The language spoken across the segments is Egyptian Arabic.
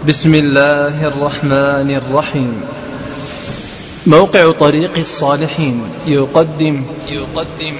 بسم الله الرحمن الرحيم موقع طريق الصالحين يقدم يقدم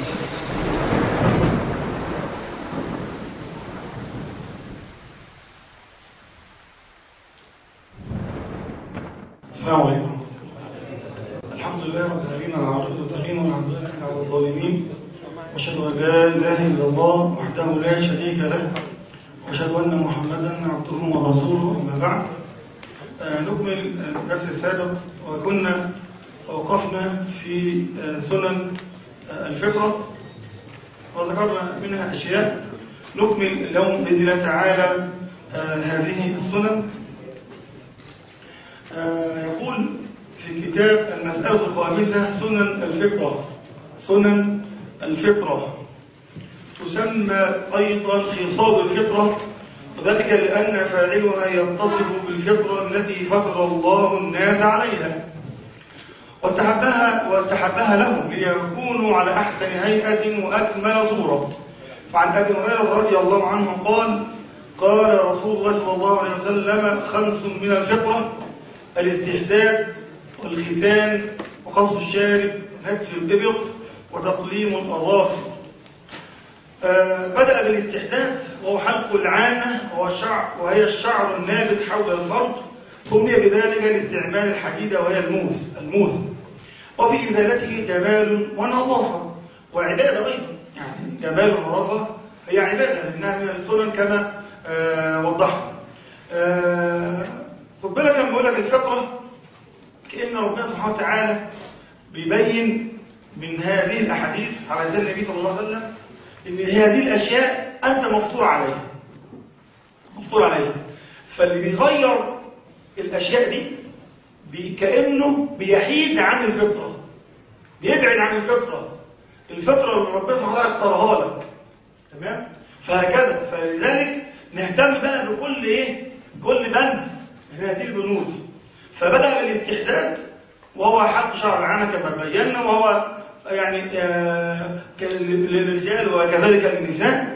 السلام عليكم الحمد لله رب العالمين على عرض التقين والعدوان على الظالمين واشهد ان لا اله الا الله وحده لا شريك له واشهد ان محمدا عبده ورسوله اما بعد آه، نكمل الدرس السابق وكنا وقفنا في آه، سنن آه، الفطره وذكرنا منها اشياء نكمل اليوم باذن الله تعالى هذه السنن آه، يقول في كتاب المسألة الخامسة سنن الفطرة سنن الفطرة تسمى أيضا خصال الفطرة وذلك لأن فاعلها يتصف بالفطرة التي فطر الله الناس عليها واستحبها واستحبها لهم ليكونوا على أحسن هيئة وأكمل صورة فعن أبي هريرة رضي الله عنه قال قال رسول الله صلى الله عليه وسلم خمس من الفطرة الاستحداد والختان وقص الشارب نتف الإبط وتقليم الأظافر آه بدأ بالاستحداد وهو حلق العانة وهو الشعر وهي الشعر النابت حول الفرد سمي بذلك لاستعمال الحديدة وهي الموس الموس وفي إزالته جمال ونظافة وعبادة أيضا يعني جمال ونظافة هي عبادة لأنها من السنن كما آه وضحنا آه خد بالك لما بقول لك الفطره كان ربنا سبحانه وتعالى بيبين من هذه الاحاديث على لسان النبي صلى الله عليه وسلم ان هذه الاشياء انت مفطور عليها مفطور عليها فاللي بيغير الاشياء دي كانه بيحيد عن الفطره بيبعد عن الفطره الفطره اللي ربنا سبحانه وتعالى اختارها لك تمام فهكذا فلذلك نهتم بقى بكل ايه كل بند من هذه البنود فبدأ بالاستحداد وهو حلق شعر العانة كما بينا وهو يعني للرجال وكذلك للنساء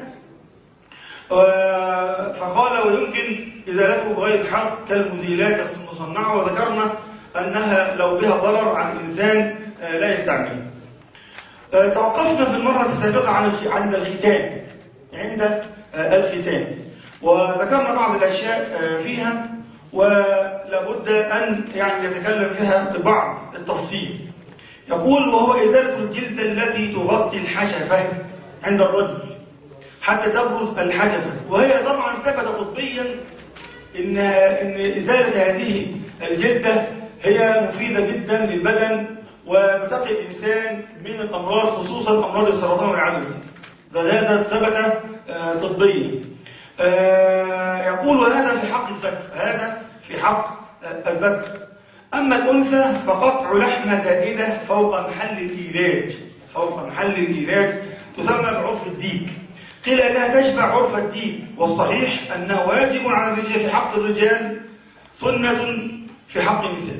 فقال ويمكن إزالته بغير الحلق كالمزيلات المصنعة وذكرنا أنها لو بها ضرر على الإنسان لا يستعملها توقفنا في المرة السابقة عند الختان عند الختان وذكرنا بعض الأشياء فيها ولابد أن يعني يتكلم فيها ببعض التفصيل يقول وهو إزالة الجلد التي تغطي الحشفة عند الرجل حتى تبرز الحشفة وهي طبعا ثبت طبيا إن إن إزالة هذه الجلدة هي مفيدة جدا للبدن وبتقي الإنسان من الأمراض خصوصا أمراض السرطان والعياذ بالله ده ثبت طبيا يقول وهذا في حق الذكر هذا في حق الذكر أما الأنثى فقطع لحمة زائدة فوق محل الإيلاج فوق محل الإيلاج تسمى بعرف الديك قيل أنها تشبع عرف الديك والصحيح أنه واجب على الرجال في حق الرجال سنة في حق النساء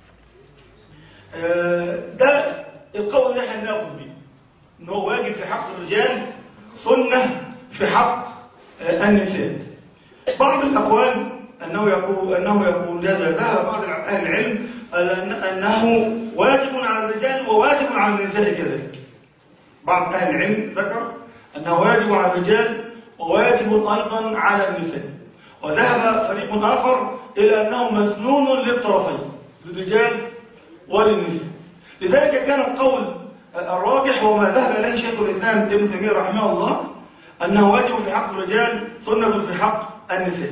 ده القول اللي احنا بناخد بيه ان هو واجب في حق الرجال سنة في حق النساء بعض الأقوال أنه يقول أنه يقول هذا ذهب بعض أهل العلم أنه واجب على الرجال وواجب على النساء كذلك بعض أهل العلم ذكر أنه واجب على الرجال وواجب أيضا على النساء وذهب فريق آخر إلى أنه مسنون للطرفين للرجال وللنساء لذلك كان القول الراجح هو ما ذهب إليه شيخ الإسلام ابن تيمية رحمه الله أنه واجب في حق الرجال سنة في حق النساء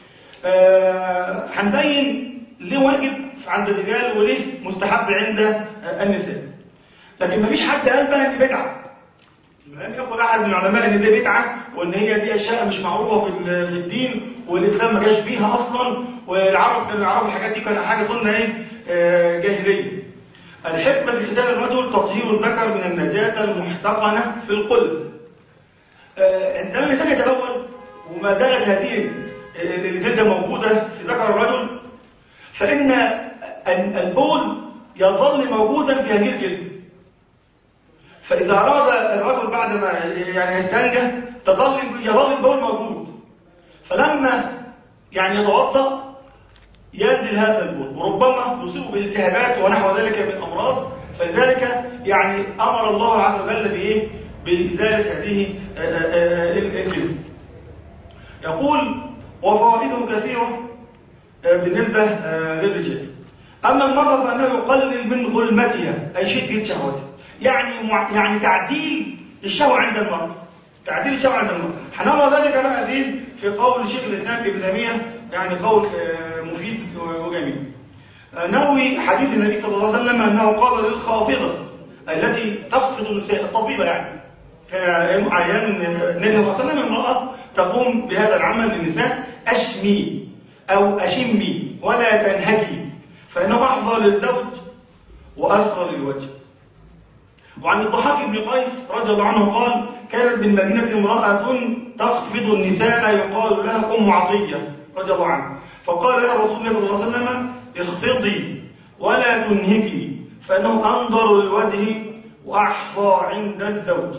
هنبين أه ليه واجب عند الرجال وليه مستحب عند النساء لكن مفيش حد قال بقى ان بدعه لم يقل احد من العلماء ان دي بدعه وان هي دي اشياء مش معروفه في في الدين والاسلام ما جاش بيها اصلا والعرب كانوا يعرفوا الحاجات دي كانت حاجه سنه ايه آه جاهليه الحكمه في ختان الرجل تطهير الذكر من النجاه المحتقنه في القلب آه عندما الانسان يتبول وما زالت هذه الجلده موجوده في ذكر الرجل فإن البول يظل موجودا في هذه الجلد فإذا أراد الرجل بعد ما يعني يستنجى تظل يظل البول موجود فلما يعني يتوضأ ينزل هذا البول وربما يصيب بالتهابات ونحو ذلك من أمراض فلذلك يعني أمر الله عز وجل بإيه؟ بإزالة هذه الجلد يقول وفوائده كثيرة بالنسبة للرجال أما المرأة فأنه يقلل من غلمتها أي شدة شهوتها يعني يعني تعديل الشهوة عند المرأة تعديل الشهوة عند المرأة هنرى ذلك بقى فين في قول شيخ الإسلام ابن تيمية يعني قول مفيد وجميل نروي حديث النبي صلى الله عليه وسلم أنه قال للخافضة التي تخفض النساء الطبيبة يعني كان أيام النبي صلى الله عليه وسلم امرأة تقوم بهذا العمل للنساء أشمي أو أشمي ولا تنهكي فإنه أحظى للزوج وأسرى للوجه وعن الضحاك بن قيس رضي الله عنه قال كانت بالمدينة امرأة تخفض النساء يقال لها أم عطية رضي الله عنها فقال لها رسول الله صلى الله عليه وسلم اخفضي ولا تنهكي فإنه أنظر للوجه وأحظى عند الزوج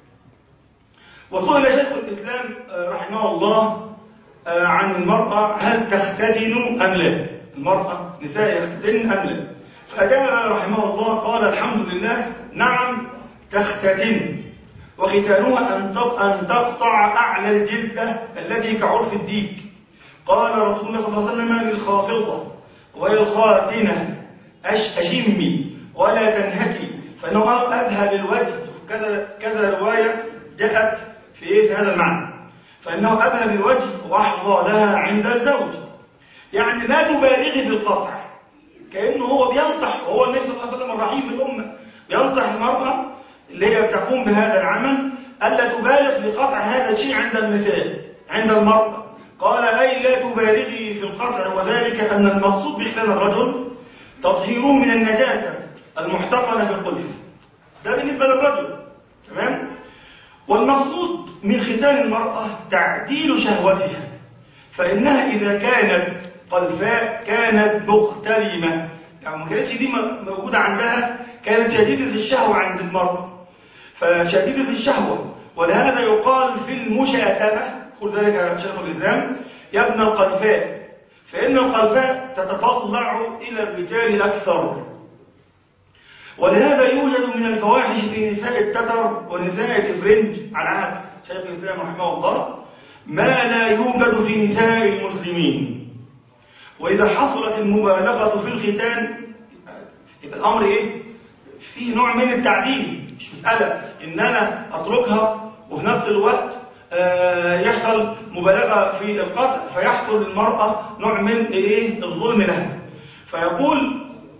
وسئل شيخ الإسلام رحمه الله عن المرأة هل تختتن أم لا المرأة نساء يختتن أم لا فأجاب رحمه الله قال الحمد لله نعم تختتن وختانها أن أن تقطع أعلى الجلدة التي كعرف الديك قال رسول الله صلى الله عليه وسلم للخافضة وللخاتنة أش أشمي ولا تنهكي فإنه أذهب الوجه كذا كذا رواية جاءت في إيه في هذا المعنى فإنه أذهب الوجه وأحظى لها عند الزوج يعني لا تبالغي في القطع كأنه هو بينصح وهو النبي صلى الله عليه وسلم الرحيم بالأمة بينصح المرأة اللي هي تقوم بهذا العمل ألا تبالغ في قطع هذا الشيء عند النساء عند المرأة قال أي لا تبالغي في القطع وذلك أن المقصود بختان الرجل تطهيره من النجاسة المحتقنة في القلب ده بالنسبة للرجل تمام والمقصود من ختان المرأة تعديل شهوتها فإنها إذا كانت قلفاء كانت مغترمة يعني ما كانتش دي موجودة عندها كانت شديدة الشهوة عند المرأة فشديدة الشهوة ولهذا يقال في المشاتمة قل ذلك شيخ الإسلام يا ابن القلفاء فإن القلفاء تتطلع إلى الرجال أكثر ولهذا يوجد من الفواحش في نساء التتر ونساء الإفرنج على عهد شيخ الإسلام رحمه الله ما لا يوجد في نساء المسلمين وإذا حصلت المبالغة في الختان يبقى الأمر إيه؟ فيه نوع من التعديل مش مسألة إن أنا أتركها وفي نفس الوقت يحصل مبالغة في القطع فيحصل للمرأة نوع من إيه؟ الظلم لها فيقول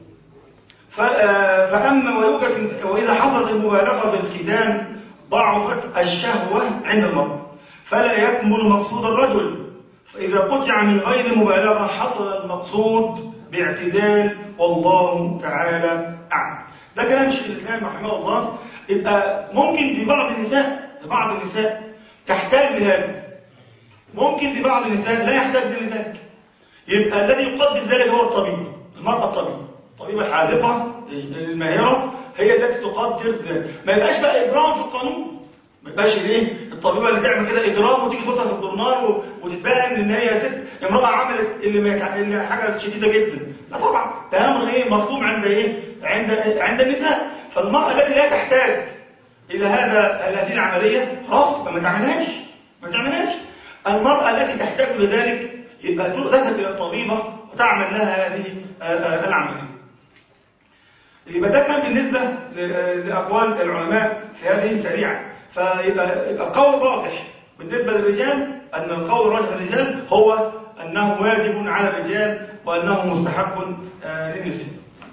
فأما ويوجد وإذا حصلت المبالغة في الختان ضعفت الشهوة عند المرأة فلا يكمل مقصود الرجل فإذا قطع من غير مبالغة حصل المقصود باعتدال والله تعالى أعلم ده كلام شيخ الإسلام رحمه الله يبقى ممكن في بعض النساء في بعض النساء تحتاج لهذا ممكن في بعض النساء لا يحتاج لذلك يبقى الذي يقدر ذلك هو الطبيب المرأة الطبيب الطبيبة الحاذقة الماهرة هي التي تقدر ذلك ما يبقاش بقى إجرام في القانون ما يبقاش ليه الطبيبه اللي تعمل كده اجرام وتيجي صوتها في الجورنال وتتبان ان هي ست امراه عملت اللي, ما يتع... اللي حاجه شديده جدا لا طبعا ده امر ايه مطلوب عند ايه عند عند النساء فالمراه التي لا تحتاج الى هذا هذه العمليه خلاص ما تعملهاش ما تعملهاش المراه التي تحتاج لذلك يبقى تذهب الى الطبيبه وتعمل لها هذه العمليه يبقى ده كان بالنسبه لاقوال العلماء في هذه سريعا فيبقى يبقى قول راجح بالنسبة للرجال أن القول الراجح للرجال هو أنه واجب على الرجال وأنه مستحب للنساء.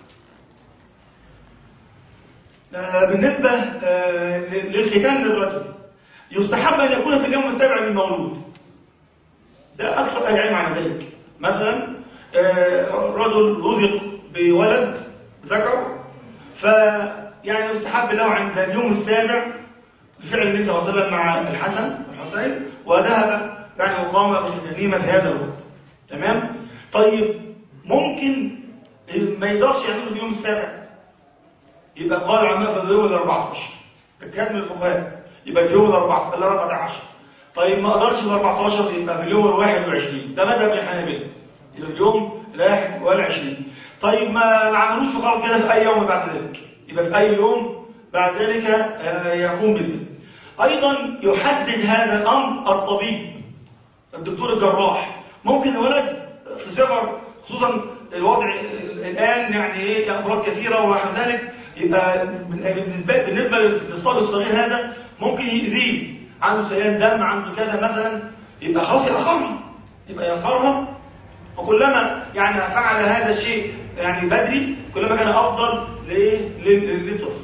بالنسبة للختان للرجل يستحب أن يكون في اليوم السابع من المولود. ده أكثر أهل العلم على ذلك. مثلا رجل رزق بولد ذكر فيعني يستحب له عند اليوم السابع بفعل النبي صلى الله عليه وسلم مع الحسن والحسين وذهب يعني وقام بتكريمة هذا الوقت تمام طيب ممكن ما يقدرش يعمله في اليوم السابع يبقى قال العلماء في اليوم ال 14 اجتهاد من الفقهاء يبقى في اليوم ال 14 طيب ما قدرش في ال 14 يبقى في اليوم ال 21 ده مذهب الحنابلة اليوم الواحد والعشرين طيب ما ما عملوش في خلاص كده في اي يوم بعد ذلك يبقى في اي يوم بعد ذلك آه، يقوم بذلك ايضا يحدد هذا الامر الطبيب الدكتور الجراح ممكن الولد في صغر خصوصا الوضع الان يعني ايه امراض كثيره ومع ذلك يبقى بالنسبه بالنسبه للصبي الصغير هذا ممكن يأذيه عنده سيلان دم عنده كذا مثلا يبقى خلاص يأخرها يبقى يأخرها وكلما يعني فعل هذا الشيء يعني بدري كلما كان افضل لايه للطفل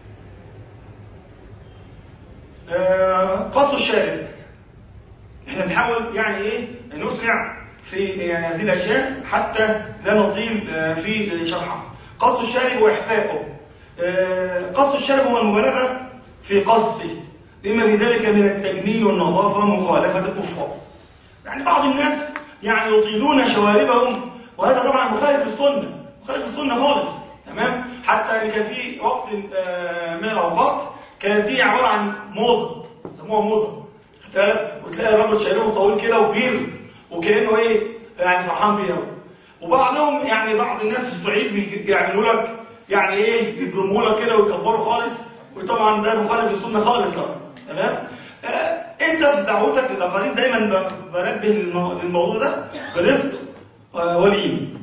آه، قص الشارب احنا بنحاول يعني ايه نسرع في هذه الاشياء حتى لا نطيل آه، في شرحها قص الشارب واحفاؤه آه، قص الشارب هو المبالغه في قصده لما في ذلك من التجميل والنظافه مخالفه الكفار يعني بعض الناس يعني يطيلون شواربهم وهذا طبعا مخالف للسنه مخالف للسنه خالص تمام حتى ان كان في وقت آه، من الاوقات كانت دي عباره عن موضه سموها موضه خدت بالك؟ وتلاقي الراجل شايلهم طويل كده وكبير وكانه ايه يعني فرحان بيها وبعضهم يعني بعض الناس في الصعيد بي- بيعملوا لك يعني ايه يبرموا لك كده ويكبروا خالص وطبعا ده مخالف للسنه خالص طبعا تمام آه انت في دعوتك للاخرين دايما ب- بنبه للمو- للموضوع ده برفق آه ولين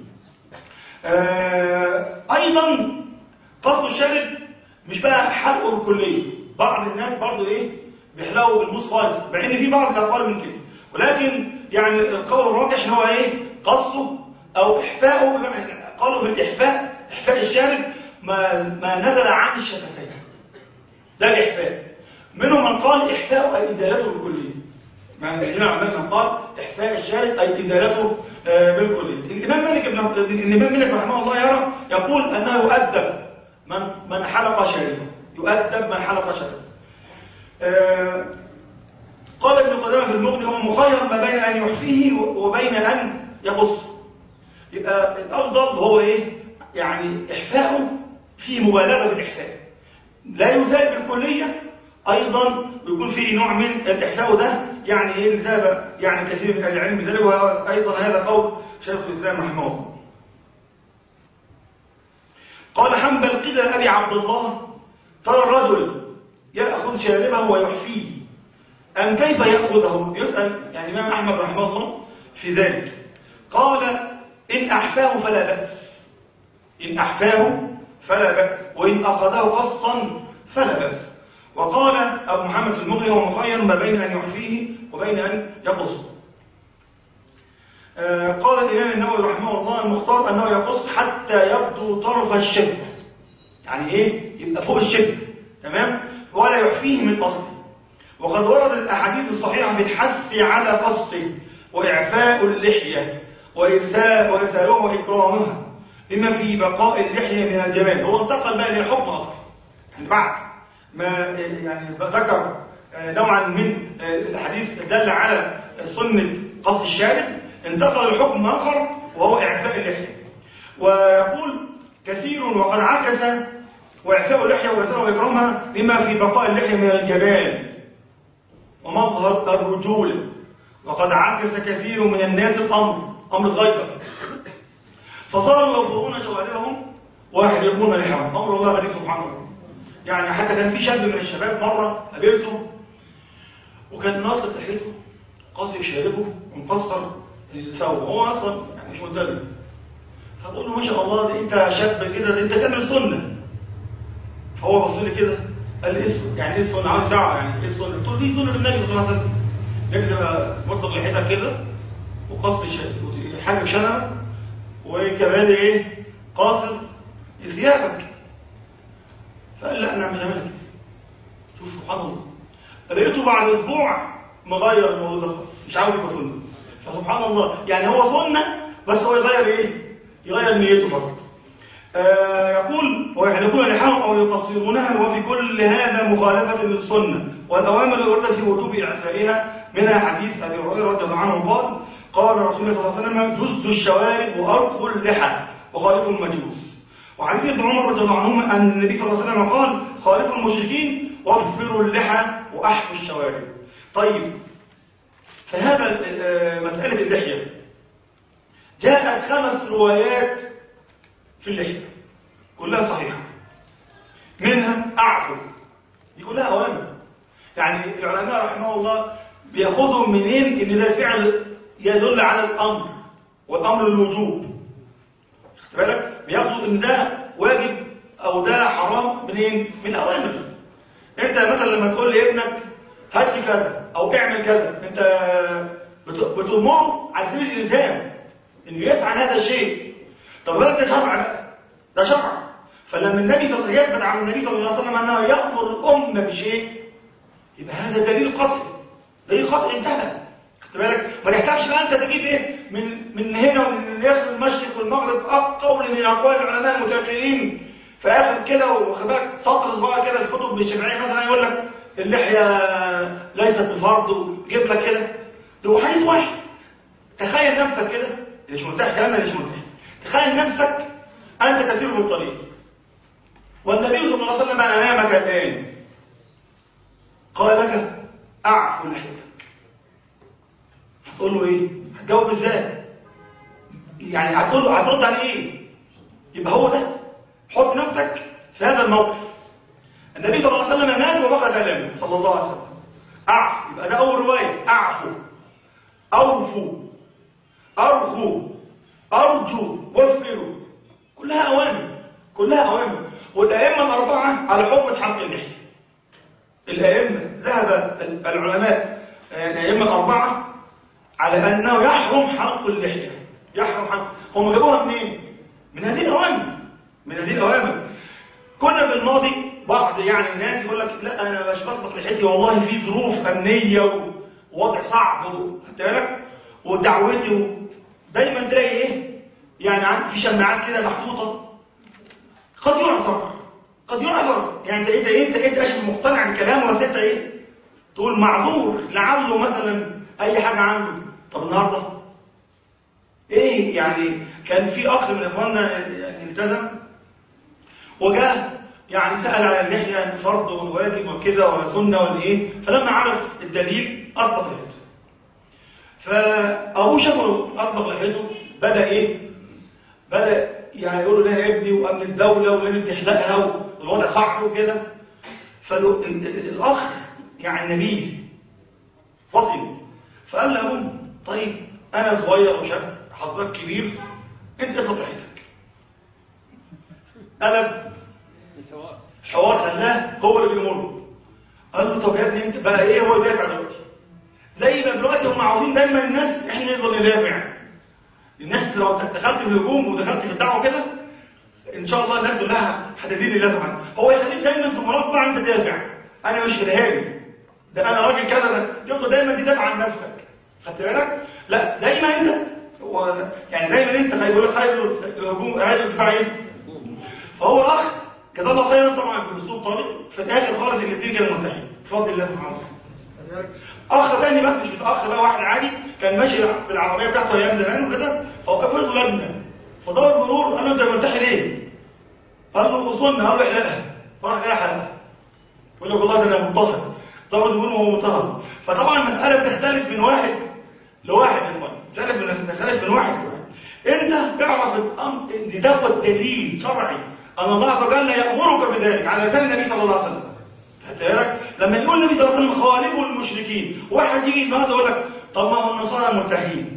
آه ايضا قص الشارب مش بقى حلقه بالكليه بعض الناس برضو ايه بيحلقوا بالموس خالص مع ان في بعض الاقوال من كده ولكن يعني القول الراجح ان هو ايه قصه او احفائه بمعنى- قالوا في الاحفاء احفاء الشارب ما ما نزل عن الشفتين ده الاحفاء منهم من قال احفاء اي ازالته بالكليه مع الإمام عندنا قال إحفاء الشارب أي إزالته آه، بالكلية. الإمام مالك بن الإمام مالك رحمه الله يرى يقول أنه يؤدب من من حلق شاربه يؤدب من حلق شاربه. آه، قال ابن قدامة في المغني هو مخير ما بين أن يحفيه وبين أن يقصه. يبقى الأفضل هو إيه؟ يعني إحفاؤه فيه مبالغة بالإحفاء. لا يزال بالكلية أيضا ويكون فيه نوع من الإحفاء ده يعني إيه ذهب يعني كثير من أهل العلم بذلك وأيضا هذا قول شيخ الإسلام رحمه الله. قال حنبل قيل لأبي عبد الله ترى الرجل يأخذ شاربه ويحفيه أم كيف يأخذه؟ يسأل يعني الإمام أحمد رحمه الله في ذلك. قال إن أحفاه فلا بأس. إن أحفاه فلا بأس وإن أخذه قسطا فلا بأس وقال أبو محمد في المغني هو مخير ما بين أن يحفيه وبين أن يقص آه قال الإمام النووي رحمه الله المختار أنه يقص حتى يبدو طرف الشفة يعني إيه؟ يبقى فوق الشفة تمام؟ ولا يحفيه من قصده وقد ورد الأحاديث الصحيحة في الحث على قصده وإعفاء اللحية وإرسال وإرسالها وإكرامها بما في بقاء اللحية من الجمال هو انتقل بقى لحكم آخر يعني بعد ما يعني ذكر نوعا من الحديث دل على سنة قص الشارب انتقل لحكم آخر وهو إعفاء اللحية ويقول كثير وقد عكس وإعفاء اللحية وإرسالها وإكرامها بما في بقاء اللحية من الجمال ومظهر الرجولة وقد عكس كثير من الناس الأمر أمر غير فصاروا يفضلون شواربهم ويحلقون لحاهم امر الله غريب سبحانه وتعالى يعني حتى كان في شاب من الشباب مره قابلته وكان ناطط لحيته قاصر شاربه ومقصر ثوبه هو اصلا يعني مش ملتزم فبقول له ما شاء الله ده انت شاب كده ده انت تعمل السنه فهو بص لي كده قال لي ايه السنة؟ يعني ايه السنه عاوز دعوه يعني ايه السنه قلت له دي سنه النبي صلى الله عليه وسلم انك تبقى مطلق لحيتك كده وقص حاجب شنب وكمان ايه قاصر ثيابك فقال لا انا مش هعمل كده شوف سبحان الله لقيته بعد اسبوع مغير الموضوع ده مش عاوز يبقى سنه فسبحان الله يعني هو سنه بس هو يغير ايه يغير نيته فقط آه يقول ويحلقون لحاهم او يقصرونها وفي كل هذا مخالفه للسنه والاوامر الوارده في وجوب اعفائها منها حديث ابي هريره رضي الله عنه قال قال رسول الله صلى الله عليه وسلم جزوا الشوارب وارقوا اللحى وخالفوا المجوس وعن ابن عمر رضي الله عنهما ان النبي صلى الله عليه وسلم قال خالفوا المشركين وفروا اللحى واحفوا الشوارب طيب فهذا مساله اللحيه جاءت خمس روايات في اللحية كلها صحيحة منها أعفو دي كلها أوامر يعني العلماء رحمه الله بياخذهم منين ان ده الفعل يدل على الامر والامر الوجوب خد بالك بياخدوا ان ده واجب او ده حرام منين من الاوامر انت مثلا لما تقول لابنك هات لي كذا او اعمل كذا انت بتامره على سبيل الالزام انه يفعل هذا الشيء طب ده شرع بقى ده شرع فلما النبي صلى الله عليه وسلم يثبت عن النبي صلى الله عليه وسلم انه يامر الامه بشيء يبقى هذا دليل قطعي دليل قطعي انتهى خدت بالك ما تحتاجش بقى انت تجيب ايه من من هنا ومن اخر المشرق والمغرب قول من اقوال العلماء المتاخرين في اخر كده واخد بالك سطر صغير كده في الكتب الشرعيه مثلا يقول لك اللحيه ليست بفرض ويجيب لك كده ده حديث واحد تخيل نفسك كده مش مرتاح كلامنا مش مرتاح تخيل نفسك انت تسير في الطريق والنبي صلى الله عليه وسلم امامك الان قال لك اعفو لحيتك هتقول له ايه هتجاوب ازاي يعني هتقول له هترد عليه ايه يبقى هو ده حط نفسك في هذا الموقف النبي صلى الله عليه وسلم مات وبقى كلامه صلى الله عليه وسلم اعفو يبقى ده اول روايه اعفو اوفوا ارخوا ارجو وفروا كلها اوامر كلها اوامر والائمه الاربعه على حكم حق اللحيه الائمه ذهب العلماء الائمه الاربعه على انه يحرم حلق اللحيه يحرم حلق هم جابوها منين من هذه الاوامر من هذه الاوامر كنا في الماضي بعض يعني الناس يقول لك لا انا مش بطلق لحيتي والله في ظروف امنيه ووضع صعب خدت بالك ودعوتي دايما تلاقي ايه يعني في شماعات كده محطوطه قد يعذر قد يعذر يعني انت انت انت انت مش مقتنع بكلامه بس انت ايه تقول معذور لعله مثلا اي حاجه عنده طب النهارده ايه يعني كان في اخ من اخواننا التزم وجاء يعني سال على اللحيه فرض وواجب وكده ولا سنه ولا ايه فلما عرف الدليل اطلق لحيته فابوه شافه اطلق لحيته بدا ايه بدا يعني يقول له لا يا ابني وامن الدوله ولازم تحلقها والوضع صعب وكده فالاخ يعني نبيه فطن فقال له طيب انا صغير وشاب حضرتك كبير انت اطلق لحيتك قلب الحوار خلاه هو اللي بيمر قال له طب يا ابني انت بقى ايه هو يدافع دلوقتي زي ما دلوقتي هم عاوزين دايما الناس احنا نفضل ندافع الناس لو دخلت في الهجوم ودخلت في الدعوه كده ان شاء الله الناس كلها هتدين يدافع عنه هو يخليك دايما في مربع انت تدافع انا مش ارهابي ده انا راجل كذا ده تفضل دايما تدافع عن نفسك خدت بالك لا دايما انت و... يعني دايما انت هيقول لك خير الهجوم عايز الدفاع ايه فهو الاخ جزاه الله خيرا طبعا باسلوب طارئ في الاخر خالص الاثنين كانوا مرتاحين بفضل الله سبحانه وتعالى اخ تاني بقى مش متاخر بقى واحد عادي كان ماشي بالعربيه بتاعته ايام زمان وكده فوقفوا له لجنه فدور المرور قال له انت مرتاح ليه؟ قال له وصلنا قال له احلقها فراح جاي حلقها يقول لك والله ده انا مضطهد ضابط المرور وهو مضطهد فطبعا المساله بتختلف من واحد لواحد يا اخوان بتختلف من واحد لواحد انت اعرف الامر ان ده دليل شرعي ان الله عز وجل يامرك بذلك على لسان النبي صلى الله عليه وسلم خدت بالك لما يقول النبي صلى الله عليه وسلم خالفوا المشركين واحد يجي النهارده يقول لك طب ما هو النصارى مرتاحين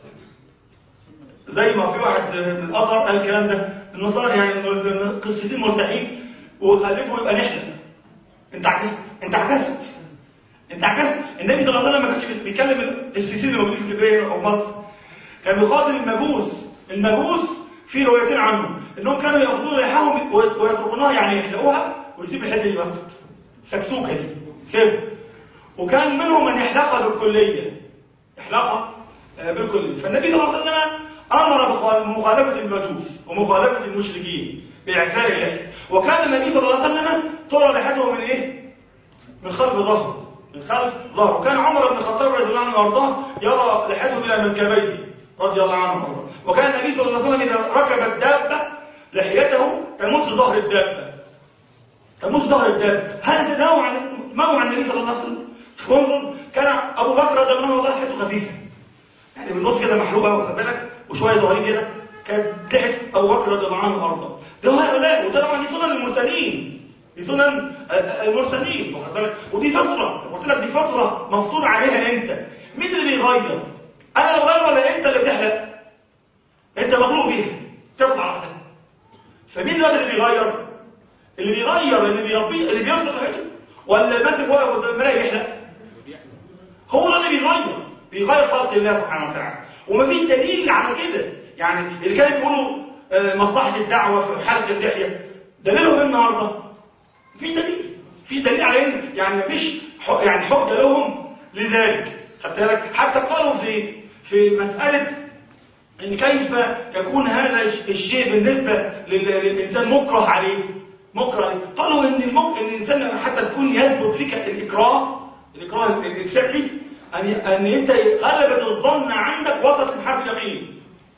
زي ما في واحد من الاثر قال الكلام ده النصارى يعني قصتين مرتاحين وخالفوا يبقى نحن انت عكست انت عكست انت عكست النبي صلى الله عليه وسلم ما كانش بيتكلم السيسين اللي موجودين في اسكندريه او مصر كان بيخاطب المجوس المجوس في روايتين عنهم انهم كانوا ياخذون ريحهم ويتركونها يعني يحلقوها ويسيب الحته دي بقى سكسوكه دي سيب وكان منهم من يحلقها بالكليه يحلقها بالكليه فالنبي صلى الله عليه وسلم امر بمخالفه المجوس ومخالفه المشركين باعفاء اللحيه وكان النبي صلى الله عليه وسلم ترى لحيته من ايه من خلف ظهره من خلف ظهره وكان عمر بن الخطاب رضي الله عنه وارضاه يرى لحيته الى منكبيه رضي الله عنه وارضاه وكان النبي صلى الله عليه وسلم اذا ركب الدابه لحيته تمس ظهر الدابه تمس ظهر الدابه هذا تنوع منوع النبي صلى الله عليه وسلم انظر كان ابو بكر رضي الله عنه لحيته خفيفه يعني بالنص كده محلوقه واخد بالك وشويه صغيرين كده كانت ضحك ابو بكر رضي الله عنه وارضاه ده هؤلاء وده طبعا دي سنن المرسلين دي سنن المرسلين واخد بالك ودي فتره قلت لك دي فتره مفروض عليها انت مين اللي بيغير انا اللي بغير ولا انت اللي بتحرق انت مغلوب بيها تطلع واحده فمين دلوقتي اللي بيغير اللي بيغير اللي بيربي اللي بيرفض حاجه ولا ماسك واقف قدام المرايه بيحلق هو ده اللي بيغير بيغير خلق الله سبحانه وتعالى ومفيش دليل على كده يعني اللي كانوا بيقولوا آه، مصلحه الدعوه في حلق اللحيه دليلهم ايه النهارده؟ مفيش دليل مفيش دليل على ان يعني مفيش ح- يعني حجه لهم لذلك خدت بالك حتى قالوا في في مساله ان كيف يكون هذا الشيء بالنسبه لل- للانسان مكره عليه مكره عليه قالوا ان المك... ان الانسان حتى تكون يثبت فيك الاكراه الاكراه الفعلي ان ان انت غلبه الظن عندك وسط محل اليقين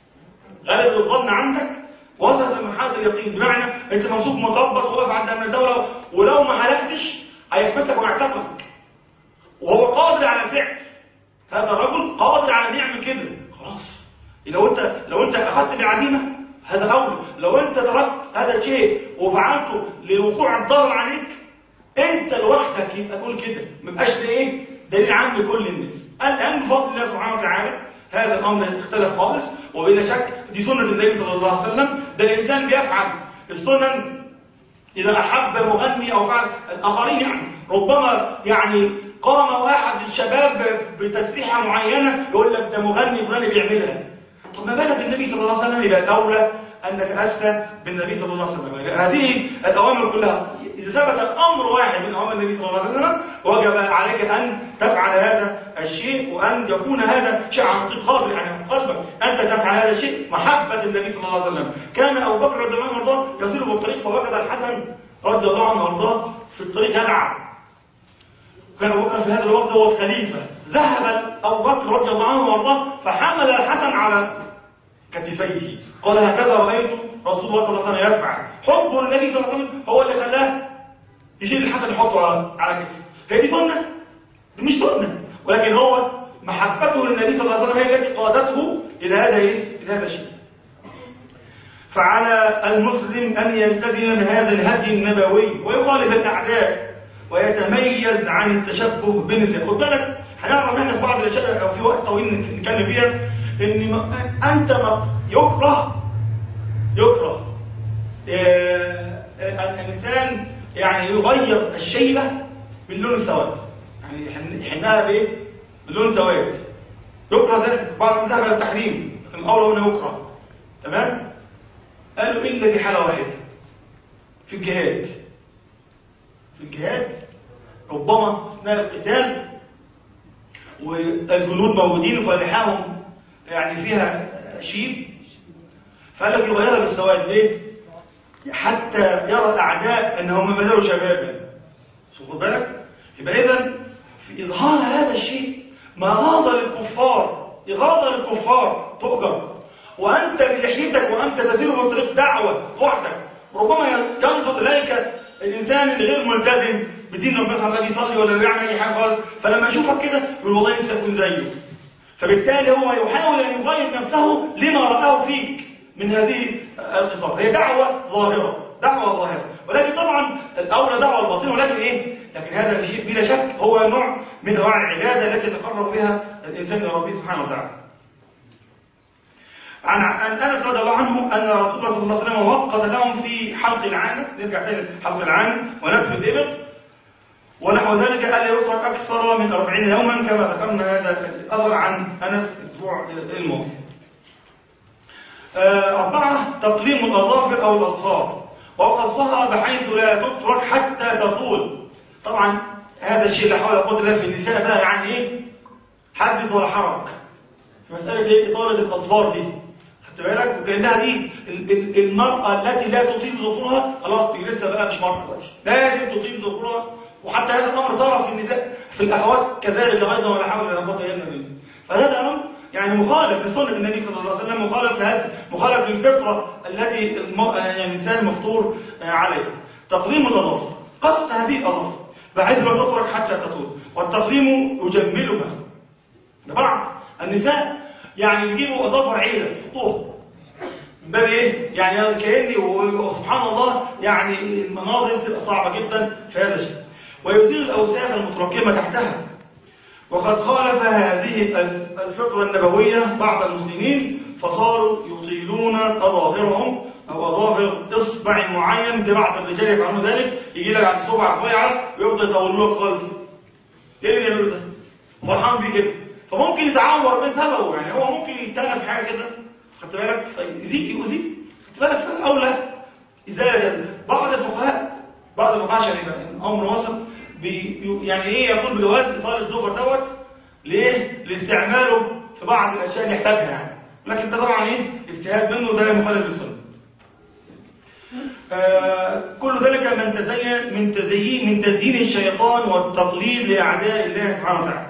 غلبه الظن عندك وسط محل اليقين بمعنى انت ممسوك مطبط واقف عند امن الدوله ولو ما حلفتش هيحبسك ويعتقلك وهو قادر على الفعل هذا الرجل قادر على ان يعمل كده خلاص لو انت لو انت اخذت بالعزيمه هذا اولى لو انت تركت هذا الشيء وفعلته لوقوع الضرر عليك انت لوحدك يبقى قول كده ما يبقاش ده ايه دليل عام لكل الناس الان بفضل الله سبحانه وتعالى هذا الامر اختلف خالص وبلا شك دي سنه النبي صلى الله عليه وسلم ده الانسان بيفعل السنن إذا أحب مغني أو فعل الآخرين يعني ربما يعني قام واحد الشباب بتسريحة معينة يقول لك ده مغني فلان بيعملها طب ما بالك النبي صلى الله عليه وسلم يبقى الأولى أن نتأسى بالنبي صلى الله عليه وسلم هذه الأوامر كلها إذا ثبت أمر واحد من أوامر النبي صلى الله عليه وسلم وجب عليك أن تفعل هذا الشيء وأن يكون هذا شيء عن قلب يعني قلبك أنت تفعل هذا الشيء محبة النبي صلى الله عليه وسلم كان أبو بكر رضي الله عنه وارضاه يسير في الطريق فوجد الحسن رضي الله عنه وارضاه في الطريق يلعب كان أبو بكر في هذا الوقت هو الخليفة ذهب أبو بكر رضي الله عنه وارضاه فحمل الحسن على كتفيه قال هكذا رأيت رسول الله صلى الله عليه وسلم يفعل حب النبي صلى الله عليه وسلم هو اللي خلاه يشيل الحسن يحطه على على كتفه هي دي سنة دي مش سنة ولكن هو محبته للنبي صلى الله عليه وسلم هي التي قادته إلى هذا إيه؟ إلى هذا الشيء فعلى المسلم أن يلتزم بهذا الهدي النبوي ويخالف الأعداء ويتميز عن التشبه بالنساء خد بالك هنعرف احنا في بعض الاشياء او في وقت طويل نتكلم فيها ان م- انت ما يكره يكره آه، آه، الانسان يعني يغير الشيبه باللون السواد يعني يحن- يحنها بايه؟ باللون سواد يكره ذلك بعض من ذهب التحريم لكن الاولى هنا يكره تمام؟ قالوا الا في حاله واحده في الجهاد في الجهاد ربما اثناء القتال والجنود موجودين ولحاهم يعني فيها شيب فقال لك يغيرها بالسواد ليه؟ حتى يرى الاعداء انهم ما زالوا شبابا خد بالك؟ يبقى اذا في اظهار هذا الشيء مغاظه للكفار اغاظه للكفار تؤجر وانت بلحيتك وانت تسير في طريق دعوه وحدك ربما ينظر اليك الانسان اللي غير ملتزم بدين ربنا صلى الله عليه بيصلي ولا بيعمل اي حاجه خالص فلما يشوفك كده يقول والله نفسي اكون زيه فبالتالي هو يحاول ان يغير نفسه لما راه فيك من هذه الخصال هي دعوه ظاهره دعوه ظاهره ولكن طبعا الاولى دعوه الباطنه ولكن ايه لكن هذا الشيء بلا شك هو نوع من انواع العباده التي يتقرب بها الانسان الى ربه سبحانه وتعالى عن عن انس رضي الله عنه ان رسول الله صلى الله عليه وسلم وقت لهم في حلق العانه نرجع تاني حلق العانه ونتف الابط ونحو ذلك الا يترك اكثر من أربعين يوما كما ذكرنا هذا الاثر عن انس الاسبوع الماضي. آه، أربعة تقليم الأظافر أو الأظفار وقصها بحيث لا تترك حتى تطول طبعا هذا الشيء لا حول ولا قوة إلا في النساء ده يعني إيه حدث ولا حرج في مسألة إيه إطالة الأظفار دي خدت بالك وكأنها دي ال- ال- المرأة التي لا تطيل ظهورها خلاص دي لسه بقى مش مرأة دلوقتي لازم تطيل ظهورها وحتى هذا الأمر صار في النساء في الأخوات كذلك أيضا ولا حول ولا قوة إلا بالله فهذا أمر يعني مخالف لسنة النبي صلى الله عليه وسلم مخالف لهذا مخالف للفطرة التي الم- يعني الإنسان مفطور عليها تقليم الأظافر قص هذه الأظافر بحيث لا تترك حتى تطول والتقليم يجملها بعض النساء يعني بيجيبوا اظافر عيله يحطوها من باب ايه؟ يعني كاني وسبحان الله يعني المناظر تبقى صعبه جدا في هذا الشيء ويزيل الاوساخ المتراكمه تحتها وقد خالف هذه الفطره النبويه بعض المسلمين فصاروا يطيلون اظافرهم او اظافر اصبع معين ده بعض الرجال يفعلون ذلك يجي لك عند صبع رفيعه ويفضل يطولوا لك خالص ايه اللي بيعملوا ده؟ فرحان بيه كده فممكن يتعور بسببه يعني هو ممكن يتلف في حاجه كده خدت بالك فيزيد يؤذي خدت بالك الاولى ازاله بعض الفقهاء بعض الفقهاء عشان يبقى الامر وصل بي يعني ايه يقول بجواز اطاله الزفر دوت ليه؟ لاستعماله في بعض الاشياء اللي يحتاجها يعني لكن ده طبعا ايه؟ اجتهاد منه ده مخالف للسنه آه كل ذلك من تزين من تزيين من تزيين الشيطان والتقليد لاعداء الله سبحانه وتعالى.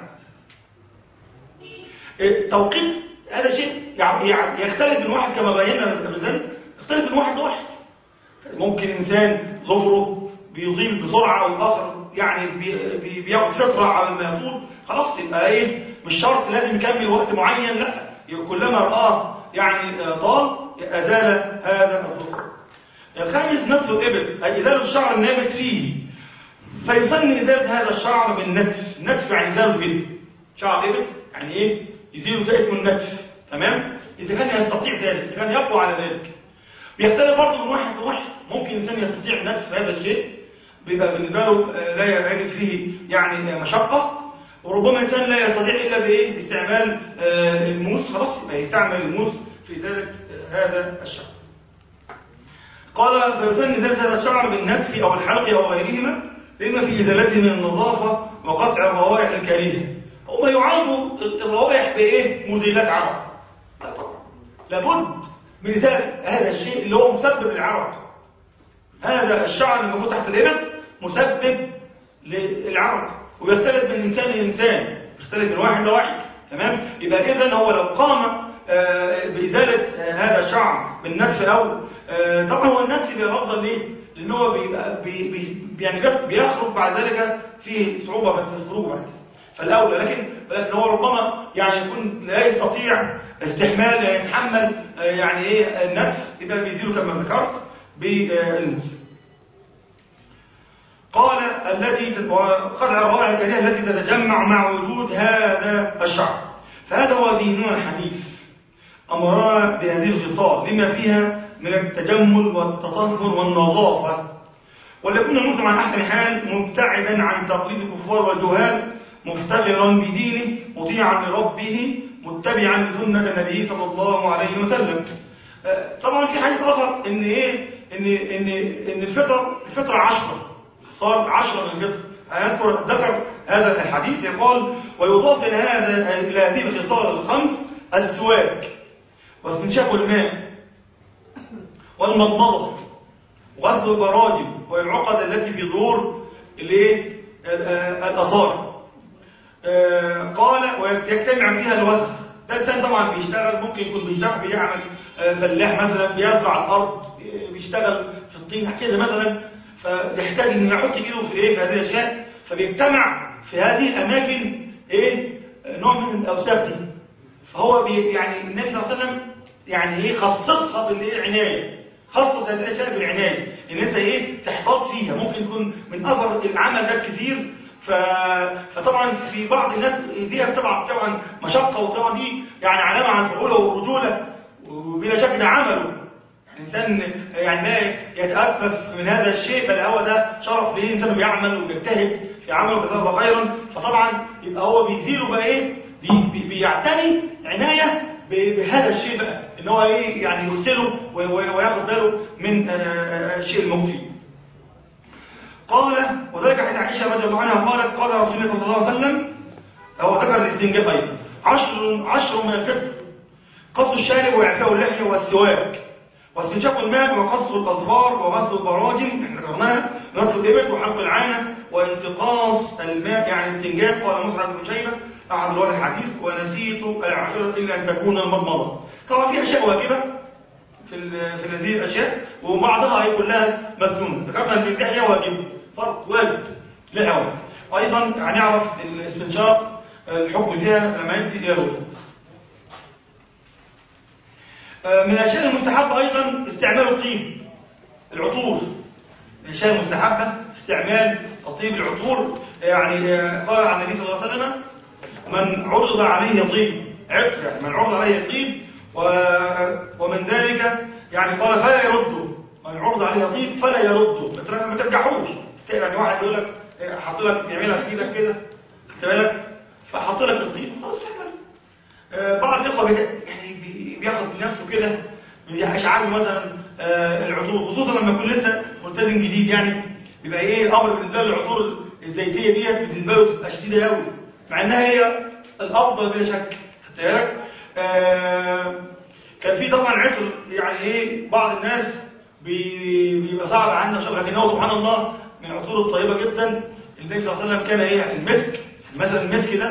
توقيت هذا شيء يختلف من واحد كما بينا قبل ذلك يختلف من واحد لواحد. ممكن انسان ظفره بيطيل بسرعه والاخر يعني بي بياخد فتره على ما يطول خلاص يبقى ايه مش شرط لازم يكمل وقت معين لا كلما رآه يعني طال ازال هذا الظفر. الخامس نتف الإبل أي إزالة الشعر النابت فيه فيسن إزالة هذا الشعر بالنتف نتف يعني إزالة كده شعر إبل يعني إيه يزيله ده اسمه النتف تمام إذا كان يستطيع ذلك إذا كان يقوى على ذلك بيختلف برضه من واحد لواحد ممكن إنسان يستطيع نتف هذا الشيء بيبقى بالنسبة له لا يجد فيه يعني مشقة وربما إنسان لا يستطيع إلا بإيه باستعمال الموس خلاص يبقى يستعمل الموس في إزالة هذا الشعر قال فيسن إزالة هذا الشعر بالنتف أو الحلق أو غيرهما لما في إزالته من النظافة وقطع الروائح الكريهة هما يعالجوا الروائح بإيه؟ مزيلات عرق لا طبعا لابد من إزالة هذا الشيء اللي هو مسبب للعرق هذا الشعر اللي موجود تحت الإبط مسبب للعرق ويختلف من إنسان لإنسان يختلف من واحد لواحد تمام يبقى إذا هو لو قام بإزالة هذا الشعر بالنتف أو طبعا هو النتف بيبقى أفضل ليه؟ لأن هو بيبقى بي بي يعني بيخرج بعد ذلك فيه صعوبة في الخروج بعد فالأولى لكن لكن هو ربما يعني يكون لا يستطيع استحمال يعني يتحمل يعني إيه النتف يبقى بيزيله كما ذكرت بالموس قال التي قطع الروائح الكريهة التي تتجمع مع وجود هذا الشعر فهذا هو ديننا الحنيف أمرنا بهذه الخصال لما فيها من التجمل والتطهر والنظافة وليكون المسلم عن أحسن حال مبتعدا عن تقليد الكفار والجهال مفتخرا بدينه مطيعا لربه متبعا لسنة النبي صلى الله عليه وسلم طبعا في حديث آخر إن إيه إن إن إن الفطر الفطرة عشرة صار عشرة من الفطر أذكر ذكر هذا الحديث يقال ويضاف إلى هذا إلى هذه الخصال الخمس السواك واستنشاق الماء والمضمضة وغسل البراجم والعقد التي في ظهور الايه الاصابع قال ويجتمع فيها الوسخ ده انسان طبعا بيشتغل ممكن يكون بيشتغل بيعمل فلاح مثلا بيزرع الارض بيشتغل في الطين كده مثلا فيحتاج انه يحط ايده في ايه في هذه الاشياء فبيجتمع في هذه الاماكن ايه نوع من الاوساخ دي فهو بي يعني النبي صلى الله عليه وسلم يعني ايه خصصها بالعنايه خصص هذه الاشياء بالعنايه ان انت ايه تحتاط فيها ممكن يكون من اثر العمل ده كثير ف... فطبعا في بعض الناس دي طبعا طبعا مشقه وطبعا دي يعني علامه على الفعوله والرجوله وبلا شك ده عمله الانسان يعني لا يتأفف من هذا الشيء بل هو ده شرف ليه انسان بيعمل وبيجتهد في عمله جزاه الله خيرا فطبعا يبقى هو بيزيله بقى ايه بي بي بيعتني عنايه بهذا الشيء بقى ان هو ايه يعني يغسله وياخد باله من الشيء الموجود فيه قال وذلك حديث عائشه رضي الله عنها قالت قال رسول الله صلى الله عليه وسلم هو ذكر الاستنجاء ايضا عشر عشر من الفطر قص الشارب واعفاء اللحيه والسواك واستنشاق الماء وقص الاظفار وغسل البراجم احنا ذكرناها نطف الابط وحلق العانه وانتقاص الماء يعني استنجاء قال مصعب بن شيبه احد رواه الحديث ونسيت العاشره الا ان تكون المضمضه طبعا في اشياء واجبه في في هذه الاشياء وبعضها هي كلها مسنونه ذكرنا ان اللحيه واجبه فرض واجب لا ايضا هنعرف الاستنشاق الحكم فيها لما ينزل الى الوضوء آه، من الاشياء المستحبه ايضا استعمال الطيب العطور من الاشياء المستحبه استعمال الطيب العطور يعني آه، قال عن النبي صلى الله عليه وسلم من عرض عليه طيب عطر يعني من عرض عليه طيب و- ومن ذلك يعني قال فلا يرده من عرض عليه طيب فلا يرده ما تر- ما ترجعوش يعني واحد يقول لك إيه، حاط لك بيعملها في ايدك كده خدت بالك فحط لك الطيب خلاص اعمل آه، بعض الاخوه بي- يعني بي- بياخد بنفسه كده مش عاجبه مثلا آه، العطور خصوصا لما يكون لسه ملتزم جديد يعني بيبقى ايه الامر بالنسبه له العطور الزيتيه ديت بالنسبه له تبقى شديده قوي مع انها هي الافضل بلا شك خدت بالك آه، كان في طبعا عطر يعني ايه بعض الناس بي- بيبقى صعب عنه شغل لكن هو سبحان الله من العطور الطيبه جدا النبي صلى الله عليه وسلم كان ايه المسك مثلا المسك ده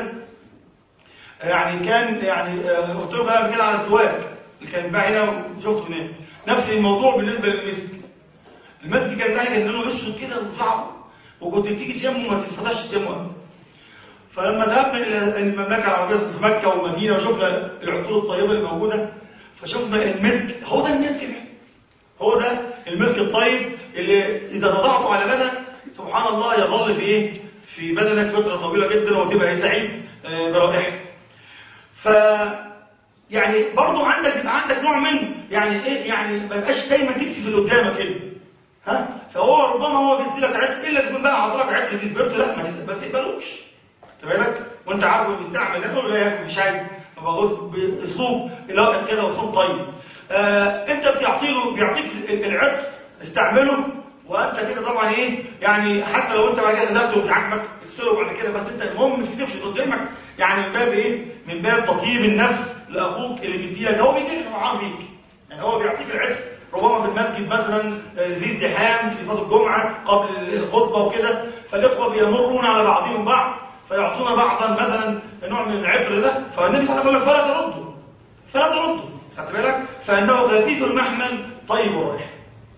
يعني كان يعني آه، قلت له قبل كده على السواك اللي كان بيتباع هنا وشفته هناك نفس الموضوع بالنسبه للمسك المسك كان بتاعي كان لونه اسود كده وصعب وكنت بتيجي تشمه ما تستطيعش تشمه أبدا. فلما ذهبنا الى المملكه العربيه في مكه والمدينه وشفنا العطور الطيبه اللي موجوده فشفنا المسك هو ده المسك ده هو ده المسك الطيب اللي اذا وضعته على بدنك سبحان الله يظل في ايه في بدنك فتره طويله جدا وتبقى سعيد آه، برائحته ف يعني برضه عندك يبقى عندك نوع من يعني ايه يعني ما يبقاش دايما تكتب اللي قدامك كده ها فهو ربما هو بيدي لك عطر الا تكون بقى حاطط لك عطر في سبيرتو لا ما تت- ما تقبلوش خد بالك وانت عارف هو بيستعمل ده ولا ياكل مش عايز بقول باسلوب لائق كده اسلوب طيب آه انت بتعطي له بيعطيك ال- العطر استعمله وانت كده طبعا ايه يعني حتى لو انت بعد كده نزلت وبتعجبك تغسله بعد كده بس انت المهم ما تكتبش اللي قدامك يعني من باب ايه من باب تطيب النفس لاخوك اللي بيديلك ده هو بيديلك معاه بيك يعني هو بيعطيك العطر ربما في المسجد مثلا آه، في ازدحام في صلاه الجمعه قبل الخطبه وكده فالاخوه بيمرون على بعضهم بعض فيعطونا بعضا مثلا نوع من العطر ده فالنبي صلى الله عليه وسلم يقول لك فلا تردوا فلا تردوا خدت بالك فانه خفيف المحمل طيب الرائحه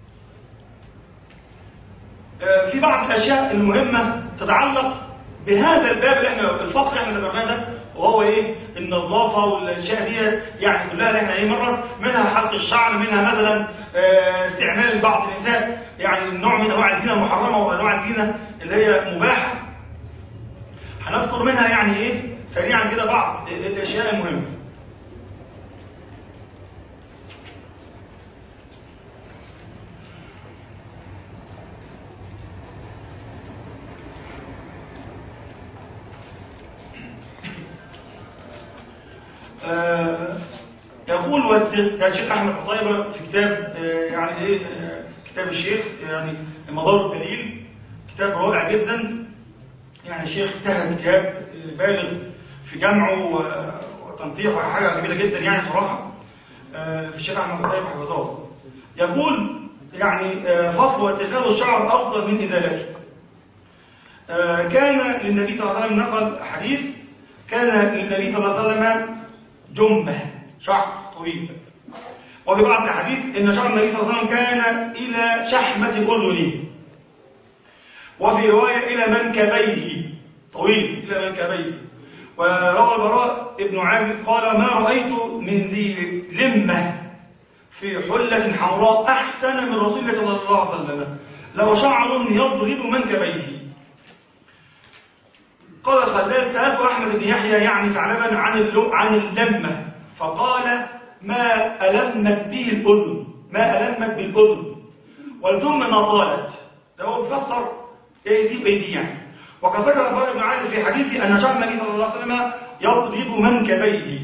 آه، في بعض الاشياء المهمه تتعلق بهذا الباب اللي احنا الفصل اللي احنا ذكرناه ده وهو ايه النظافه والاشياء دي يعني كلها اللي احنا ايه مرت منها حلق الشعر منها مثلا آه، استعمال بعض النساء يعني نوع من انواع الزينه المحرمه وانواع الزينه اللي هي مباحه هنذكر منها يعني ايه سريعا كده بعض الاشياء المهمه آه، يقول والت- ده الشيخ احمد قطيبه في كتاب آه، يعني ايه آه، كتاب الشيخ يعني مدار الدليل كتاب رائع جدا يعني الشيخ اجتهد كتاب بالغ في جمعه و- وتنطيقه حاجه جميله جدا يعني صراحه آه، في الشيخ احمد قطيبه حفظه الله يقول يعني آه، فصل واتخاذ الشعر افضل من ازالته آه، كان للنبي صلى الله عليه وسلم نقل حديث كان للنبي صلى الله عليه وسلم جمة شعر طويل وفي بعض الحديث ان شعر النبي صلى الله عليه وسلم كان الى شحمة اذنه وفي رواية الى منكبيه طويل الى منكبيه وروى البراء ابن عازب قال ما رأيت من ذي لمة في حلة حمراء أحسن من رسول الله صلى الله عليه وسلم لو شعر يضرب منكبيه قال خلال سألت أحمد بن يحيى يعني ثعلبا عن اللو عن اللمة فقال ما ألمت به الأذن ما ألمت بالأذن والجمة ما طالت ده هو بيفسر ايه دي بايه دي يعني وقد ذكر البراء بن عازب في حديثه أن شعر النبي صلى الله عليه وسلم يضرب منكبيه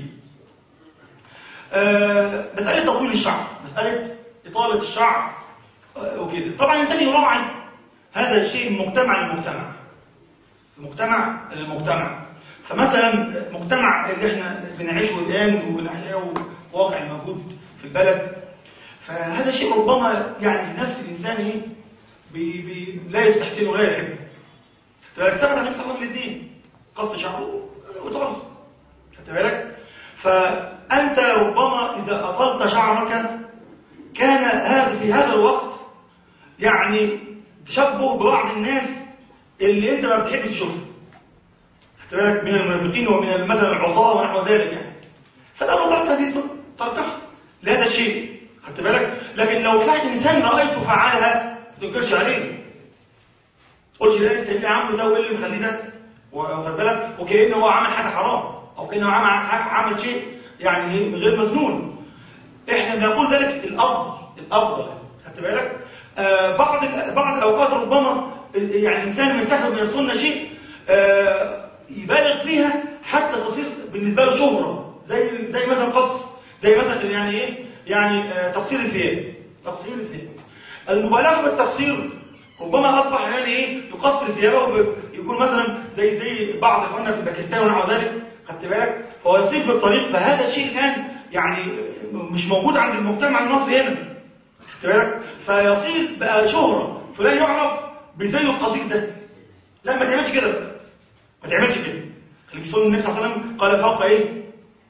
آه مسألة تطويل الشعر مسألة إطالة الشعر آه وكده طبعا الإنسان يراعي هذا الشيء من مجتمع لمجتمع المجتمع للمجتمع فمثلا مجتمع اللي احنا بنعيشه الان وبنحياه واقع الموجود في البلد فهذا الشيء ربما يعني في نفس الانسان ايه بي بي لا يستحسنه ولا يحبه فثبت عن نفسه قبل الاثنين قص شعره وطول خدت بالك فانت ربما اذا اطلت شعرك كان هذا في هذا الوقت يعني تشبه ببعض الناس اللي انت ما بتحبش تشوفه خدت بالك من المنافقين ومن مثلا العصاه ونحو ذلك يعني فلو ترك هذه السنه تركها لا هذا الشيء خدت بالك لكن لو فعل انسان رايته فعلها ما تنكرش عليه تقولش لا انت اللي عامله ده وايه اللي مخليه ده واخد بالك وكانه هو عمل حاجه حرام او كانه عمل عمل شيء يعني غير مسنون احنا بنقول ذلك الافضل الافضل خدت بالك آه بعض بعض الاوقات ربما يعني الانسان يتخذ من السنه شيء آه يبالغ فيها حتى تصير بالنسبه له شهره زي زي مثلا قص زي مثلا يعني ايه يعني آه تقصير الثياب تقصير الثياب المبالغه في التقصير ربما اصبح يعني ايه يقصر ثيابه يكون مثلا زي زي بعض اخواننا في باكستان ونحو ذلك خدت بالك فهو يصير في الطريق فهذا الشيء الان يعني مش موجود عند المجتمع المصري هنا خدت بالك فيصير بقى شهره فلان يعرف بزي القصير ده لا ما تعملش كده ما تعملش كده خليك سنه النبي صلى الله عليه وسلم قال فوق ايه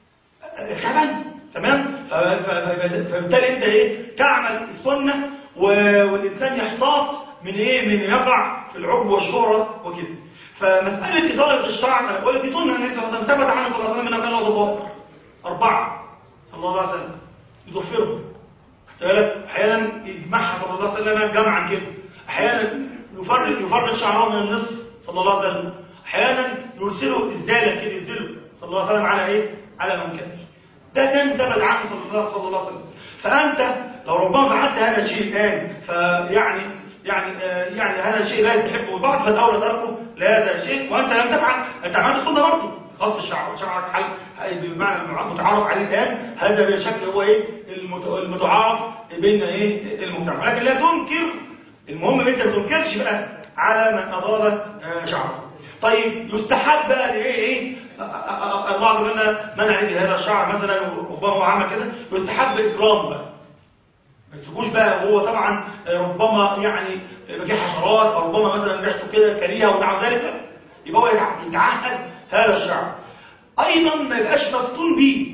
خبن تمام فبالتالي انت ايه تعمل السنه والانسان يحتاط من ايه من يقع في العجب والشهره وكده فمساله اطاله الشعر انا بقول لك دي سنه النبي صلى الله عليه وسلم ثبت عنه صلى الله عليه وسلم انه كان له ضفائر اربعه صلى الله عليه وسلم يضفرهم خدت بالك احيانا يجمعها صلى الله عليه وسلم جمعا كده احيانا يفرق يفرق شعره من النصف صلى الله عليه وسلم احيانا يرسله ازدالا كده يزدله صلى الله عليه وسلم على ايه على منكبه ده كان ثبت عنه صلى الله صلى الله عليه وسلم فانت لو ربما فعلت هذا الشيء الان فيعني يعني آه يعني هذا الشيء لا يستحقه البعض فالاولى تركه لهذا الشيء وانت لم تفعل انت عملت السنه برضه خاص الشعر شعرك حل بمعنى المتعارف عليه الان هذا بلا شك هو ايه المتعارف بين ايه المجتمع لكن لا تنكر المهم ان انت ما تنكرش بقى على من اضال آه شعره طيب يستحب بقى لايه ايه البعض منا منع بهذا الشعر مثلا ربما هو عمل كده يستحب اكرامه بقى ما تسيبوش بقى وهو طبعا ربما يعني يبقى فيه حشرات او ربما مثلا ريحته كده كريهه ونحو ذلك يبقى هو يتعهد هذا الشعر ايضا ما يبقاش مفتون بيه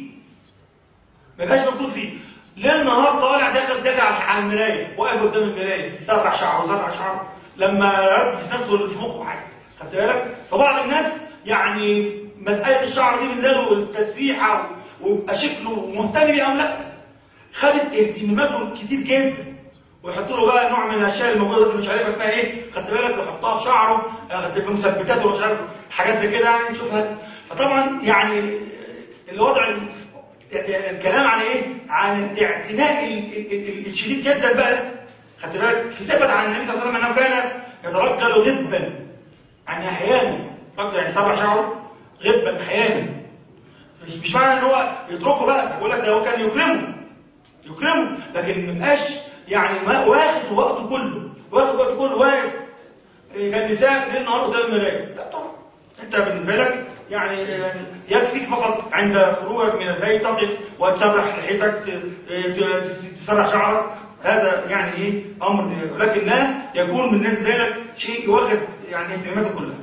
ما يبقاش مفتون فيه ليل نهار طالع داخل داخل على المرايه واقف قدام المرايه يسرح شعره يسرح شعره لما يركز نفسه في مخه حاجه خدت بالك فبعض الناس يعني مساله الشعر دي بالنسبه له التسريحه ويبقى شكله مهتم بيه او لا خدت اهتماماته كتير جدا ويحط له بقى نوع من الاشياء الموجوده اللي مش عارف اسمها ايه خدت بالك يحطها في شعره تبقى مثبتات ومش عارف حاجات زي كده يعني نشوفها فطبعا يعني الوضع الكلام عن ايه؟ عن الاعتناء الشديد جدا بقى ده خدت بالك في ثبت عن النبي صلى الله عليه وسلم انه كان يترجل غبا يعني احيانا رجل يعني سبع شعره غبا احيانا مش مش معنى ان هو يتركه بقى بقول لك ده هو كان يكرمه يكرمه لكن ما يبقاش يعني ما واخد وقته كله واخد وقته كله واقف كان نساء ليل نهار قدام المرايه لا طبعا انت بالنسبه لك يعني يكفيك فقط عند خروجك من البيت تقف وتسرح لحيتك تسرح شعرك هذا يعني ايه امر لكن لا يكون بالنسبه لك شيء واخد يعني اهتماماتك كلها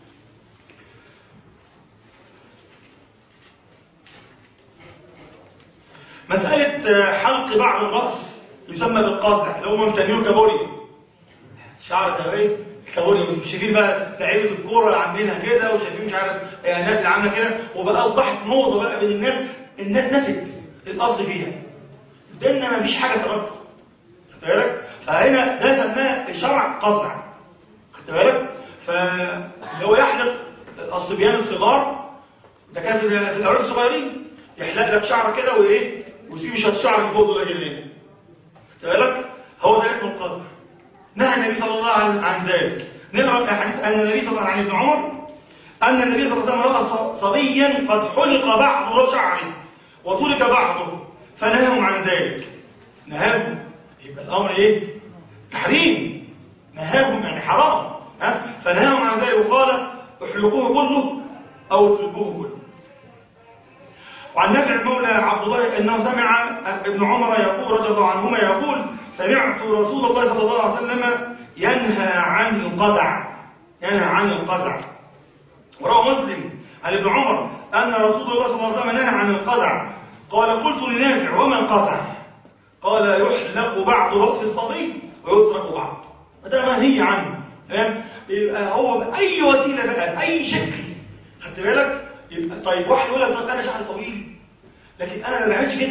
مسألة حلق بعض الرأس يسمى بالقزع اللي هم مسمينه كابوريا شعر كابوريا كابوريا شايفين بقى لعيبة الكورة اللي عاملينها كده وشايفين مش عارف الناس اللي عاملة كده وبقى أصبحت موضة بقى بين الناس الناس نست القصد فيها ديننا ما فيش حاجة تربط خدت بالك؟ فهنا ده سماه الشرع قزع خدت بالك؟ فلو يحلق الصبيان الصغار ده كان في الأولاد الصغيرين يحلق لك شعر كده وايه ويسيب شويه شعر من فوق دول رجلين خدت بالك هو ده اسمه القذر نهى النبي صلى الله عليه عن ذلك نقرا في حديث ان النبي صلى الله عليه وسلم عن ابن عمر ان النبي صلى الله عليه وسلم راى صبيا قد حلق بعض شعره وترك بعضه فنهاهم عن ذلك نهاهم يبقى الامر ايه تحريم نهاهم يعني حرام ها فنهاهم عن ذلك وقال احلقوه كله او اتركوه كله وعن نافع المولى عبد الله انه سمع ابن عمر يقول رضي الله عنهما يقول سمعت رسول الله صلى الله عليه وسلم ينهى عن القزع ينهى عن القزع وروى مسلم عن ابن عمر ان رسول الله صلى الله عليه وسلم نهى عن القزع قال قلت لنافع وما القزع قال يحلق بعض راس الصبي ويترك بعض فده منهي عنه فاهم يبقى هو باي وسيله بقى باي شكل خدت بالك يبقى طيب واحد يقول لك طب انا شعري طويل لكن انا ما بعملش كده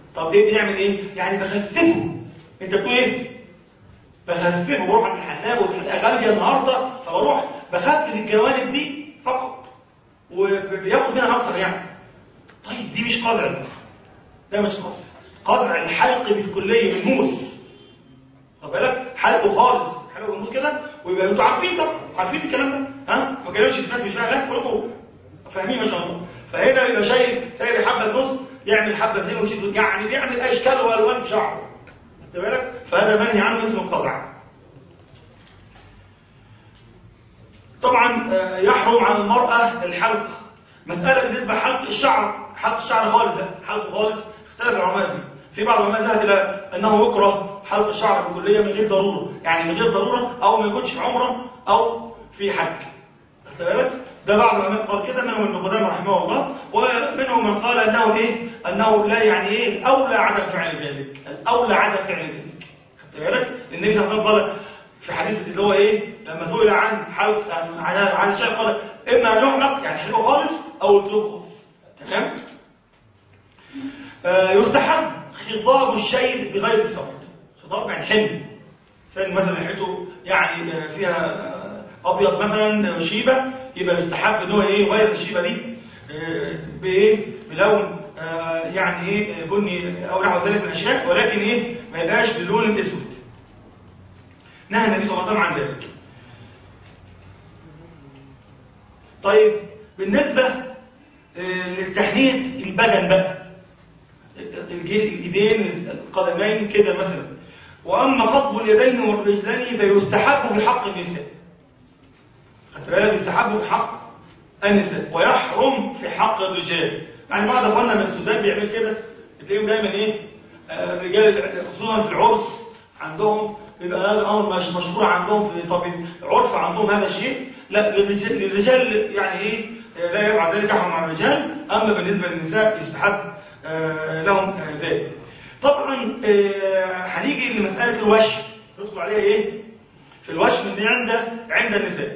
طب ايه بيعمل ايه يعني بخففه انت بتقول ايه بخففه بروح عند الحلاق والحلاقه غاليه النهارده فبروح بخفف الجوانب دي فقط وبياخد منها اكتر يعني طيب دي مش قدع ده ده مش قدع قدع الحلق بالكليه بالموس خد بالك حلقه خالص حلقه بالموس كده ويبقى انتوا عارفين طبعا عارفين الكلام ده ها ما كلامش في ناس مش فاهمه لا كلكم فاهمين ما شاء الله فهنا يبقى شايل سايب حبه نص يعمل حبه اثنين ويشيل يعني بيعمل اشكال والوان في شعره خد بالك فهذا منهي عنه اسمه القطع طبعا يحرم على المرأة الحلق مسألة بالنسبة لحلق الشعر حلق الشعر خالص ده حلق خالص اختلف العلماء فيه في بعض العلماء ذهب إلى أنه يكره حلق الشعر بالكلية من غير ضرورة يعني من غير ضرورة أو ما يكونش في عمرة أو في حج خدت بالك ده بعض العلماء قال كده منهم ابن قدامه رحمه الله ومنهم من قال انه ايه انه لا يعني ايه اولى عدم فعل ذلك الاولى عدم فعل ذلك خدت بالك النبي صلى الله عليه وسلم قال في حديث اللي هو ايه لما سئل عن حلق عن عن شيء قال اما ان يحلق يعني حلقه خالص او يتركه خالص تمام آه يستحب خضاب الشيء بغير الصوت خضاب يعني حمل فان مثلا حيته يعني فيها ابيض مثلا شيبه يبقى يستحب ان هو ايه يغير الشيبه دي بايه بلون يعني ايه بني او نحو ذلك من الاشياء ولكن ايه ما يبقاش باللون الاسود نهى النبي صلى الله عليه وسلم عن ذلك طيب بالنسبه لتحنيه البدن بقى الايدين القدمين كده مثلا واما قطب اليدين والرجلين فيستحب في حق النساء خدت بالك يستحب في حق النساء ويحرم في حق الرجال يعني بعض اخواننا من السودان بيعمل كده تلاقيهم دايما ايه الرجال خصوصا في العرس عندهم بيبقى هذا الامر مش مشهور عندهم في طب عرف عندهم هذا الشيء لا للرجال, للرجال يعني ايه لا يبعد ذلك يحرم على الرجال اما بالنسبه للنساء يستحب لهم ذلك طبعا هنيجي لمساله الوشم ندخل عليها ايه في الوشم اللي عند عند النساء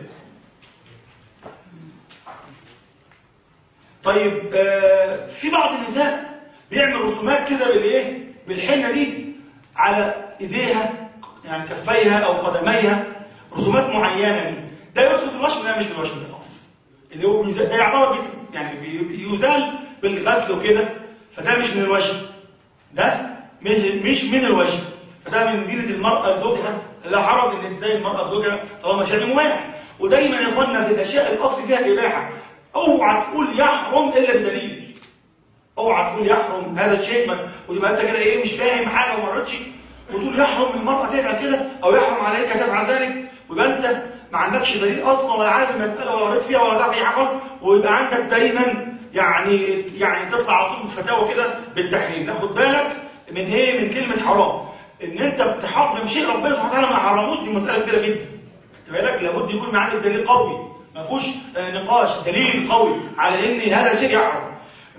طيب آه في بعض النساء بيعمل رسومات كده بالايه بالحنه دي على ايديها يعني كفيها او قدميها رسومات معينه دي ده يدخل في الوشم ده مش في الوشم ده خالص اللي هو ده يعتبر يعني بيزال بالغسل وكده فده مش من الوشم ده مش مش من الوشم فده من زينه المراه لزوجها لا حرج ان تزين المراه لزوجها طالما شيء مباح ودايما يا اخوانا في الاشياء الاصل فيها الاباحه اوعى تقول يحرم الا بدليل اوعى تقول يحرم هذا الشيء وتبقى انت كده ايه مش فاهم حاجه وما قريتش وتقول يحرم المراه تعمل كده او يحرم عليك تفعل ذلك ويبقى انت ما عندكش دليل اصلا ولا عارف المساله ولا قريت فيها ولا تعرف اي حاجه ويبقى عندك دايما يعني يعني تطلع على طول فتاوى كده بالتحريم ناخد بالك من ايه من كلمه حرام ان انت بتحرم شيء ربنا سبحانه وتعالى ما حرموش دي مساله كبيره جدا خد بالك لابد يكون معاك دليل قوي ما فيهوش نقاش دليل قوي على ان هذا شيء يحرم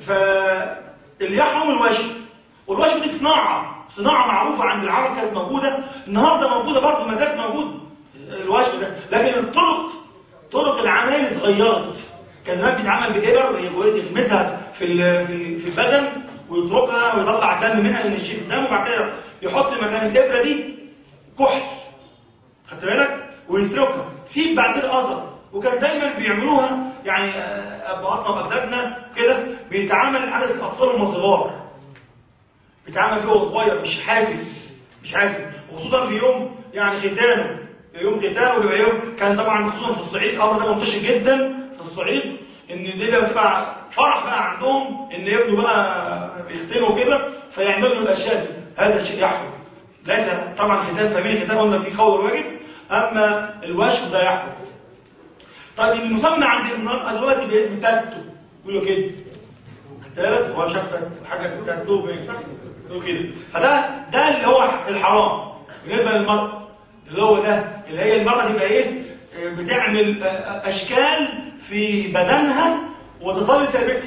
فاللي يحرم الوشم والوشم دي صناعه صناعه معروفه عند العرب كانت موجوده النهارده موجوده برضه ما زالت موجوده الوشم ده لكن الطرق طرق العمل اتغيرت كان زمان بيتعمل بإبر يغمسها في في في البدن ويتركها ويطلع الدم منها من الشيء الدم وبعد كده يحط مكان الإبرة دي كحل خدت بالك ويسرقها سيب بعد كده اثر وكان دايما بيعملوها يعني ابهاتنا واجدادنا كده بيتعامل عدد الاطفال هم صغار بيتعامل فيه وهو صغير مش حاسس مش حاسس وخصوصا في يوم يعني ختانه يوم ختانه بيبقى يوم كان طبعا خصوصا في الصعيد الامر ده منتشر جدا في الصعيد ان دي بتبقى فرح بقى عندهم ان ابنه بقى بيختنوا كده فيعملوا الاشياء دي هذا الشيء يحرم ليس طبعا ختان فاهمين الختان قلنا في قول واجب اما الوشم ده يحرم طيب المسمى عند المرأة دلوقتي باسم تاتو يقولوا كده الثالث هو شاف حاجة تاتو بيفتح يقولوا كده فده ده اللي هو الحرام بالنسبة للمرأة اللي هو ده اللي هي المرأة تبقى ايه بتعمل اشكال في بدنها وتظل ثابته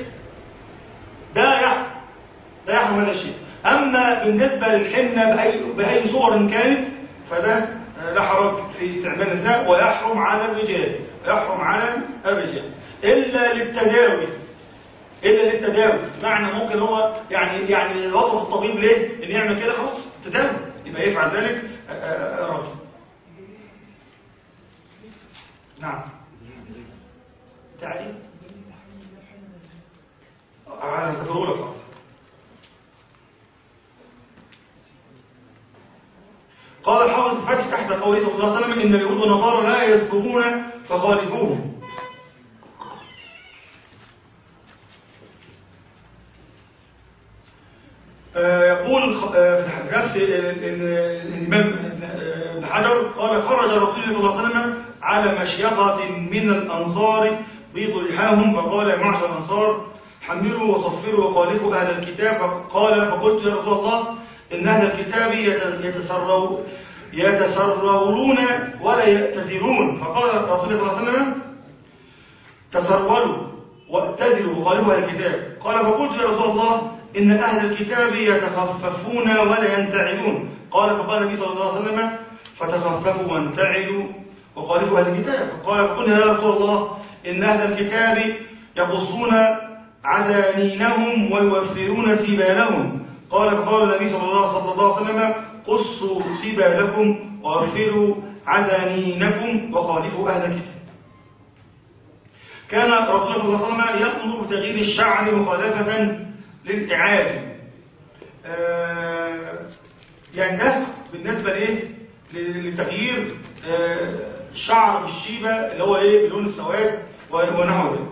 ده يحرم ده يحرم هذا الشيء اما بالنسبة للحنة بأي, بأي صور كانت فده لا حرج في استعمال النساء ويحرم على الرجال يحرم على الرجال إلا للتداوي الا للتداوي معنى ممكن هو يعني يعني وصف الطبيب ليه ان يعمل كده خلاص تداوي يبقى يفعل ذلك آه، آه، آه، رجل نعم تعليم هذكره لك خلاص قال الحافظ الفتح تحت قوله صلى الله عليه وسلم ان اليهود والنصارى لا يسبقون فخالفوهم آه، يقول خ- آه، في نفس ال- ال- ال- الإمام ابن حجر قال خرج رسول الله صلى الله عليه وسلم على مشيخة من الأنصار بيض لحاهم فقال يا معشر الأنصار حملوا وصفروا وخالفوا أهل الكتاب فقال فقلت يا رسول الله إن أهل الكتاب يت- يتسروا يتسرولون ولا يأتذرون فقال رسول الله صلى الله عليه وسلم تسرولوا واتذروا وخالفوا اهل الكتاب قال فقلت يا رسول الله ان اهل الكتاب يتخففون ولا ينتعلون قال فقال النبي صلى الله عليه وسلم فتخففوا وانتعلوا وخالفوا اهل الكتاب قال فقلنا يا رسول الله ان اهل الكتاب يقصون عزانينهم ويوفرون سبالهم قال فقال النبي صلى الله صلى الله عليه وسلم قصوا سبالكم ووفروا عزانينكم وخالفوا اهل الكتاب كان رسول الله صلى الله عليه وسلم يأمر بتغيير الشعر مخالفة للإعادة. آه يعني ده بالنسبة لإيه؟ ل- لتغيير آه شعر الشيبة اللي هو إيه؟ بلون السواد ونحو ذلك.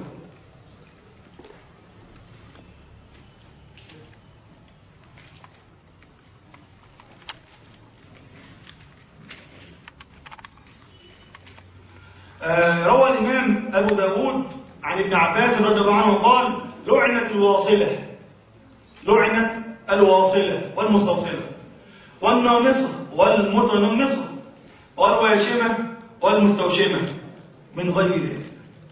آه، روى الإمام أبو داود عن ابن عباس رضي الله عنه قال لعنت الواصلة لعنت الواصلة والمستوصلة والنامصة والمتنمصة والواشمة والمستوشمة من غير ذلك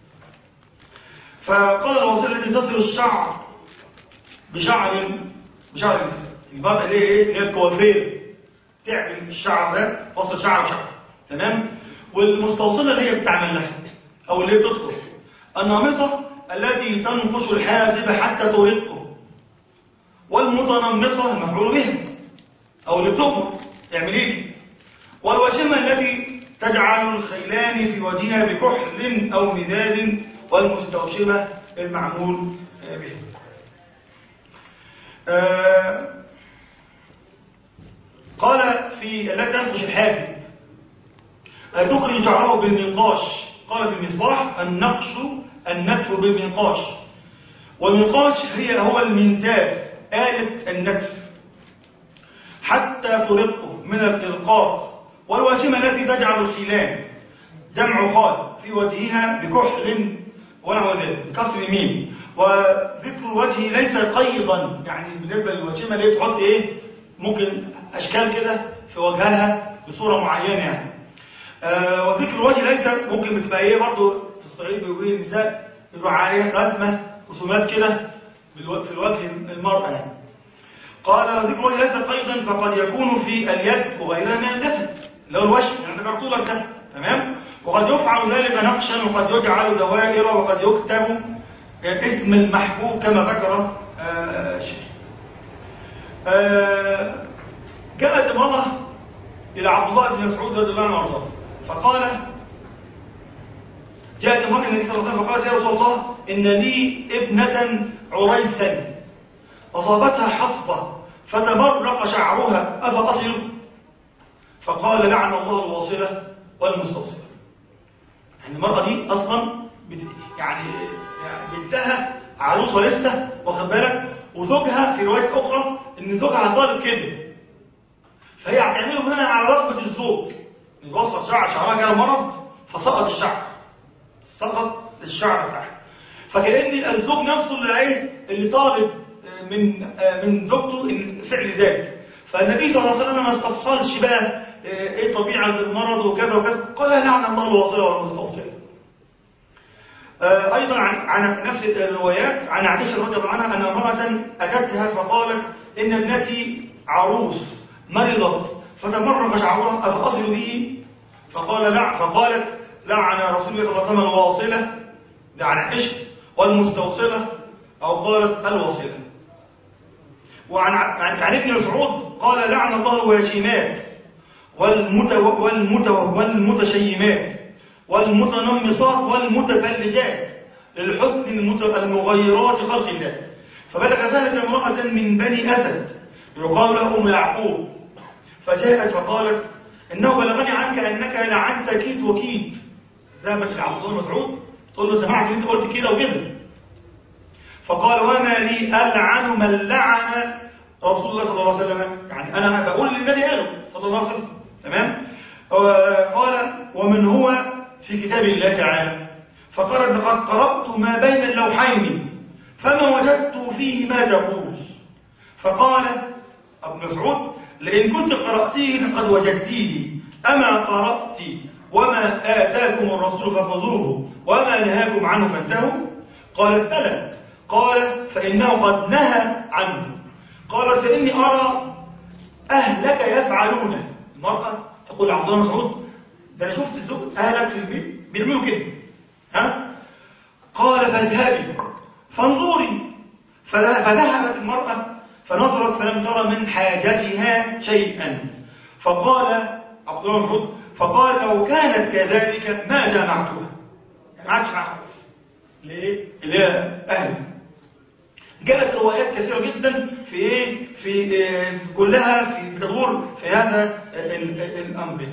فقال الواصلة التي تصل الشعر بشعر بشعر الإنسان المرأة اللي هي ايه؟ اللي هي الكوافير تعمل الشعر ده وصل شعر بشعر تمام والمستوصلة اللي هي بتعمل لها أو اللي هي بتطلق النامصة التي تنقش الحاجب حتى ترقه والمتنمصة المفعول بها أو اللي بتؤمر تعمل ايه دي والواشمة التي تجعل الخيلان في وجهها بكحل أو مداد والمستوشمة المعمول به آه قال في التي تنقش الحاجب تخرج شعره بالمنقاش قال في المصباح النقش النتف بالمنقاش والمنقاش هي هو المنتاج آلة النتف حتى ترقه من الإلقاء والواشمة التي تجعل الخيلان جمع خال في وجهها بكحل ونحو ذلك بكسر ميم وذكر الوجه ليس قيضا يعني بالنسبة للواشمة اللي هي تحط ايه ممكن اشكال كده في وجهها بصورة معينة يعني آه وذكر الوجه ليس ممكن بتبقى ايه برضه في الصعيد بيقول النساء رعاية رسمة رسومات كده بالو- في الوجه المرأة يعني قال ذكر الوجه ليس قيدا فقد يكون في اليد وغيرها من الجسد اللي هو الوجه يعني ذكرت لك ده تمام وقد يفعل ذلك نقشا وقد يجعل دوائر وقد يكتب آه، اسم المحبوب كما ذكر آه، الشيخ آه، جاءت امرأة إلى عبد الله بن مسعود رضي الله عنه وارضاه فقال جاءت امرأة النبي صلى الله عليه وسلم فقالت يا رسول الله إن لي ابنة عريسا أصابتها حصبة فتمرق شعرها أفأصل فقال لعن الله الواصلة والمستوصلة يعني المرأة دي أصلا بت... يعني يعني بنتها عروسة لسه واخد بالك وزوجها في رواية أخرى إن زوجها طالب كده فهي هتعمله بناء على رغبة الزوج يوصل شعر شعرها كان مرض فسقط الشعر سقط الشعر بتاعها فكأن الزوج نفسه اللي ايه اللي طالب من من زوجته إن فعل ذلك فالنبي صلى الله عليه وسلم ما استفصلش بقى ايه طبيعه المرض وكذا وكذا قال لعن الله الواصله والمستوصله ايضا عن عن نفس الروايات عن عائشه رضي الله عنها ان امراه اتتها فقالت ان ابنتي عروس مرضت فتمرق شعرها افاصل به فقال لا فقالت لعن رسول الله صلى الله عليه وسلم الواصله لعن عائشه والمستوصله أو قالت الوصلة وعن عن ابن مسعود قال لعن الله الواشمات والمتو والمتو والمتشيمات والمتنمصات والمتفلجات للحسن المغيرات خلق الله فبلغ ذلك امرأة من بني أسد يقال له أم يعقوب فجاءت فقالت إنه بلغني عنك أنك لعنت كيت وكيت ذهبت لعبد الله مسعود تقول له سمعت انت قلت كده وكده فقال وما لي ألعن من لعن رسول الله صلى الله عليه وسلم يعني أنا بقول للذي قاله صلى الله عليه وسلم تمام قال ومن هو في كتاب الله تعالى فقال لقد قرأت ما بين اللوحين فما وجدت فيه ما تقول فقال ابن مسعود لئن كنت قرأتيه لقد وجدتيه أما قرأت وما آتاكم الرسول فخذوه وما نهاكم عنه فانتهوا قالت بلى قال فإنه قد نهى عنه قالت فإني أرى أهلك يفعلون المرأة تقول عبد الله مسعود ده أنا شفت أهلك في البيت بيعملوا كده ها قال فاذهبي فانظري فذهبت المرأة فنظرت فلم ترى من حاجتها شيئا فقال عبد الله مسعود فقال لو كانت كذلك ما جامعتها يعني ما عادش معها ليه؟ اللي هي أهل جاءت روايات كثيرة جدا في ايه؟ في آه كلها في بتدور في هذا الأمر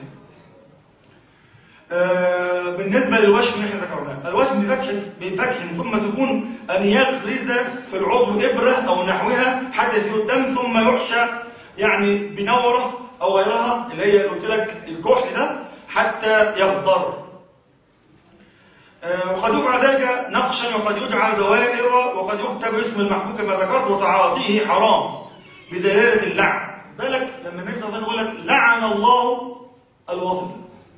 آه بالنسبة للوشم اللي احنا ذكرناه الوشم بفتح بفتح ثم سكون أن يغرز في العضو إبرة أو نحوها حتى يسير الدم ثم يحشى يعني بنورة أو غيرها اللي هي قلت لك الكحل ده حتى يخضر آه وقد يفعل ذلك نقشا وقد يجعل دوائر وقد يكتب اسم المحبوب كما ذكرت وتعاطيه حرام بدلالة اللعن بالك لما النبي صلى الله عليه وسلم يقول لك لعن الله الوصل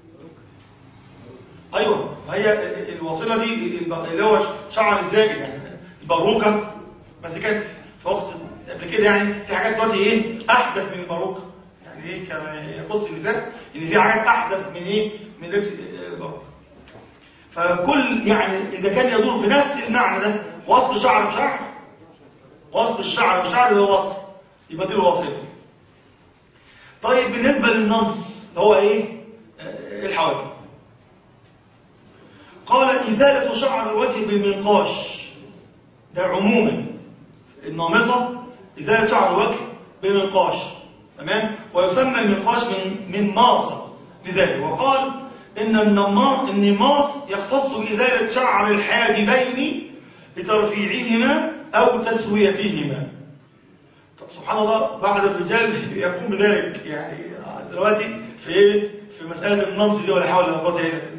ايوه هي الوصله دي اللي هو شعر الزائد يعني الباروكه بس كانت في وقت قبل كده يعني في حاجات دلوقتي ايه احدث من الباروكه يعني ايه كما يخص النساء ان في حاجات احدث من ايه من لبس الباروكه فكل يعني اذا كان يدور في نفس المعنى ده وصل شعر بشعر وصل الشعر بشعر هو وصل يبقى دي الوصله طيب بالنسبه للنص اللي هو ايه الحواجب قال إزالة شعر الوجه بالمنقاش ده عموما النامصة إزالة شعر الوجه بالمنقاش تمام ويسمى المنقاش من من ماصة لذلك وقال إن النماص النماص يختص بإزالة شعر الحاجبين لترفيعهما أو تسويتهما طب سبحان الله بعض الرجال يقوم بذلك يعني دلوقتي في في مسألة النمص دي ولا حول ولا قوة إلا بالله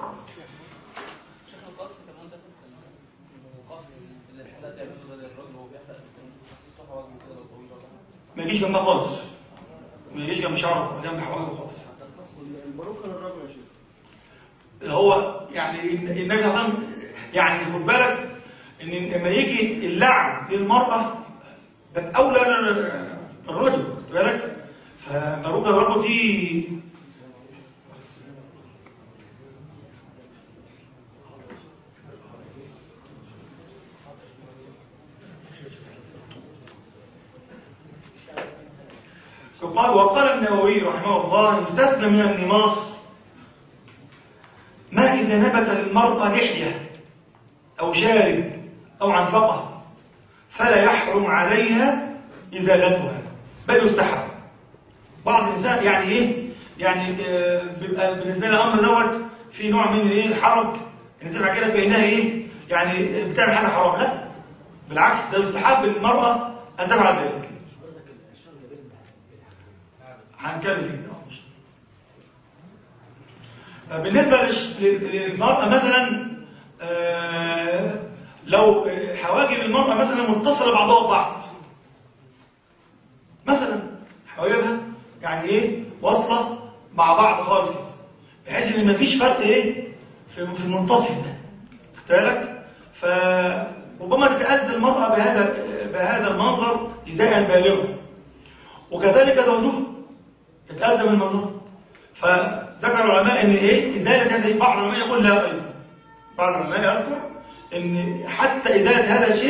ما يجيش جنبها خالص ما يجيش جنب شعره جنب حواجبه خالص الباروكه للرجل يا شيخ هو يعني النبي صلى الله عليه وسلم يعني خد بالك ان لما يجي اللعن للمراه ده اولى الرجل خد بالك فباروكه الرجل دي قال وقال النووي رحمه الله يستثنى من النماص ما إذا نبت للمرأة لحية أو شارب أو عنفقة فلا يحرم عليها إزالتها بل يستحب بعض النساء يعني إيه؟ يعني آه، بيبقى بالنسبة لها الأمر دوت في نوع من إيه الحرج إن تبقى كده كأنها إيه؟ يعني بتعمل حاجة حرام لا بالعكس ده يستحب للمرأة أن تفعل ذلك هنكمل فيه ده آه، بالنسبة للش- للمرأة مثلا آه، لو حواجب المرأة مثلا متصلة بعضها ببعض مثلا حواجبها يعني ايه واصلة مع بعض خالص كده بحيث ان مفيش فرق ايه في في المنتصف ده خدت بالك فربما تتأذى المرأة بهذا بهذا المنظر إزاء بالغا وكذلك زوجها يتأذى من المنظر فذكر العلماء ان ايه ازاله هذه بعض العلماء يقول لا ايضا بعض العلماء يذكر ان حتى ازاله هذا الشيء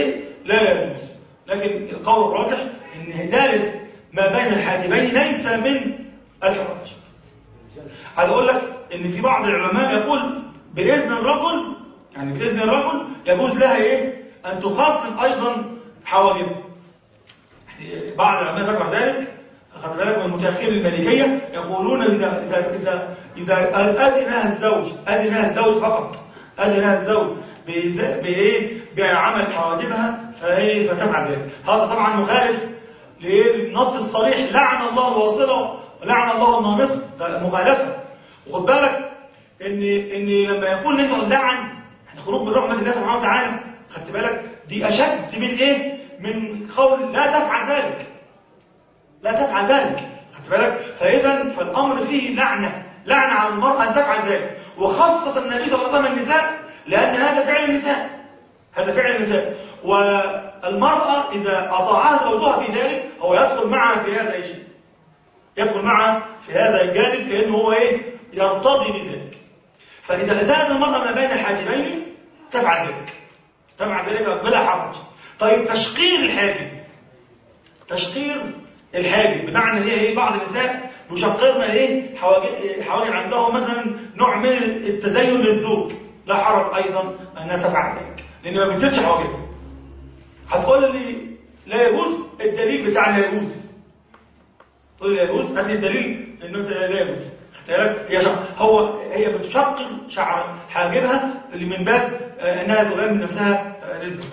لا يجوز لكن القول الراجح ان ازاله ما بين الحاجبين ليس من الحرج عايز اقول لك ان في بعض العلماء يقول باذن الرجل يعني باذن الرجل يجوز لها ايه ان تخفف ايضا حواجبها يعني بعض العلماء ذكر ذلك خد بالك من متاخرين المالكيه يقولون اذا اذا اذا اذا اذن الزوج اذن الزوج فقط اذن الزوج بإذا- بايه بعمل حواجبها فهي فتفعل ذلك هذا طبعا مخالف للنص الصريح لعن الله الواصله ولعن الله النامصه ده مخالفه وخد بالك ان ان لما يقول النبي صلى الله عليه وسلم لعن يعني خروج من رحمه الله سبحانه وتعالى خدت بالك دي اشد من ايه من قول لا تفعل ذلك لا تفعل ذلك خدت بالك فاذا فالامر فيه لعنه لعنه على المراه ان تفعل ذلك وخاصه النبي صلى الله عليه وسلم النساء لان هذا فعل النساء هذا فعل النساء والمراه اذا اطاعها زوجها في ذلك هو يدخل معها في هذا الشيء يدخل معها في هذا الجانب لانه هو ايه يرتضي بذلك فاذا ازالت المراه ما بين الحاجبين تفعل ذلك تفعل ذلك بلا حرج طيب تشقير الحاجب تشقير الحاجب بمعنى ان هي ايه بعض النساء يشقرن ايه حواجب حواجب عندهم مثلا نوع من التزين للزوج لا حرج ايضا انها تفعل ذلك لان ما بتزيدش حواجبها هتقول لي لا يجوز الدليل بتاع لا يجوز تقول لي لا يجوز هات لي الدليل انه لا يجوز خدت بالك؟ هي شق... هو هي بتشقر شعر حاجبها اللي من باب آه، انها تبين من نفسها آه، للزوج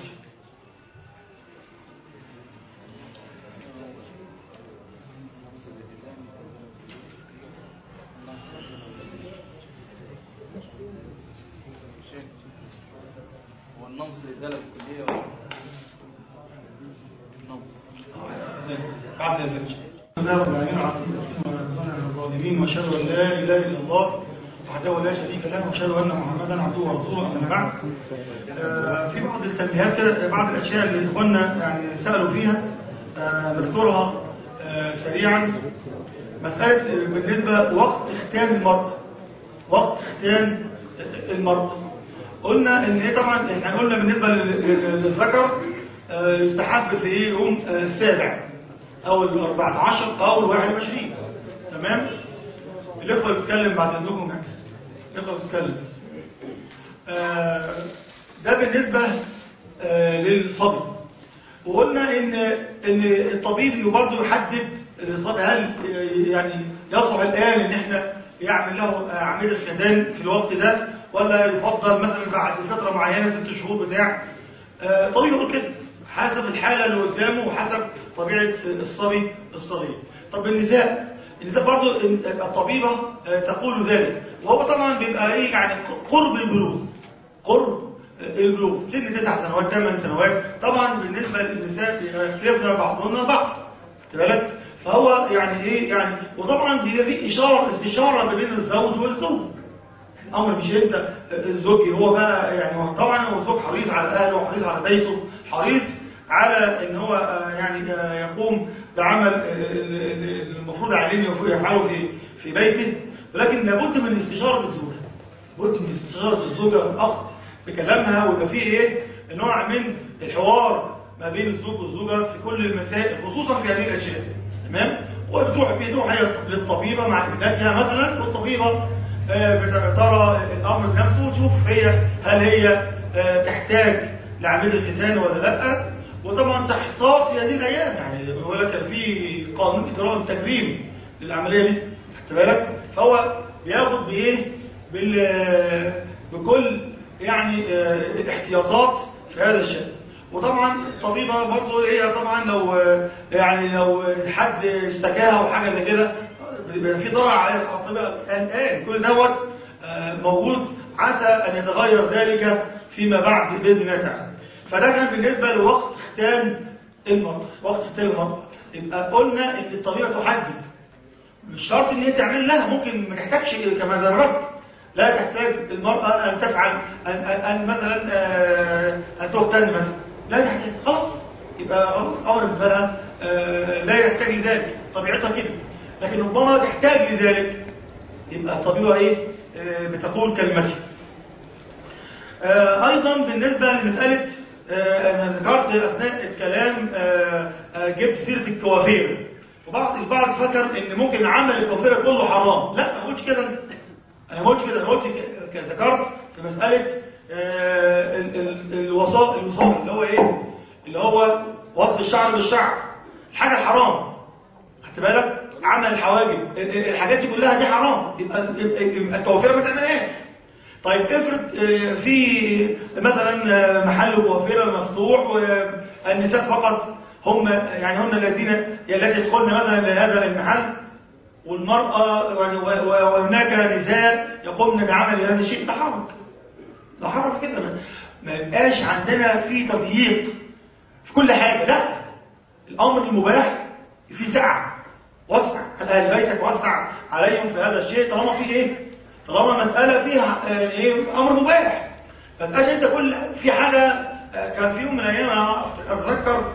هو النمص إزالة بالكلية ولا النمص بعد ذلك بسم الله الرحمن الرحيم الظالمين واشهد ان لا اله الا الله وحده لا شريك له واشهد ان محمدا عبده ورسوله اما بعد آه، في بعض التنبيهات كده بعض الاشياء اللي اخواننا يعني سالوا فيها آه، نذكرها آه، سريعا مساله بالنسبه وقت اختيان المراه وقت اختيان المراه قلنا ان ايه طبعا احنا قلنا بالنسبه لل- لل- للذكر آه، يستحب في ايه يوم آه، السابع او ال 14 او ال 21 تمام الاخوه اللي بتتكلم بعد اذنكم يعني الاخوه بتتكلم آه، ده بالنسبه آه، للصبي وقلنا ان ان الطبيب برضه يحدد الصبي هل يعني يصلح الان ان احنا يعمل له عمليه الختان في الوقت ده ولا يفضل مثلا بعد فتره معينه ست شهور بتاع آه، طبيب يقول كده حسب الحاله اللي قدامه وحسب طبيعه الصبي الصغير طب النساء النساء برضه الطبيبه آه، تقول ذلك وهو طبعا بيبقى ايه يعني قرب البلوغ قرب البلوغ سن تسع سنوات ثمان سنوات طبعا بالنسبه للنساء يختلفنا بعضهن البعض خدت بالك فهو يعني ايه يعني وطبعا بيبقى في اشاره استشاره ما بين الزوج والزوج الامر مش انت الزوج هو بقى يعني هو طبعا هو الزوج حريص على اهله وحريص على بيته حريص على ان هو آه، يعني آه، يقوم بعمل آه، ال- ال- المفروض عليه إنه يفعله في في بيته ولكن لابد من استشاره الزوجه لابد من استشاره الزوجه والاخ بكلامها ويبقى فيه ايه نوع من الحوار ما بين الزوج والزوجه في كل المسائل خصوصا في هذه الاشياء تمام وبتروح بتروح هي للطبيبه مع ابنتها مثلا والطبيبه آه، بت- ترى الامر بنفسه وتشوف هي هل هي آه، تحتاج لعمليه الختان ولا لا وطبعا تحتاط في هذه الايام يعني بيقول لك كان في قانون اجراء تكريم للعمليه دي خدت بالك فهو بياخد بايه بال بكل يعني آه، الاحتياطات في هذا الشأن وطبعا الطبيبه برضه هي طبعا لو آه، يعني لو حد اشتكاها او حاجه زي كده بيبقى في ضرر على الطبيبه الان كل دوت آه، موجود عسى ان يتغير ذلك فيما بعد باذن الله تعالى فده كان بالنسبه لوقت ختان المرأة وقت ختان المرأة يبقى قلنا ان الطبيبه تحدد مش شرط ان هي تعمل لها ممكن ما تحتاجش كما ذكرت لا تحتاج المرأة أن تفعل أن, أن, أن مثلا آه، أن تغتن مثلا لا تحتاج خلاص يبقى أمر بالنسبة لها آه، لا يحتاج لذلك طبيعتها كده لكن ربما تحتاج لذلك يبقى الطبيبة إيه آه، بتقول كلمتها آه، أيضا بالنسبة لمسألة آه، انا ذكرت اثناء الكلام آه، آه، جبت سيره الكوافير وبعض البعض فكر ان ممكن عمل الكوافير كله حرام لا ما قلتش كده انا ما قلتش كده انا قلت ك- ك- ذكرت في مساله آه، ال- ال- الوصاء الوصال اللي هو ايه اللي هو وصل الشعر بالشعر الحاجه الحرام خدت بالك عمل الحواجب ال- ال- الحاجات دي كلها دي حرام يبقى يبقى, يبقى الكوافير ما تعملهاش طيب افرض آه، في مثلا آه، محل كوافير مفتوح والنساء فقط هم يعني هن الذين التي يدخلن مثلا لهذا المحل والمرأة يعني و- و- وهناك نساء يقومن بعمل هذا الشيء ده حرج ده حرج كده ما- ما يبقاش عندنا في تضييق في كل حاجة لا الأمر المباح في سعة وسع على أهل بيتك وسع عليهم في هذا الشيء طالما في إيه؟ طالما مسألة فيها آه، إيه أمر مباح ما تبقاش أنت كل في حاجة آه، كان في يوم من الأيام أنا أتذكر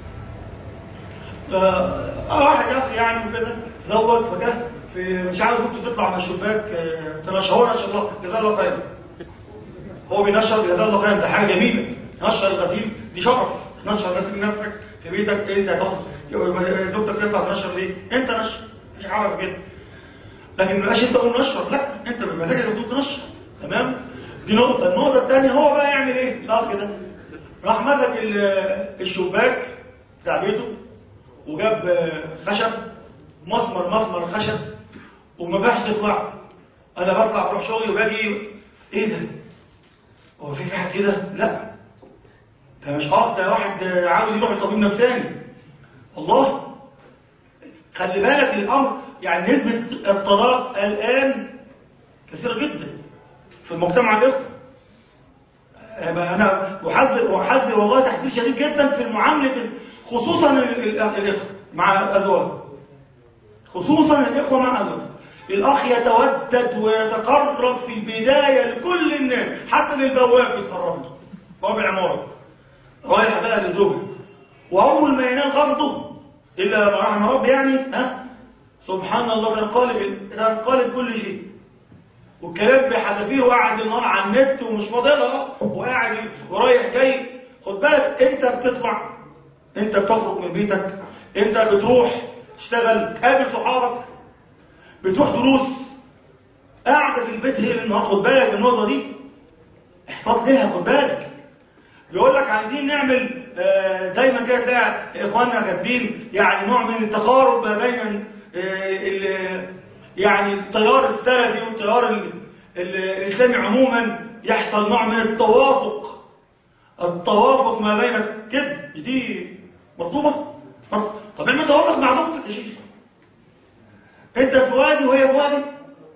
اه واحد يا اخي يعني كده تزوج فجاه في مش عاوز زوجته تطلع من الشباك آه، تنشهور نشر الله جزاه الله خير هو بينشر جزاه الله خير ده حاجه جميله نشر الغسيل دي شرف نشر غسيل نفسك في بيتك انت هتاخد زوجتك تطلع تنشر ليه؟ انت نشر مش عارف كده لكن ما يبقاش انت تقوم نشر لا انت بمزاجك تقوم تنشر تمام دي نقطه النقطه الثانيه هو بقى يعمل ايه؟ الاخ كده راح مسك ال- الشباك بتاع بيته وجاب آه، خشب مسمر مسمر خشب وما فيهاش تطلع انا بطلع بروح شغلي وباجي ايه ده هو في حاجه كده لا ده مش اه ده واحد آه، عاوز يروح لطبيب نفساني الله خلي بالك الامر يعني نسبه الطلاق الان كثيره جدا في المجتمع الاخوه أنا أنا أحذر أحذر والله تحذير شديد جدا في المعاملة خصوصا ال- ال- الإخوة مع الأزواج خصوصا الإخوة مع الأزواج الأخ يتودد ويتقرب في البداية لكل الناس حتى للبواب بيتقرب له بواب العمارة رايح بقى لزوجها وأول ما ينال غمضه إلا ما رحم ربي يعني ها سبحان الله تنقلب تنقلب كل شيء والكلام بحذافيره وقاعد النهار على النت ومش فاضلها وقاعد ورايح جاي خد بالك انت بتطلع انت بتخرج من بيتك انت بتروح تشتغل تقابل صحابك بتروح دروس قاعده في البيت هي النهار خد بالك من النقطه دي احفظ ليها خد بالك بيقول لك عايزين نعمل آه، دايما كده تلاقي اخواننا كاتبين يعني نوع من التقارب ما بين آه، ال- يعني التيار السلفي والتيار ال- ال- الاسلامي عموما يحصل نوع من التوافق التوافق ما بين كده دي مطلوبه طب اعمل توافق مع زوجتك يا شيخ انت في وادي وهي في وادي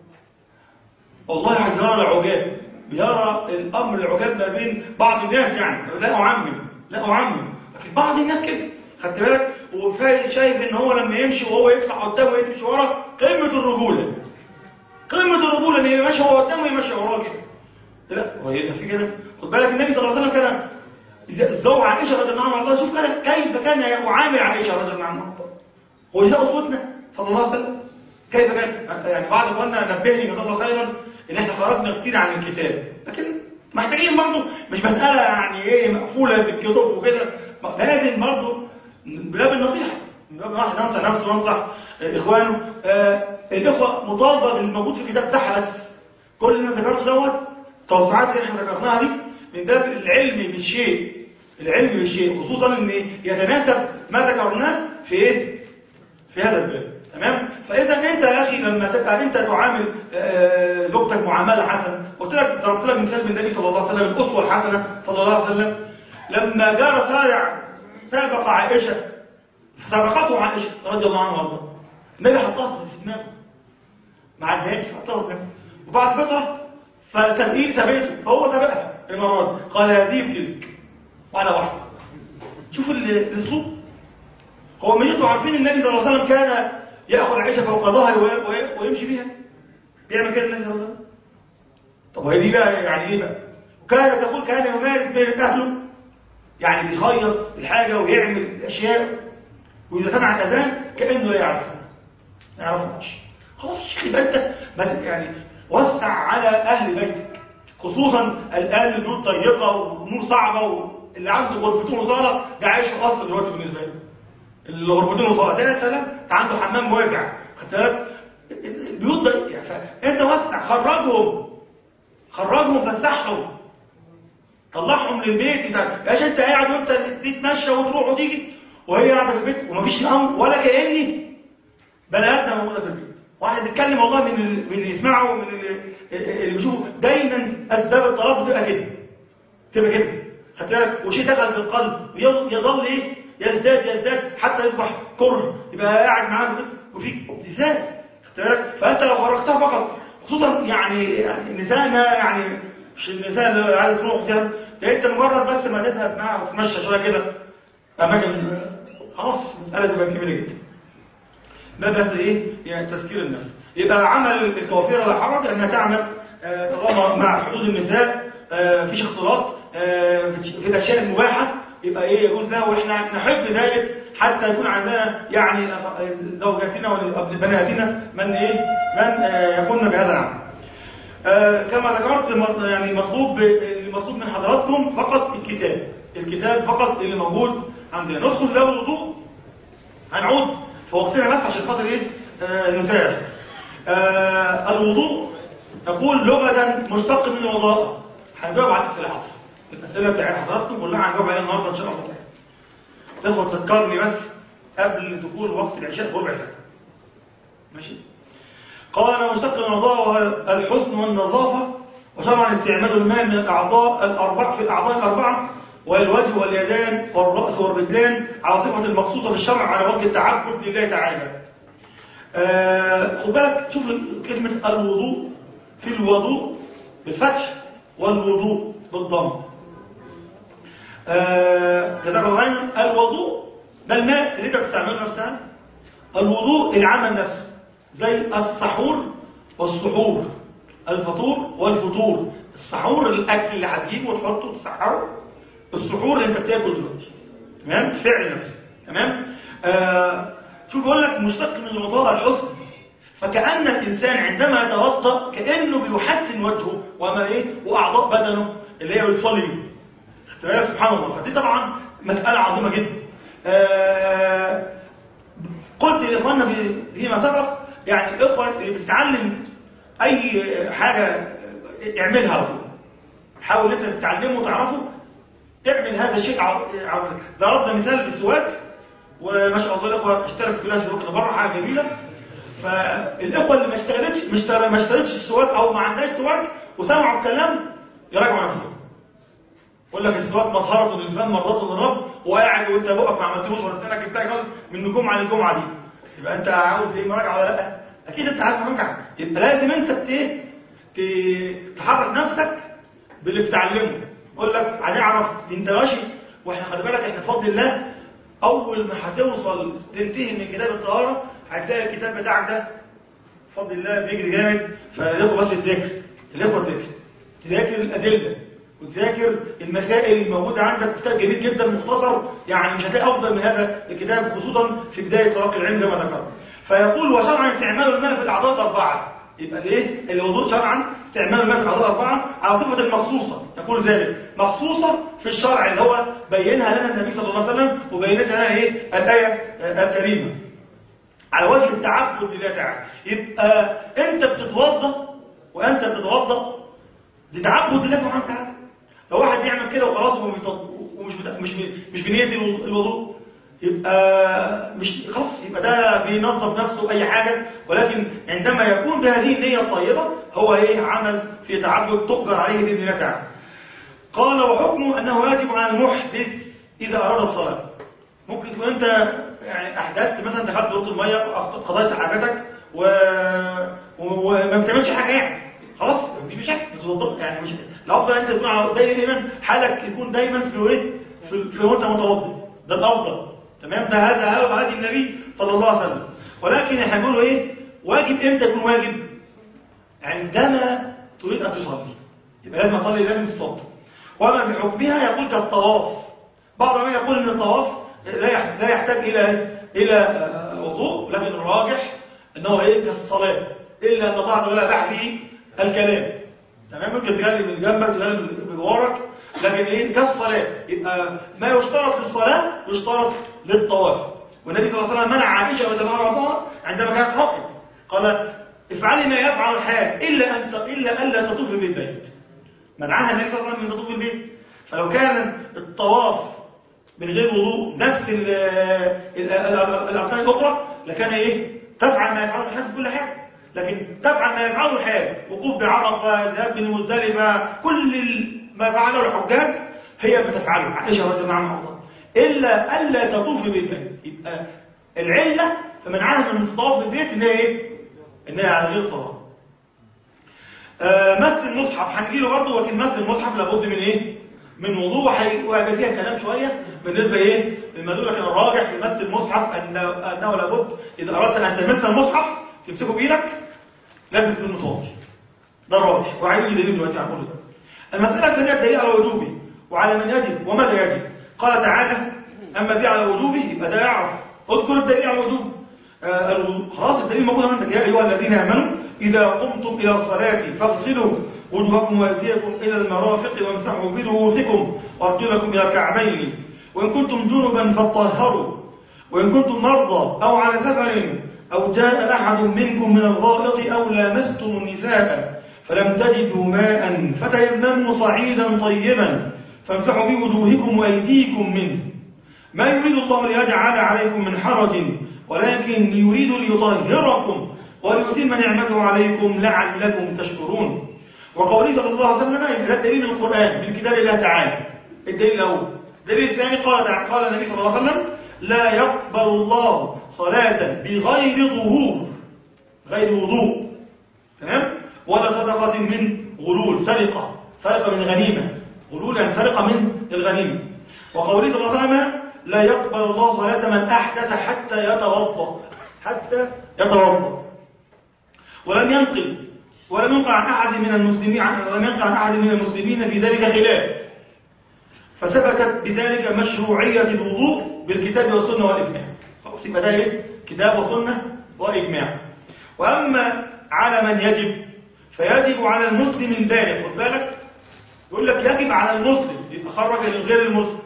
والله يرى العجاب بيرى الامر العجاب ما بين بعض الناس يعني لا اعمم لا اعمم لكن بعض الناس كده خدت بالك وشايف ان هو لما يمشي وهو يطلع قدامه ويمشي ورا قمه الرجوله قمه الرجوله ان يبقى ماشي هو قدامه ويمشي وراه كده لا هو يبقى في كده خد بالك النبي صلى الله عليه وسلم كان زوج عائشه رضي الله عنها الله شوف كان كيف كان يعامل عائشه رضي الله عنها هو ده اسوتنا صلى الله عليه وسلم كيف كان يعني بعض اخواننا نبهني جزاه الله خيرا ان احنا خرجنا كتير عن الكتاب لكن محتاجين برضه مش مساله يعني ايه مقفوله في الكتب وكده لازم برضه من باب النصيحه من باب واحد ينصح نفسه وينصح اخوانه آه الاخوه مطالبه بالموجود في الكتاب بتاعها بس كل اللي انا ذكرته دوت التوسعات اللي احنا ذكرناها دي من باب العلم بالشيء العلم بالشيء خصوصا ان يتناسب ما ذكرناه في ايه في هذا الباب تمام فاذا انت يا اخي لما تبقى انت تعامل آه، زوجتك معامله حسنه قلت لك ضربت لك مثال من النبي صلى الله عليه وسلم الاسوه الحسنه صلى الله عليه وسلم لما جار سارع سابق عائشه سبقته عائشه رضي الله عنها وارضاها النبي حطها في دماغه ما عدهاش حطها في دماغه وبعد فتره فسبقيه سبقته فهو سبقها المره دي قال هذه بتلك وعلى واحده شوف ال- الاسلوب هو ما انتوا عارفين النبي صلى الله عليه وسلم كان ياخذ عائشه فوق ظهره وي- وي- ويمشي بيها بيعمل كده النبي صلى الله عليه وسلم طب وهي دي بقى يعني ايه بقى وكان تقول كان يمارس بين اهله يعني بيخيط الحاجه ويعمل الاشياء واذا سمع الاذان كانه لا يعرفها ما يعرفهاش خلاص يا شيخ يبقى انت ما ت- يعني وسع على اهل بيتك خصوصا الان النور ضيقه والامور صعبه اللي عنده غرفتين وصاله ده عايش في قصر دلوقتي بالنسبه له اللي غرفتين وصاله ده يا سلام ده عنده حمام واسع خدت بالك البيوت ضيقه انت وسع خرجهم خرجهم فسحهم طلعهم للبيت انت يا انت قاعد وانت تتمشى وتروح وتيجي وهي قاعده في البيت ومفيش امر ولا كاني بني ادم موجوده في البيت واحد يتكلم والله من ال- من اللي يسمعه ومن اللي, اللي بيشوفه دايما اسباب الطلاق بتبقى كده تبقى كده خدت بالك وشيء دخل في القلب يظل يظل ايه يزداد يزداد حتى يصبح كره يبقى قاعد معاه في البيت وفي ابتسام خدت بالك فانت لو خرجتها فقط خصوصا يعني يعني نسائنا يعني مش النساء اللي عايزه تروح فيها ده انت مجرد بس ما تذهب معاها وتتمشى شويه كده اماكن خلاص المساله تبقى جميله جدا ده بس ايه يعني تذكير النفس يبقى عمل الكوافير لا حرج انها تعمل آه، طالما مع حدود النساء آه، مفيش اختلاط آه، في في الاشياء المباحه يبقى ايه يجوز له واحنا نحب ذلك حتى يكون عندنا يعني زوجاتنا وبناتنا من ايه من آه، يكون بهذا العمل آه، كما ذكرت م- يعني مطلوب المطلوب من حضراتكم فقط الكتاب الكتاب فقط اللي موجود عندنا ندخل في باب الوضوء هنعود في وقتنا بس عشان خاطر ايه آه نسارع آه الوضوء يقول لغة مشتق من الوضاء هنجاوب على الأسئلة حاضر الأسئلة بتاعت حضراتكم كلها هنجاوب عليها النهارده إن شاء الله تاخد تذكرني بس قبل دخول وقت العشاء بربع ساعة ماشي قال مشتق من الوضاء وهو الحسن والنظافة وشرعا استعمال الماء من الأعضاء الأربع في الأعضاء الأربعة والوجه واليدان والرأس والرجلان على صفة المقصودة في الشرع على وجه التعبد لله تعالى. آه خد بالك شوف كلمة الوضوء في الوضوء بالفتح والوضوء بالضم. آه جزاك الله خيرا الوضوء ده الماء اللي انت بتستعمله نفسها الوضوء العمل نفسه زي السحور والسحور الفطور والفطور السحور الاكل اللي هتجيبه وتحطه تسحره السحور اللي انت بتاكل دلوقتي تمام فعل نفسه تمام آه شوف بيقول لك مشتق من الوضوء الحسن فكأن الإنسان عندما يتوضأ كأنه بيحسن وجهه وما إيه وأعضاء بدنه اللي هي بتصلي بيه خدت بالك سبحان الله فدي طبعا مسألة عظيمة جدا آه قلت لإخواننا في- فيما سبق يعني الإخوة اللي بتتعلم أي حاجة اعملها على طول حاول أنت تتعلمه وتعرفه اعمل هذا الشيء عو... عو... ضربنا مثال بالسواك وما شاء الله الاخوه اشتركت كلها في الوقت بره حاجه جميله فالاخوه اللي ما اشتغلتش مش اشتر- ما اشتركتش السواك او ما عندهاش سواك وسمعوا الكلام يراجعوا نفسهم يقول لك السواك مطهرة للفم مرضاة للرب وقاعد وانت بقك ما عملتلوش ولا سنك بتاعك خالص من الجمعه للجمعه دي يبقى انت عاوز ايه مراجعه ولا لا؟ اكيد انت عايز مراجعه يبقى لازم انت ت- ت- تحرك نفسك باللي بتعلمه يقول لك هنعرف انت ماشي واحنا خلي بالك احنا بفضل الله اول ما هتوصل تنتهي من كتاب الطهاره هتلاقي الكتاب بتاعك ده بفضل الله بيجري جامد فالاخوه بس تذاكر الاخوه تذاكر تذاكر الادله وتذاكر المسائل الموجوده عندك كتاب جميل جدا مختصر يعني مش هتلاقي افضل من هذا الكتاب خصوصا في بدايه تلقي العلم كما ذكرت فيقول وشرعا استعمال الماء في الاعضاء الاربعه يبقى الايه الوضوء شرعا استعمال الماء في الاعضاء الاربعه على صفه المخصوصه يقول ذلك مخصوصه في الشرع اللي هو بينها لنا النبي صلى الله عليه وسلم وبينتها لنا ايه الايه آه، الكريمه على وجه التعبد لله تعالى يبقى انت بتتوضا وانت بتتوضا دي تعبد لله سبحانه وتعالى لو واحد يعمل كده وخلاص وهو بيتوضا ومش بتا... مش مش بنيه الوضوء- الوضوء يبقى مش خلاص يبقى ده بينظف نفسه اي حاجه ولكن عندما يكون بهذه النيه الطيبه هو ايه عمل في تعبد تؤجر عليه باذن الله تعالى قال وحكمه انه واجب على المحدث اذا اراد الصلاه ممكن تكون انت يعني احدثت مثلا دخلت اوضه الميه قضيت حاجتك و... و... وما بتعملش حاجه يعني خلاص مفيش مشاكل بتوضأ يعني مش الافضل انت تكون على دايما حالك يكون دايما في ايه في, في وانت متوضئ ده الافضل تمام ده هذا هذا هدي النبي صلى الله عليه وسلم ولكن احنا بنقول ايه واجب امتى يكون واجب عندما تريد ان تصلي يبقى لازم اصلي لازم تصلي وما في حكمها يقول كالطواف بعض من يقول ان الطواف لا يح- لا يحتاج الى الى آه، وضوء لكن الراجح انه ايه كالصلاه الا ان الله تعالى اباح به الكلام تمام ممكن تكلم من جنبك تكلم من جوارك لكن ايه كالصلاه يبقى ما يشترط للصلاه يشترط للطواف والنبي صلى الله عليه وسلم منع عائشه رضي الله عنها عندما كانت حائض قال افعلي ما يفعل الحاج الا ان الا الا تطوفي بالبيت منعها النبي صلى الله عليه وسلم من تطوف البيت فلو كان الطواف من غير وضوء نفس ال- ال- ال- الاركان الاخرى لكان ايه تفعل ما يفعله الحاج في كل حاجه لكن تفعل ما يفعله الحاج وقوف بعرفه ذهاب من مزدلفه كل ال- ما فعله الحجاج هي بتفعله عائشه رضي الله عنها وارضاها الا الا تطوف بالبيت يبقى العله فمنعها من الطواف بالبيت ان هي ايه؟ انها على غير طواف آه، مس المصحف هنجي له برضه ولكن مس المصحف لابد من ايه؟ من وضوء وهي- وهيبقى فيها كلام شويه بالنسبه ايه؟ للمدلول لكن الراجح في مس المصحف انه انه لابد اذا اردت ان تمس المصحف تمسكه بايدك لازم تكون متوضي. ده الراجح وهيجي دليل دلوقتي هنقول ده. المساله الثانيه الدليل على وجوبه وعلى من يجب وماذا يجب؟ قال تعالى اما دي على وجوبه يبقى ده يعرف اذكر الدليل على وجوبه. آه الوضوء. خلاص الدليل موجود عندك يا ايها الذين امنوا اذا قمتم الى الصلاه فاغسلوا وجوهكم وايديكم الى المرافق وامسحوا برؤوسكم وارجلكم الى الكعبين وان كنتم جنبا فطهروا وان كنتم مرضى او على سفر او جاء احد منكم من الغائط او لامستم النساء فلم تجدوا ماء فتيمموا صعيدا طيبا فامسحوا بوجوهكم وايديكم منه ما يريد الله ليجعل عليكم من حرج ولكن يريد ليطهركم وليتم نعمته عليكم لعلكم تشكرون وقوله صلى الله عليه وسلم يبقى ده دليل من القران من كتاب الله تعالى الدليل الاول الدليل الثاني قال قال النبي صلى الله عليه وسلم لا يقبل الله صلاه بغير ظهور غير وضوء تمام ولا صدقه من غلول سرقه سرقه من غنيمه غلول يعني سرقه من الغنيمه وقوله صلى الله عليه وسلم لا يقبل الله صلاه من احدث حتى يتوضا حتى يتوضا ولم ينقل ولم ينقل عن احد من المسلمين عن ولم ينقل عن احد من المسلمين في ذلك خلاف فثبتت بذلك مشروعيه الوضوء بالكتاب والسنه والاجماع خلاص يبقى ده ايه كتاب وسنه واجماع واما على من يجب فيجب على المسلم البالغ خد بالك يقول لك يجب على المسلم يبقى خرج للغير المسلم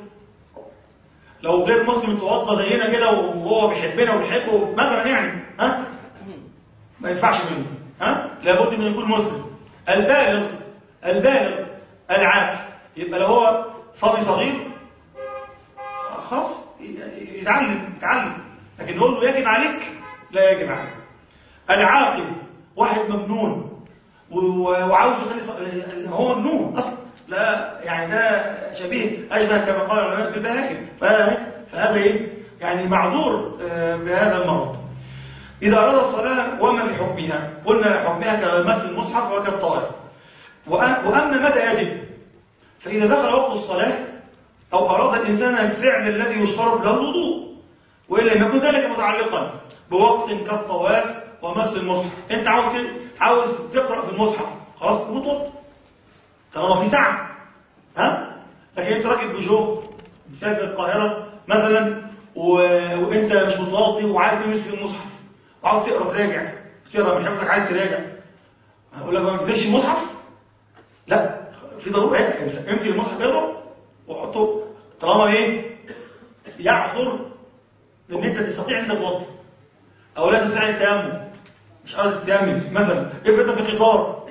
لو غير مسلم توضى زينا كده وهو بيحبنا وبيحبه مثلا يعني ها ما ينفعش منه ها لابد من يكون مسلم البالغ البالغ العاقل يبقى لو هو صبي صغير خلاص يتعلم يتعلم لكن نقول له يجب عليك لا يجب عليك العاقل واحد مجنون و- وعاوز يخلي ص- هو مجنون اصلا لا يعني ده شبيه اشبه كما قال العلماء بالبهائم فهذا فهذا ايه يعني معذور آه، بهذا المرض إذا أراد الصلاة وما بحكمها قلنا حكمها كمثل المصحف وكالطائف وأ- وأما متى يجب فإذا دخل وقت الصلاة أو أراد الإنسان الفعل الذي يشترط له الوضوء وإلا لم يكن ذلك متعلقا بوقت كالطواف ومس المصحف أنت عاوز كده عاوز تقرأ في المصحف خلاص متوضى طالما في ساعة ها لكن أنت راكب بجو مسافر القاهرة مثلا و... وأنت مش متوضي وعايز تمسك المصحف وعاوز تقرا تراجع تقرا من حفظك عايز تراجع هقول لك ما تقراش المصحف لا في ضروره ايه امسك المصحف اقرا وحطه طالما ايه يعذر ان انت تستطيع ان تتوضا او لا تستطيع التيمم مش قادر تتيمم مثلا افرض انت في قطار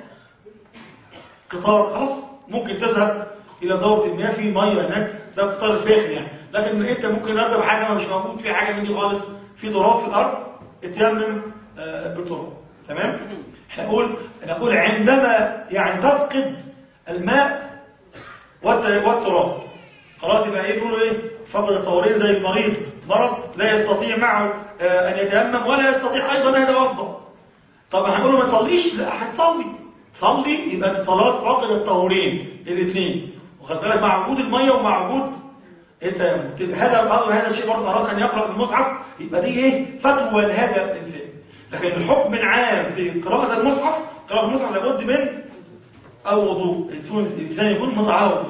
قطار خلاص ممكن تذهب الى دوره المياه في ميه هناك ده قطار الفاخر يعني لكن انت ممكن اركب حاجه ما مش موجود في حاجه من دي خالص في تراب في الارض اتيمم آه، بالتراب تمام احنا نقول نقول عندما يعني تفقد الماء والت- والتراب خلاص يبقى ايه يقولوا ايه فقد الطهورين زي المريض مرض لا يستطيع معه آه، ان يتيمم ولا يستطيع ايضا ان يتوضا طب هنقول له ما تصليش لا هتصلي صلي يبقى الصلاه فقد الطهورين الاثنين وخد بالك مع وجود الميه ومع وجود التيمم تبقى هذا قالوا هذا الشيء برضه اراد ان يقرا في المصحف يبقى دي ايه فتوى لهذا الانسان لكن الحكم العام في قراءه المصحف قراءه المصحف لابد من الوضوء الانسان يكون متعود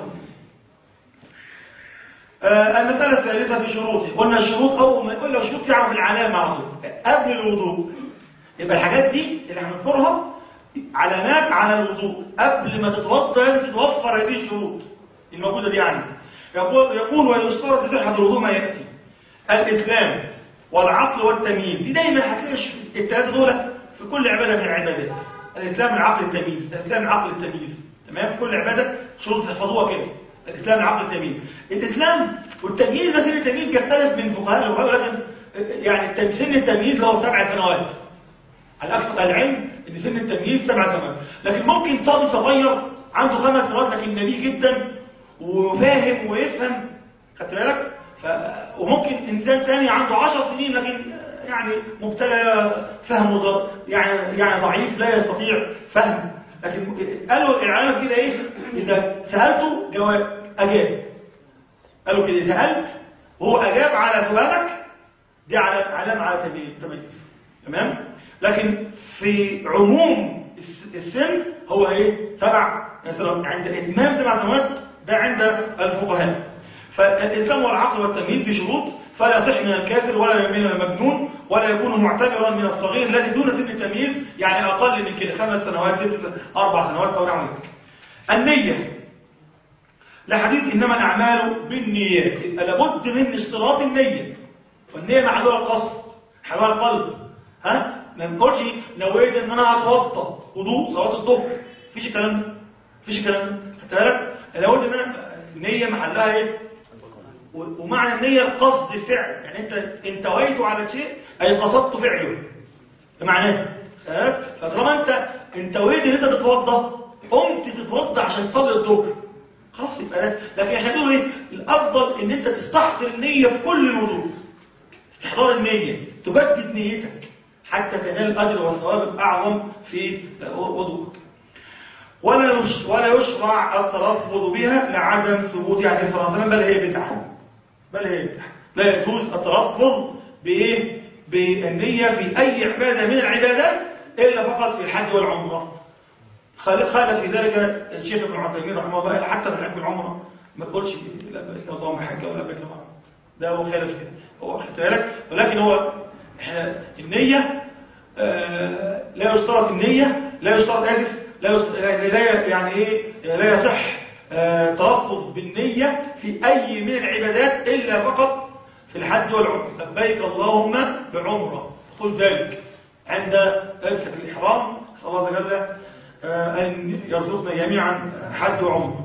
آه المسألة الثالثة في شروطه قلنا الشروط أول ما قلنا الشروط يعرف العلامة على طول قبل الوضوء يبقى الحاجات دي اللي هنذكرها علامات على الوضوء قبل ما تتوضا لازم تتوفر هذه الشروط الموجودة دي يعني يقول يقول ويشترط لصحة الوضوء ما يأتي الإسلام والعقل والتمييز دي دايما هتلاقي الثلاثة دول في كل عبادة من العبادات الإسلام العقل التمييز الإسلام العقل التمييز تمام في كل عبادة شروط تحفظوها كده الإسلام العقل التمييز الإسلام والتمييز ده سن التمييز بيختلف من فقهاء اللغة لكن يعني سن التمييز له سبع سنوات على أكثر العلم إن سن التمييز سبع سنوات لكن ممكن صبي صغير عنده خمس سنوات لكن نبي جدا وفاهم ويفهم خدت بالك ف... وممكن إنسان تاني عنده عشر سنين لكن يعني مبتلى فهمه يعني يعني ضعيف لا يستطيع فهم لكن قالوا العلامة كده إيه إذا سألته جواب أجاب قالوا كده سألت وهو أجاب على سؤالك دي علامة على تمييز تمام لكن في عموم السن هو ايه سبع سنوات عند اتمام سبع سنوات ده عند الفقهاء فالاسلام والعقل والتمييز بشروط فلا يصح من الكافر ولا من المجنون ولا يكون معتبرا من الصغير الذي دون سن التمييز يعني اقل من كده خمس سنوات ست سنوات اربع سنوات او نحو ذلك النيه لحديث انما الاعمال بالنيات لابد من اشتراط النيه والنيه محلها القصد محلها القلب ها ما نقولش نويت ان انا هتوضى وضوء صلاه الظهر مفيش الكلام ده مفيش الكلام ده خدت بالك لو قلت ان انا النيه محلها ايه ومعنى النيه القصد الفعل يعني انت انتويت على شيء اي قصدت فعله ده معناه فطالما انت انتويت ان انت تتوضى قمت تتوضى عشان تصلي الظهر خلاص يبقى لكن احنا بنقول ايه الافضل ان انت تستحضر النيه في كل الوضوء استحضار النيه تجدد نيتك حتى تنال الأجر والثواب الأعظم في وضوءك ولا ولا يشرع التلفظ بها لعدم ثبوتها عن النبي صلى الله عليه وسلم بل هي بدعة بل هي بدعة لا يجوز التلفظ بإيه؟ بالنية في أي عبادة من العبادات إلا فقط في الحج والعمرة خالف في ذلك الشيخ ابن عثيمين رحمه الله حتى في الحج والعمرة ما تقولش لبيك اللهم حج ولا لبيك اللهم ده هو خالف كده هو خدت بالك ولكن هو احنا النية آه لا يشترط النية لا يشترط آسف لا, يشترط لا يعني ايه لا يصح آه تلفظ بالنية في أي من العبادات إلا فقط في الحج والعمرة لبيك اللهم بعمرة قل ذلك عند ألفة الإحرام صلى الله عليه وسلم آه أن يرزقنا جميعا حج وعمرة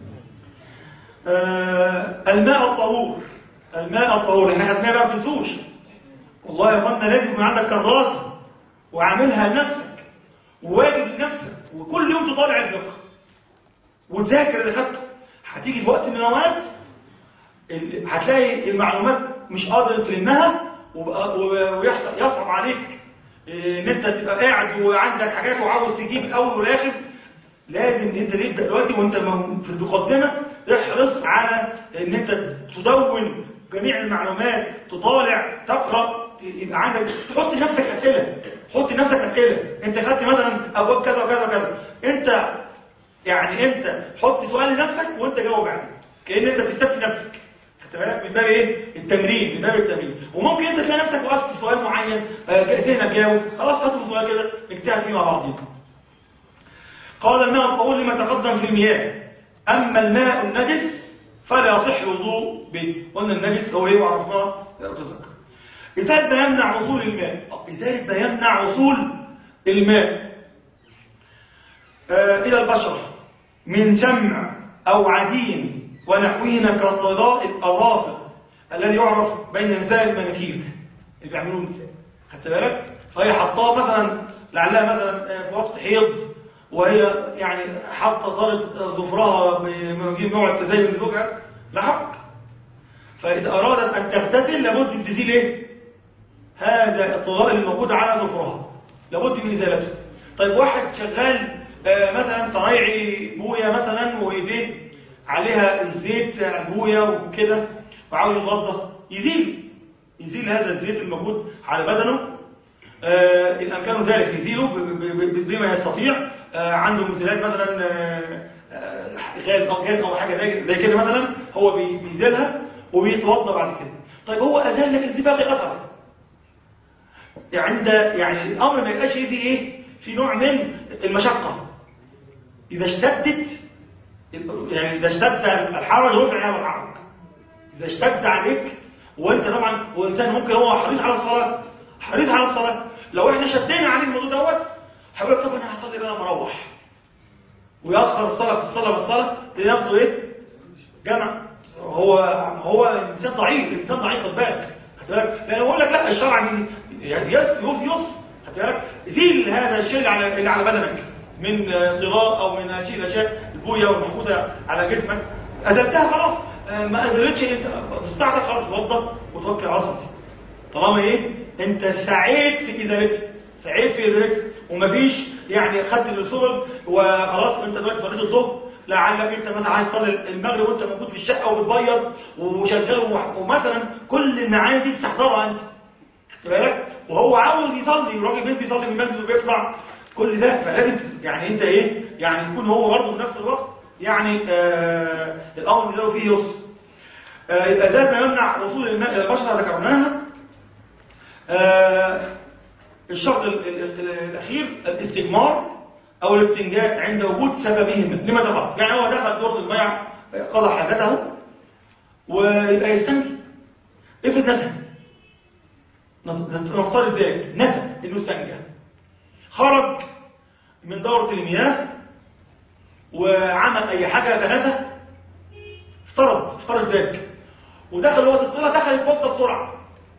الماء الطهور الماء الطهور احنا خدناه بقى ما تنسوش والله يا اخوانا لازم يكون عندك كراسه وعاملها لنفسك وواجب لنفسك وكل يوم تطالع الفقه وتذاكر اللي خدته هتيجي في وقت من الاوقات هتلاقي المعلومات مش قادر تلمها ويحصل يصعب عليك ان انت تبقى قاعد وعندك حاجات وعاوز تجيب الاول والاخر لازم انت تبدا دلوقتي وانت في المقدمه احرص على ان انت تدون جميع المعلومات تطالع تقرا يبقى عندك تحط لنفسك اسئله حط لنفسك اسئله انت خدت مثلا ابواب كذا وكذا وكذا انت يعني انت حط سؤال لنفسك وانت جاوب عليه كان انت بتستفتي نفسك خدت بالك من باب ايه التمرين من باب التمرين وممكن انت تلاقي نفسك وقفت في سؤال معين تهنا تجاوب خلاص هاتوا سؤال كده نجتهد فيه مع بعضينا قال الماء الطهور لما تقدم في المياه اما الماء النجس فلا يصح الوضوء به قلنا النجس هو ايه وعرفناه لا اتذكر ازاله ما يمنع وصول الماء ازاله ما يمنع وصول الماء آه الى البشره من جمع او عجين ونحوهن كصلاء الاظافر الذي يعرف بين نساء المناكير اللي بيعملوه النساء خدت بالك فهي حطاه مثلا لعلها مثلا في وقت حيض وهي يعني حاطه طارت ظفرها بمجيب نوع التزين لزوجها لا حق فاذا ارادت ان تغتسل لابد من تزيل ايه هذا الطلاء الموجود على ظفرها لابد من ازالته طيب واحد شغال آه مثلا صنايعي بويا مثلا وايديه عليها الزيت بويا وكده وعاوز يتوضا يزيل يزيل هذا الزيت الموجود على بدنه آه إن أمكانه ذلك يزيله بما يستطيع آه عنده مثلات مثلا آه غاز أو غاز أو حاجة زي, زي كده مثلا هو بيزيلها وبيتوضا بعد كده طيب هو أزال لكن في باقي أثر عند يعني الأمر ما يبقاش فيه إيه في نوع من المشقة إذا اشتدت يعني اذا اشتد الحرج رفع هذا الحرج اذا اشتد عليك وانت طبعا هو انسان ممكن هو حريص على الصلاه حريص على الصلاه لو احنا شدينا عليه الموضوع دوت هيقول لك طب انا هصلي بقى مروح ويأخر الصلاه في الصلاه بالصلاه تلاقي نفسه ايه؟ جمع هو هو انسان ضعيف الانسان ضعيف خد بالك خد بالك لان بقول لك لا الشرع من يس يس يس خد بالك زيل هذا الشيء اللي على اللي على بدنك من آه، طغاء او من هذه الاشياء البويه والموجوده على جسمك ازلتها خلاص آه، ما ازلتش انت بتستعطف خلاص توضى وتوكل على صلاتك طالما ايه انت سعيت في ازالتها سعيت في ازالتها ومفيش يعني خدت السبل وخلاص انت دلوقتي صليت الظهر لعلك انت مثلا عايز تصلي المغرب وانت موجود في الشقه وبتبيض وشغال ومح- ومثلا كل المعاني دي تستحضرها انت خدت بالك وهو عاوز يصلي الراجل بينزل يصلي من المسجد وبيطلع كل ده فلازم يعني انت ايه يعني يكون هو برضه في نفس الوقت يعني آه الامر بيزاله فيه يسر آه يبقى ده ما يمنع وصول الماء الى البشره ذكرناها آه الشرط ال- ال- ال- الاخير الاستجمار او الاستنجاء عند وجود سببهما لما تقع يعني هو دخل دورة المياه قضى حاجته ويبقى يستنجي افرض نسى نفترض ذلك نسى انه استنجى خرج من دورة المياه وعمل اي حاجة فنسى افترض افترض ذلك ودخل وقت الصلاة دخل يتوضا بسرعة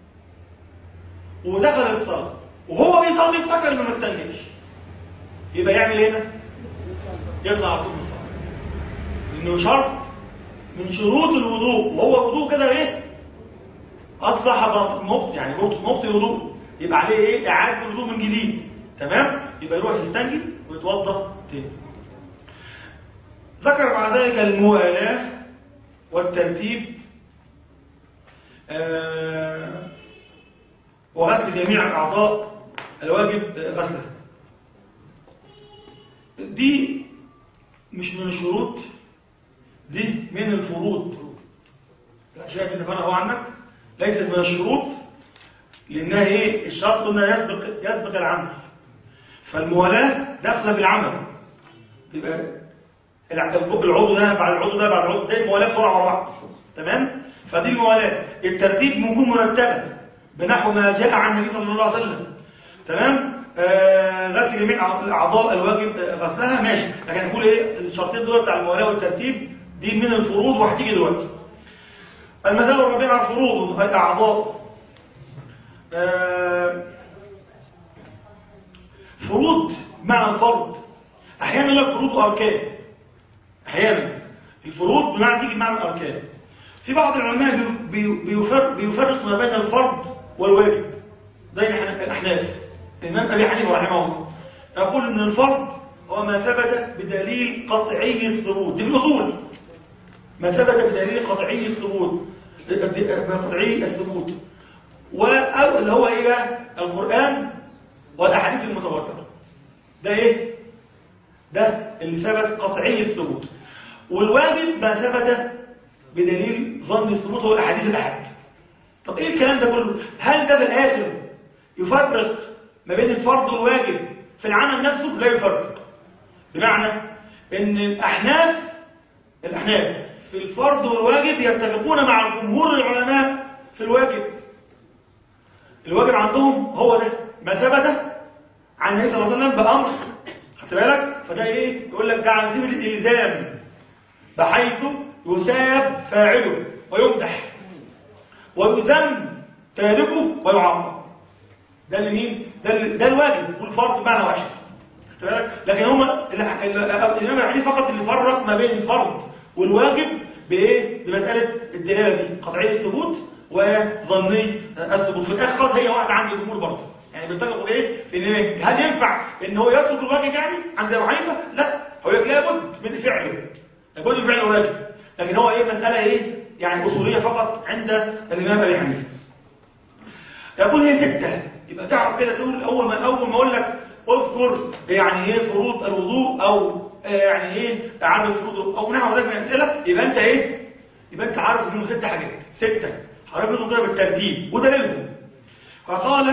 ودخل الصلاة وهو بيصلي افتكر انه ما استنجاش يبقى يعمل ايه هنا؟ يطلع على طول من الصلاة لانه شرط من شروط الوضوء وهو الوضوء كده ايه؟ اصبح باطل مبطل يعني مبطل مبطل وضوء يبقى عليه ايه؟ اعاده الوضوء من جديد تمام؟ يبقى يروح يستنجي ويتوضا تاني ذكر مع ذلك الموالاة والترتيب آه وغسل جميع الأعضاء الواجب غسلها دي مش من الشروط دي من الفروض الأشياء اللي ذكرها عنك ليست من الشروط لأنها إيه الشرط قلنا يسبق يسبق العمل فالموالاة داخلة في العمل يبقى العضو ده بعد العضو ده بعد العضو ده موالاة بسرعة ورا بعض تمام فدي الموالاة الترتيب بيكون مرتبا بنحو ما جاء عن النبي صلى الله عليه وسلم تمام آه غسل جميع الاعضاء الواجب غسلها ماشي لكن نقول ايه الشرطين دول بتاع الموالاه والترتيب دي من الفروض وهتيجي دلوقتي المثال الرابع على الفروض الاعضاء آه فروض معنى الفرض احيانا يقول لك فروض واركان احيانا الفروض بمعنى تيجي بمعنى الاركان في بعض العلماء بي- بيفرق, بيفرق ما بين الفرض والواجب زي الأحنا- الاحناف الامام ابي حنيفه رحمه الله يقول ان الفرض هو ما ثبت بدليل قطعي الثبوت دي في الاصول ما ثبت بدليل قطعي الثبوت قطعي الثبوت او اللي هو ايه بقى القران والاحاديث المتواتره ده ايه ده اللي ثبت قطعي الثبوت والواجب ما ثبت بدليل ظن الثبوت هو الاحاديث الاحاد طب ايه الكلام ده كله هل ده في الاخر يفرق ما بين الفرض والواجب في العمل نفسه لا يفرق بمعنى ان الاحناف الاحناف في الفرض والواجب يتفقون مع جمهور العلماء في الواجب الواجب عندهم هو ده ما ثبت عن النبي صلى الله عليه وسلم بامر خدت بالك فده ايه يقول لك ده عن سبيل الالزام بحيث يساب فاعله ويمدح ويذم تاركه ويعاقب ده لمين ده ال- ده الواجب والفرض بمعنى واحد خدت بالك لكن هما ال- ال- الامام العلي فقط اللي فرق ما بين الفرض والواجب بايه بمساله الدلاله دي قطعيه الثبوت وظني الثبوت في الاخر خلاص هي واحده عند الجمهور برضه يعني بيتفقوا ايه في ان إيه؟ هل ينفع ان هو يترك الواجب يعني عند ابو حنيفه لا هو يقول لك لابد من فعله لابد من فعل الواجب لكن هو ايه مساله ايه يعني اصوليه فقط عند الامام ابي حنيفه يقول هي ستة يبقى تعرف كده تقول أول ما أول ما أقول لك اذكر يعني إيه فروض الوضوء أو آه، يعني إيه عدد فروض أو نحو ذلك من الأسئلة يبقى أنت إيه؟ يبقى أنت عارف إنهم ست حاجات ستة حرفهم كده بالترتيب ودليلهم فقال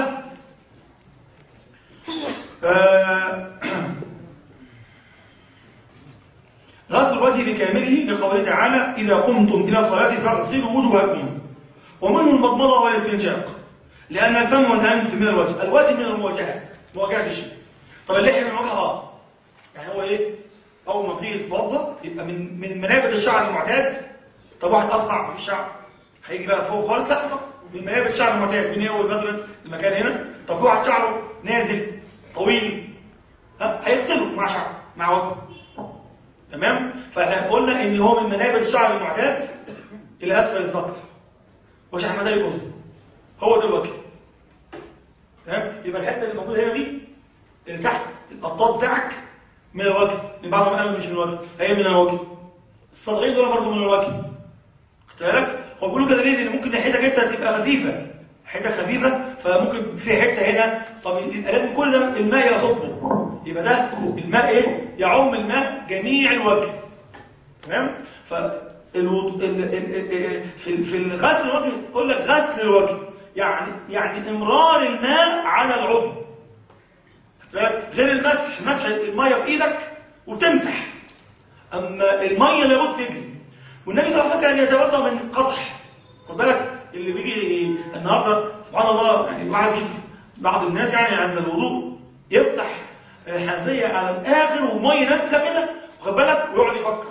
آه، غسل الوجه بكامله لقوله تعالى إذا قمتم إلى الصلاة فاغسلوا وجوهكم ومنه المضمضة والاستنشاق لأن الفم والأنف من الوجه الوجه من المواجهة مواجهة الشيء طب اللحية من الوجه اه يعني هو ايه أول ما تيجي تتوضا يبقى من من منابت الشعر المعتاد طب واحد أصنع في الشعر هيجي بقى فوق خالص لا طب من منابت الشعر المعتاد من هنا والبدر المكان هنا طب في واحد شعره نازل طويل ها هيغسله مع شعر مع وجهه تمام فاحنا قلنا ان هو من منابت الشعر المعتاد الى اسفل الذقن وشحمتي الاذن هو ده الوجه تمام يبقى الحته اللي موجوده هنا دي اللي تحت القطاط بتاعك من الوجه اللي بعضهم قالوا مش من الوجه هي من الوجه الصدغين دول برضه من الوجه خدت بالك هو بيقولوا كده ليه لان ممكن ناحيتك انت تبقى خفيفه حته خفيفه فممكن في حته هنا طب يبقى لازم كل ده الماء يصبه يبقى ده الماء ايه يعم الماء جميع الوجه تمام ف الوض... ال... ال... ال... في في الغسل الوجه يقول لك غسل الوجه يعني يعني امرار الماء على العضو خدت بالك؟ غير المسح مسح الميه بايدك وتمسح اما الميه لابد تجري والنبي صلى الله عليه وسلم كان يتوضا من قطح خد بالك اللي بيجي النهارده سبحان الله يعني الواحد بيشوف بعض الناس يعني عند الوضوء يفتح الحنفيه على الاخر وميه نازله كده واخد بالك ويقعد يفكر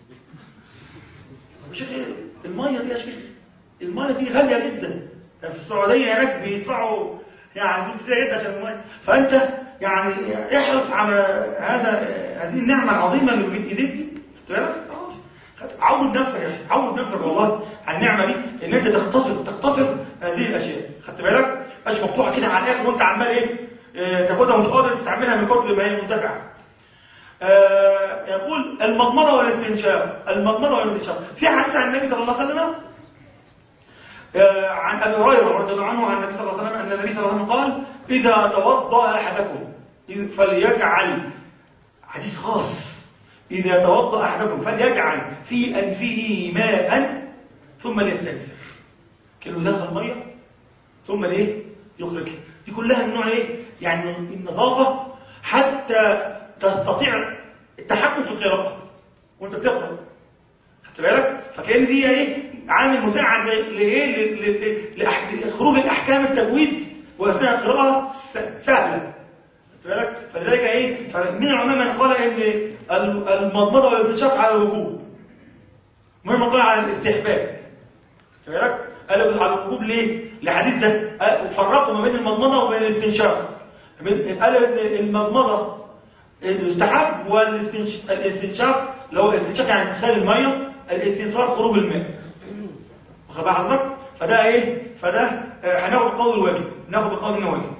يا شيخ إيه؟ الميه دي يا شيخ الميه دي غاليه جدا في السعوديه هناك بيدفعوا يعني فلوس كتير جدا عشان الميه فانت يعني احرص على هذا هذه النعمه العظيمه اللي بين ايديك دي خدت بالك خلاص عود نفسك يا اخي عود نفسك والله على النعمه دي ان انت تختصر تختصر هذه الاشياء خدت بالك مش مفتوحه كده على الاخر وانت عمال ايه آه، تاخدها ومش قادر تستعملها من كتر ما هي منتفعه آه، يقول المضمضه والاستنشاق المضمضه والاستنشاق في حديث عن النبي صلى الله عليه وسلم آه، عن ابي هريره رضي الله عنه عن النبي صلى الله عليه وسلم ان النبي صلى الله عليه وسلم قال اذا توضا احدكم فليجعل حديث خاص اذا توضا احدكم فليجعل في انفه ماء ثم ليستنثر كانه يدخل ميه ثم ليه يخرجها دي كلها من نوع ايه يعني النظافه حتى تستطيع التحكم في القراءه وانت بتقرا خدت بالك فكان دي ايه عامل مساعد ل- لايه ل- ل- لأح- لخروج الاحكام التجويد واثناء القراءه س- سهله خدت بالك فلذلك ايه فمن العلماء من قال ان ال- المضمضه والاستنشاق على الوجوب ومن قال على الاستحباب خدت بالك قالوا على الوجوب ليه لحديث ده قال- فرقوا ما بين المضمضه وبين الاستنشاق قالوا ان المضمضه يستحب والاستنشاق لو الاستنشاق يعني ادخال الميه الاستنثار خروج الماء واخد بال حضرتك فده ايه فده آه، هناخد قول الواجب ناخد بقول الواجب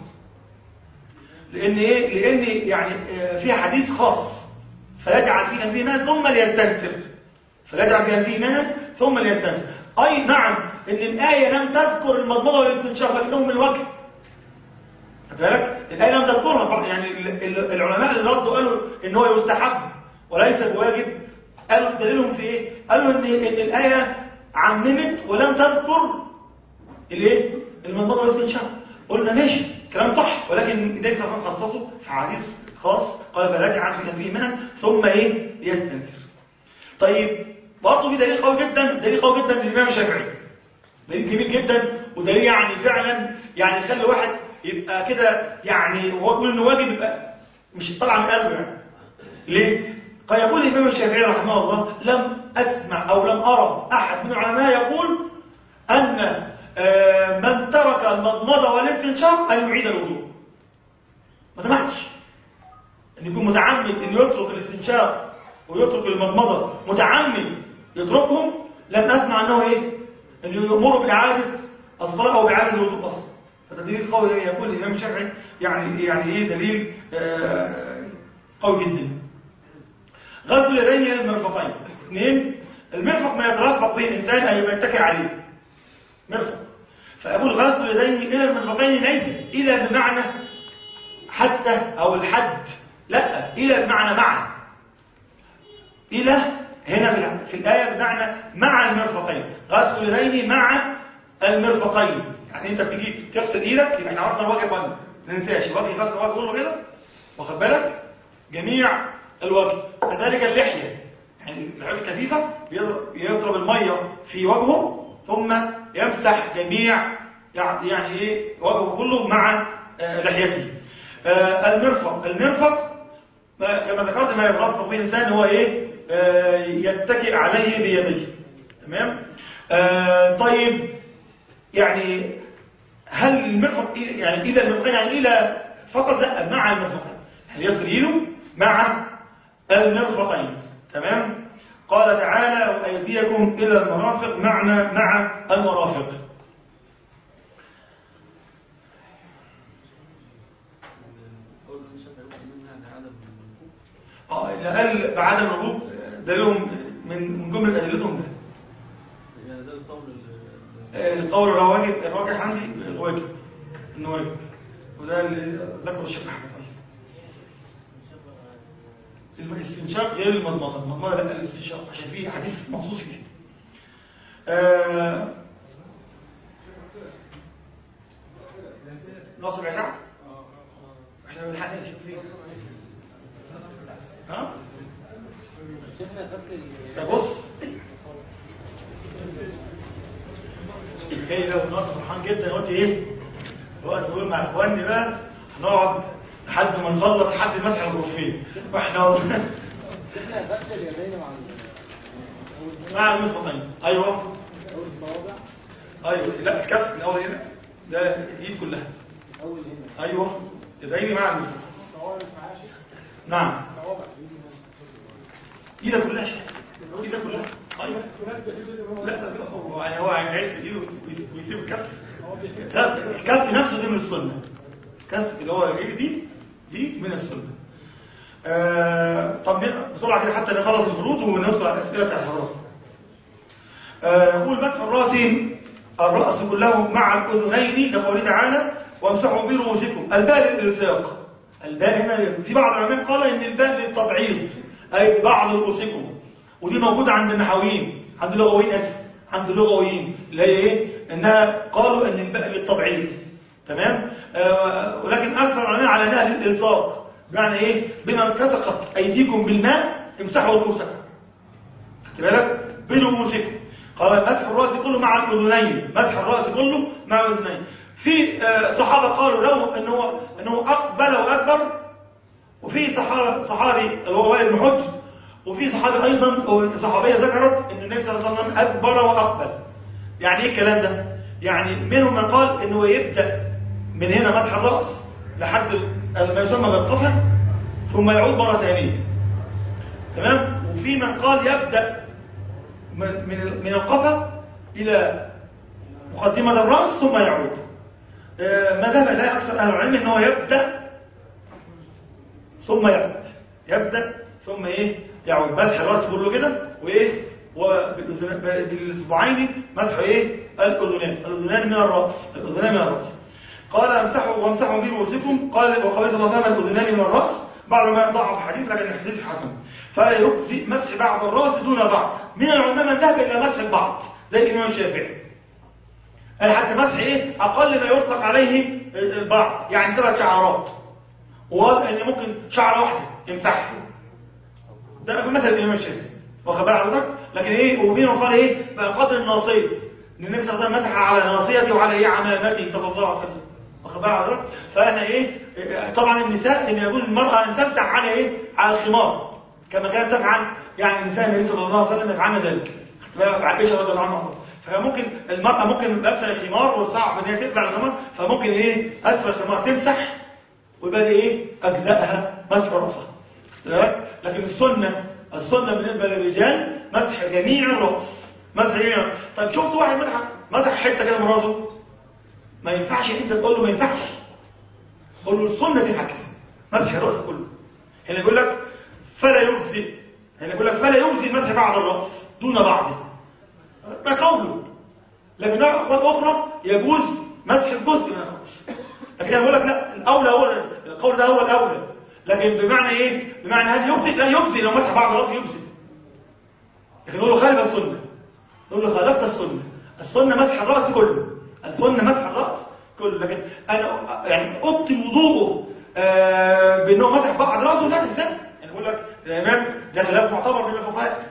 لان ايه لان يعني آه، فيها حديث خاص فيجعل في انفه ماء ثم ليستنثر فيجعل في انفه ماء ثم ليستنثر اي نعم ان الايه لم تذكر المضمضه والاستنشاق لكنهم من الوجه خد بالك الايه لم تذكرها بعض- يعني ال- ال- العلماء اللي ردوا قالوا ان هو يستحب وليس بواجب قالوا دليلهم في ايه قالوا ان ان الايه عممت ولم تذكر الايه المنظر والاستنشاق قلنا ماشي كلام صح ولكن النبي صلى الله عليه وسلم خصصه في حديث خاص قال فراجع في تنفيه ماء ثم ايه يستنثر طيب برضه في دليل قوي جدا دليل قوي جدا للامام الشافعي دليل جميل جدا ودليل يعني فعلا يعني يخلي واحد يبقى كده يعني وهو بيقول انه واجب يبقى مش طالع من قلبه يعني ليه؟ قال يقول الامام الشافعي رحمه الله لم اسمع او لم ارى احد من العلماء يقول ان آه، من ترك المضمضه والاستنشاق ان يعيد الوضوء ما سمعتش ان يكون متعمد ان يترك الاستنشاق ويترك المضمضه متعمد يتركهم لم اسمع انه ايه ان يامر باعاده الصلاه او باعاده الوضوء اصلا فده دليل قوي يقول الامام الشافعي يعني يعني ايه دليل آه، قوي جدا غسل اليدين الى المرفقين اثنين المرفق ما يترفق به الانسان اي ما يتكئ عليه مرفق فاقول غسل اليدين الى المرفقين ليس الى بمعنى حتى او الحد لا الى بمعنى مع الى هنا في- في الايه بمعنى مع المرفقين غسل اليدين مع المرفقين يعني انت بتيجي تغسل ايدك يبقى احنا عرفنا الوجه وجه ما ننساش الوجه غسل الوجه كله كده واخد بالك جميع الوجه كذلك اللحيه يعني العود الكثيفة يضرب, يضرب المية في وجهه ثم يمسح جميع يعني ايه وجهه كله مع آه، لحيته آه، المرفق المرفق كما ذكرت ما يترفق به الانسان هو ايه آه، يتكئ عليه بيديه تمام طيب يعني هل المرفق يعني الى المرفقين يعني الى فقط لا مع المرفقين هل يصل ايده مع المرفقين تمام قال تعالى وأيديكم إلى المرافق معنا مع المرافق اه إذا قال بعدم الركوب دليلهم من جملة أدلتهم ده يعني ده القول القول الرواجب الراجح عندي الواجب انه واجب وده اللي ذكره الشيخ احمد الاستنشاق غير المضمضة المضمضة لا الاستنشاق عشان في حديث مخصوص فيه آه ناصر يا سعد احنا بنحقق نشوف فيه ها بص جاي لو النهارده فرحان جدا قلت ايه دلوقتي بقول مع اخواني بقى هنقعد لحد ما نخلص حد مسح الغرفين واحنا احنا بس اليدين مع مع المرفقين ايوه اول الصوابع ايوه لا الكف الاول هنا ده الايد كلها اول هنا ايوه يدين مع المرفق الصوابع مش معايا شيخ نعم الصوابع ايدك كلها شيخ ايدك كلها ايوه لا يعني هو عايز ايده ويسيب الكف الكف نفسه دي من السنه الكف اللي هو دي دي من السنة آه طب بسرعة كده حتى نخلص الفروض وندخل على الأسئلة بتاعت حضراتكم آه يقول مسح الراس الرأس كله مع الأذنين كقوله تعالى وامسحوا برؤوسكم الباء للإلصاق الباء هنا في بعض العلماء قال إن الباء للتبعيض أي بعض رؤوسكم ودي موجودة عند النحويين عند اللغويين أسف عند اللغويين اللي هي إيه إنها قالوا إن الباء للتبعيض تمام آه ولكن أكثر العلماء على انها للإلصاق بمعنى إيه بما التصقت أيديكم بالماء امسحوا رؤوسكم خدت بالك برؤوسكم قال مسح الرأس كله مع الأذنين مسح الرأس كله مع الأذنين في آه صحابة قالوا له أنه, أنه أقبل وأكبر وفي صحابة صحابي اللي هو وائل بن حجر وفي صحابي أيضا صحابية ذكرت أن النبي صلى الله عليه وسلم أكبر وأقبل يعني إيه الكلام ده؟ يعني منهم من قال أنه يبدأ من هنا مسح الرأس لحد ما يسمى بالقفا ثم يعود مرة ثانية تمام وفي من قال يبدأ من من القفا إلى مقدمة الرأس ثم يعود آه، ما دام لا أكثر أهل العلم أنه يبدأ ثم يعود يبدأ ثم إيه يعود مسح الرأس كله كده وإيه وبالإصبعين مسح إيه الأذنان الأذنان من الرأس الأذنان من الرأس قال امسحوا وامسحوا برؤوسكم قال وقال صلى الله عليه وسلم الاذنان من الراس بعض ما ضعف الحديث لكن الحديث حسن فلا يجزي مسح بعض الراس دون بعض من العلماء من ذهب الى مسح البعض زي الامام الشافعي قال حتى مسح ايه اقل ما يطلق عليه البعض يعني ثلاث شعرات وقال ان ممكن شعره واحده يمسحها ده مثل الامام الشافعي واخد بال حضرتك لكن ايه ومنهم قال ايه بقدر الناصيه ان النبي صلى الله عليه وسلم مسح على ناصيته وعلى ايه عمامته صلى الله عليه وسلم واخد بالك فانا ايه طبعا النساء ان يجوز المراه ان تمسح على ايه على الخمار كما كانت تفعل يعني نساء النبي صلى الله عليه وسلم يفعلن ذلك عائشه رضي الله عنها فممكن المرأة ممكن لابسة الخمار والصعب ان هي تقلع الخمار فممكن ايه اسفل الخمار تمسح ويبقى ايه اجزائها مسح راسها لكن السنة السنة بالنسبة للرجال مسح جميع الرأس مسح جميع طيب شفت واحد مسح مسح حتة كده من راسه ما ينفعش انت تقول له ما ينفعش قول له السنه دي هكذا مسح الراس كله هنا يقول لك فلا يجزي هنا يقول لك فلا يجزي مسح بعض الراس دون بعض ده قوله لكن اقوال اخرى يجوز مسح الجزء من الراس لكن يقول لك لا الاولى هو القول ده هو الاولى لكن بمعنى ايه بمعنى هل يجزي لا يجزي لو مسح بعض الراس يجزي لكن نقول له خالف السنه نقول له خالفت السنه السنه مسح الراس كله السنة مسح الرأس كله لكن أنا يعني أبطي وضوءه آه بأنه مسح بعض رأسه لا ازاي يعني بقول لك الإمام ده خلاف معتبر بين الفقهاء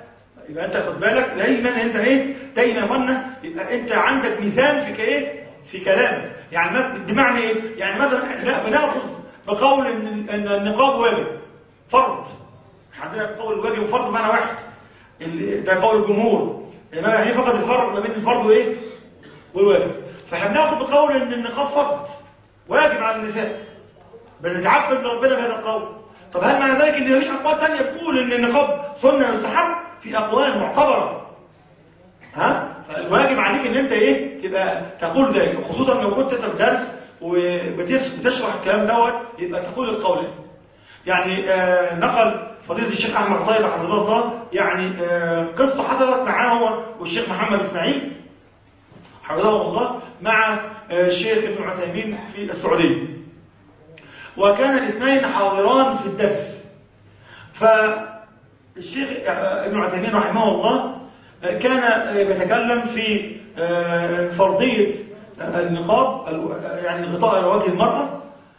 يبقى انت خد بالك دايما انت ايه دايما يا اخوانا يبقى انت عندك ميزان في ايه في كلامك يعني مثلا بمعنى ايه يعني مثلا احنا لا بناخذ بقول ان ان النقاب واجب فرض عندنا قول الواجب وفرض معنى واحد ال- ده قول الجمهور الامام يعني فقط الفرق ما بين الفرض وايه والواجب فاحنا بناخذ بقول ان النقاب فرض واجب على النساء بنتعبد ربنا بهذا القول طب هل معنى ذلك ان مفيش اقوال ثانيه بتقول ان النقاب سنه مستحب في اقوال معتبره ها فالواجب عليك ان انت ايه تبقى تقول ذلك خصوصا لو كنت انت في درس وبتشرح الكلام دوت يبقى تقول القولين يعني آه نقل فضيله الشيخ احمد طيب حفظه الله يعني آه قصه حصلت معاه هو والشيخ محمد اسماعيل حفظه الله مع آه الشيخ ابن عثيمين في السعوديه وكان الاثنين حاضران في الدرس فالشيخ ابن عثيمين رحمه الله كان يتكلم في فرضية النقاب يعني غطاء وجه المرأة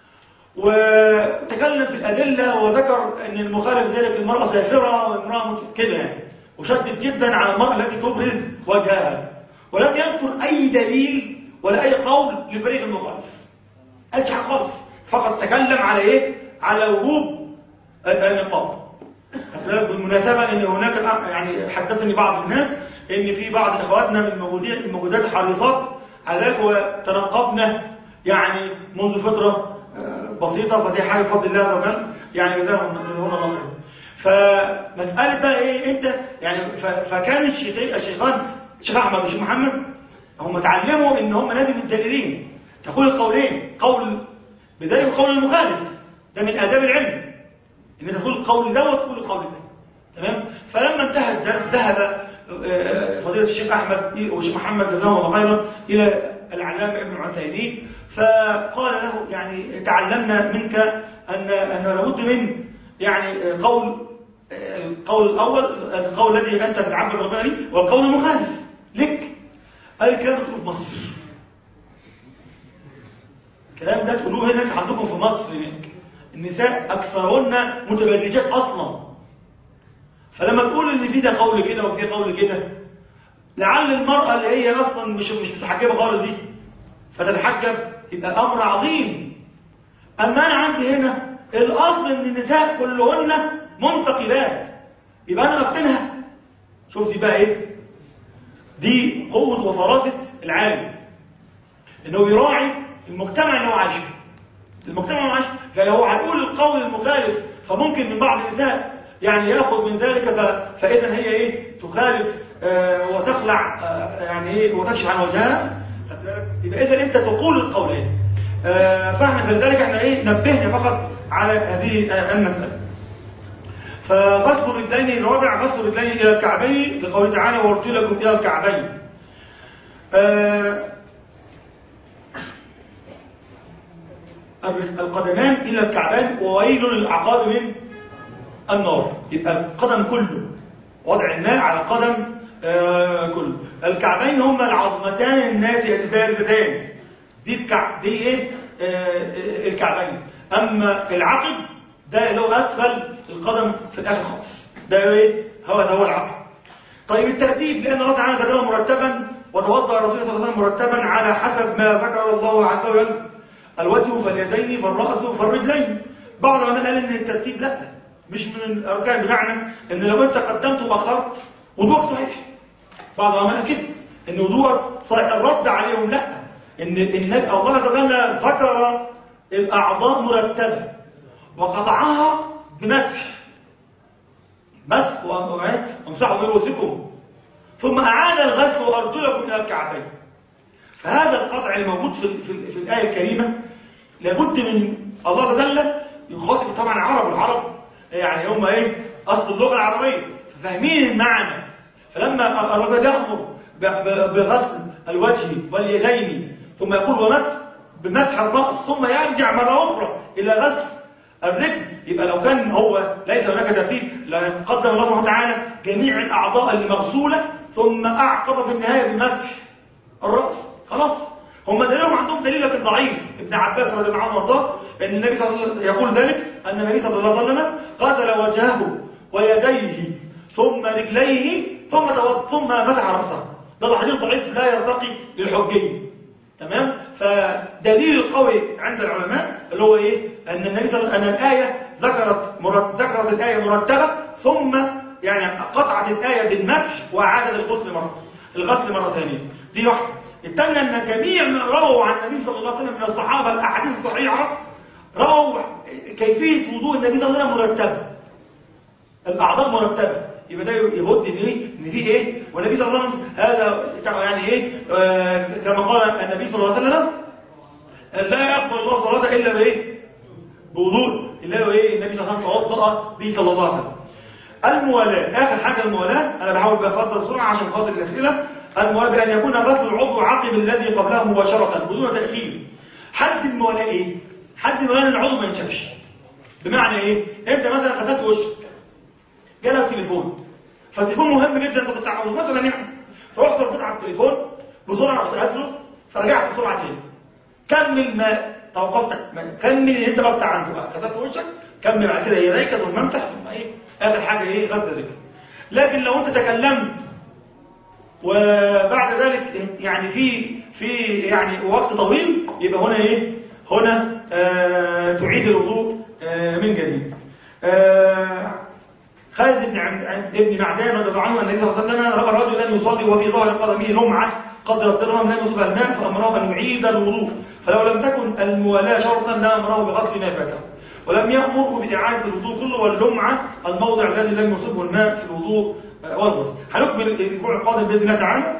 وتكلم في الأدلة وذكر أن المخالف ذلك المرأة سافرة وامرأة مت- كده يعني وشدد جدا على المرأة التي تبرز وجهها ولم يذكر أي دليل ولا أي قول لفريق المخالف قالش حاجة خالص فقط تكلم على إيه؟ على وجوب النقاب بالمناسبة ان هناك يعني حدثني بعض الناس ان في بعض اخواتنا من الموجودين الموجودات الحريصات على ذلك وتنقبنا يعني منذ فترة آه، بسيطة فدي حاجة بفضل الله عز وجل يعني جزاهم جزاهم الله خير فمسألة بقى ايه انت يعني ف- فكان الشيخين الشيخان الشيخ احمد والشيخ محمد هم اتعلموا ان هم لازم الدليلين تقول القولين قول بذلك قول المخالف ده من آداب العلم ان انت تقول القول ده وتقول القول ده تمام فلما انتهى الدرس ذهب آه، فضيله الشيخ احمد والشيخ محمد جزاهم الله خيرا الى العلامه ابن عثيمين فقال له يعني تعلمنا منك ان ان لابد من يعني آه، قول آه، القول الاول القول الذي انت تتعبد ربنا به والقول المخالف لك قال الكلام ده تقوله في مصر الكلام ده تقولوه هناك عندكم في مصر هناك النساء أكثرهن متبرجات أصلا فلما تقول إن في ده قول كده وفي قول كده لعل المرأة اللي هي أصلا مش مش متحجبة خالص دي فتتحجب يبقى أمر عظيم أما أنا عندي هنا الأصل إن النساء كلهن منتقبات يبقى أنا أفتنها شفتي بقى إيه دي قوة وفراسة العالم إنه بيراعي المجتمع اللي هو عايش فيه المجتمع اللي هو عايش فيه فهو هيقول القول المخالف فممكن من بعض النساء يعني ياخذ من ذلك ف... فاذا هي ايه تخالف آه وتخلع آه يعني ايه وتكشف عن وجهها خد بالك؟ يبقى اذا انت تقول القولين آه فاحنا فلذلك احنا ايه نبهنا فقط على هذه آه المساله فغسل الرجلين الرابع غسل الرجلين الى الكعبين لقوله تعالى وارجلكم الى الكعبين آه القدمان إلى الكعبان وويل للأعقاب من النار يبقى القدم كله وضع الماء على القدم آه كله الكعبين هما العظمتان الناتئة البارزتان دي الكع... دي ايه آه الكعبين اما العقب ده اللي هو اسفل القدم في الاخر خالص ده ايه هو ده هو العقب طيب الترتيب لان الله تعالى ذكره مرتبا وتوضا الرسول صلى الله عليه وسلم مرتبا على حسب ما ذكر الله عز وجل الوجه فاليدين فالرأس فالرجلين بعض العلماء قال ان الترتيب لا مش من الاركان بمعنى ان لو انت قدمت واخرت وضوءك صحيح بعض العلماء كده ان وضوءك صحيح الرد عليهم لا ان ان الله عز وجل ذكر الاعضاء مرتبه وقطعها بمسح مسح وامسحوا برؤوسكم ثم اعاد الغسل وارجلكم الى الكعبين فهذا القطع الموجود في, في, في الآية الكريمة لابد من الله عز وجل يخاطب طبعا العرب العرب يعني هم ايه اصل اللغة العربية فاهمين المعنى فلما الرجل يأمر بغسل الوجه واليدين ثم يقول ومسح بمسح الرأس ثم يرجع مرة أخرى إلى غسل الرجل يبقى لو كان هو ليس هناك ترتيب لقدم الله سبحانه وتعالى جميع الأعضاء المغسولة ثم أعقب في النهاية بمسح الرأس خلاص هم دليلهم عندهم دليل لكن ضعيف ابن عباس رضي الله عنه وارضاه ان النبي صلى الله عليه وسلم يقول ذلك ان النبي صلى الله عليه وسلم غسل وجهه ويديه ثم رجليه ثم توضأ ثم مسح رأسه ده حديث ضعيف لا يرتقي للحجية تمام فدليل القوي عند العلماء اللي هو ايه ان النبي صلى الله عليه وسلم ان الايه ذكرت مرت... ذكرت الايه مرتبه ثم يعني قطعت الايه بالمسح واعادت الغسل مره الغسل مره ثانيه دي واحده الثانيه ان جميع من رووا عن النبي صلى الله عليه وسلم من الصحابه الاحاديث الصحيحه رووا كيفيه وضوء النبي صلى الله عليه وسلم مرتبه الاعضاء مرتبه يبقى ده يبد ان ايه ان في ايه والنبي صلى الله عليه وسلم هذا يعني ايه آه كما قال النبي صلى الله عليه وسلم لا يقبل الله صلاه الا بايه بوضوء الا بايه النبي صلى الله عليه وسلم توضا به صلى الله عليه وسلم الموالاه اخر حاجه الموالاه انا بحاول بفضل بسرعه عشان خاطر الاسئله الموالاه بان يكون غسل العضو عقب الذي قبله مباشره بدون تاخير حد الموالاه ايه حد الموالاه ان العضو ما ينشفش بمعنى ايه انت مثلا غسلت وشك جالك تليفون فالتليفون مهم جدا انت كنت عاوزه مثلا يعني فرحت رديت على التليفون بسرعه رحت قافله فرجعت بسرعه تاني كمل ما توقفت ما كمل اللي انت وقفت عنده غسلت وشك كمل بعد كده يديك ثم امسح ثم ايه اخر حاجه ايه غسل الرجل لكن لو انت تكلمت وبعد ذلك يعني في في يعني وقت طويل يبقى هنا ايه هنا آه تعيد الوضوء آه من جديد آه خالد بن ابن معدان رضي الله عنه ان النبي صلى الله عليه وسلم راى رجلا يصلي وفي ظهر قدمه لمعه قدر الدرهم لم يصبها الماء فامره ان يعيد الوضوء فلو لم تكن الموالاه شرطا لامره بغسل ما فاته ولم يامره باعاده الوضوء كله واللمعه الموضع الذي لم يصبه الماء في الوضوء والغسل هنكمل الاسبوع القادم باذن الله تعالى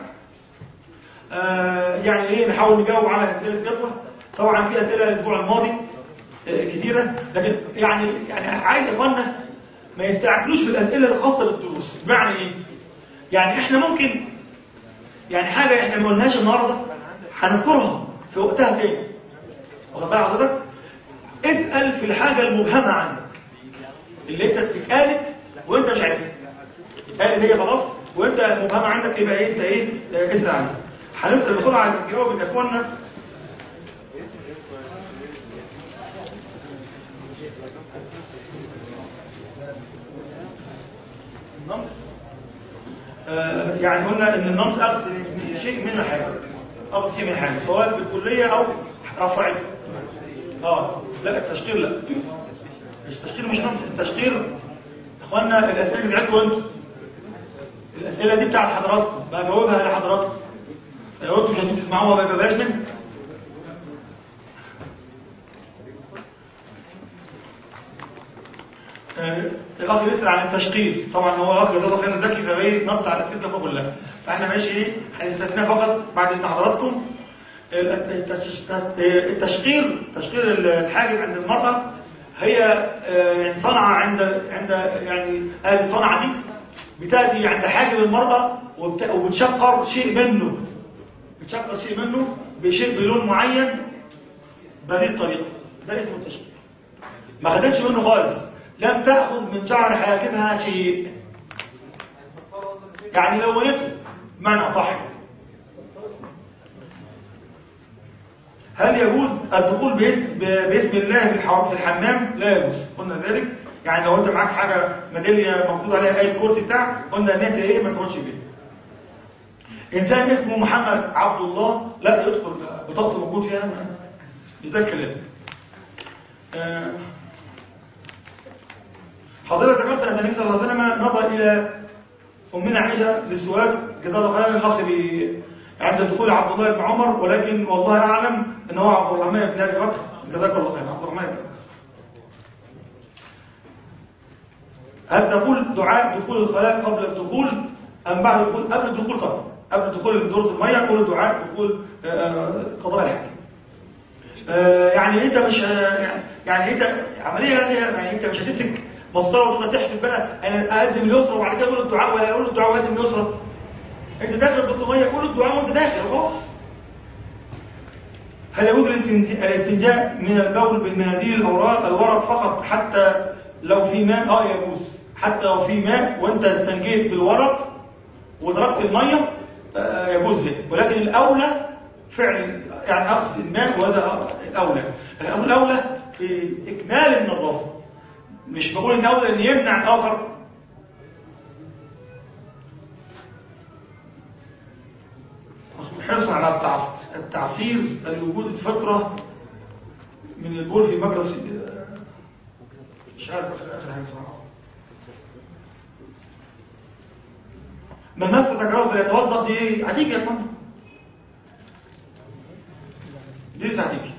آه يعني ايه نحاول نجاوب على اسئله الجدول طبعا في اسئله الاسبوع الماضي آه كثيره لكن يعني يعني عايز اخوانا ما يستعجلوش في الاسئله الخاصه بالدروس بمعنى ايه يعني احنا ممكن يعني حاجه احنا ما قلناش النهارده هنذكرها في وقتها تاني واخد بال حضرتك اسال في الحاجه المبهمه عنك اللي انت اتقالت وانت مش عارفها اتقالت هي خلاص وانت مبهمه عندك يبقى ايه انت ايه اسال عنها هنسال بسرعه عايز نجاوب اخواننا النمط آه يعني قلنا ان النمط اخذ شيء من الحاجه اخذ شيء من الحاجه سواء بالكليه او رفعته اه لا التشقير لا التشقير مش نمط التشقير اخوانا الاسئله بتاعتكم انتوا الاسئله دي بتاعت حضراتكم بجاوبها لحضراتكم لو انتوا مش هتسمعوها ما بلاش منها الاخ يسال عن التشقيق طبعا هو الاخ جزاه الله خيرا ذكي فايه نط على الاسئله كلها فاحنا ماشي ايه هنستثنى فقط بعد ان حضراتكم التشقير تشقير الحاجب عند المراه هي يعني صنعه عند عند يعني اهل الصنعه دي بتاتي عند حاجب المراه وبتشقر شيء منه بتشقر شيء منه بشيء بلون معين بهذه الطريقه ده اسمه التشقير ما خدتش منه خالص لم تأخذ من شعر حاجبها شيء يعني لونته بمعنى أصح هل يجوز الدخول باسم, باسم الله في الحمام لا يجوز قلنا ذلك يعني لو انت معاك حاجه ميداليه مكتوب عليها اي الكرسي بتاعك قلنا ان انت ايه ما تخش بيه انسان اسمه محمد عبد الله لا يدخل بطاقته موجود فيها مش ده الكلام آه حضرتك ذكرت ان النبي صلى الله عليه وسلم نظر الى امنا عائشه للسؤال جزاه الله خيرا الاخ عند دخول عبد الله بن عمر ولكن والله اعلم ان هو عبد الرحمن بن ابي بكر جزاك الله خيرا عبد الرحمن هل تقول دعاء دخول الخلاء قبل الدخول ام بعد الدخول قبل الدخول طبعا قبل دخول دورة المية قول دعاء دخول قضاء الحاجة يعني انت مش يعني انت عملية يعني انت مش هتمسك مسطره وتبقى تحسب بقى انا اقدم اليسرى وبعد كده اقول الدعاء ولا اقول الدعاء واقدم اليسرى انت داخل بالطميه قول الدعاء وانت داخل خلاص هل يجوز الاستنجاء من البول بالمناديل الاوراق الورق فقط حتى لو في ماء اه يجوز حتى لو في ماء وانت استنجيت بالورق وتركت الميه آه يجوز ذلك ولكن الاولى فعل يعني اخذ الماء وهذا الاولى الاولى في اكمال النظافه مش بقول ان اولى ان يمنع الاخر حرصا على التعف- التعفير لوجود الفقرة من البول في مجرى الس- مش عارف اخر اخر حاجه صراحه من مس ذكره فليتوضا دي هتيجي يا اخوانا دي لسه هتيجي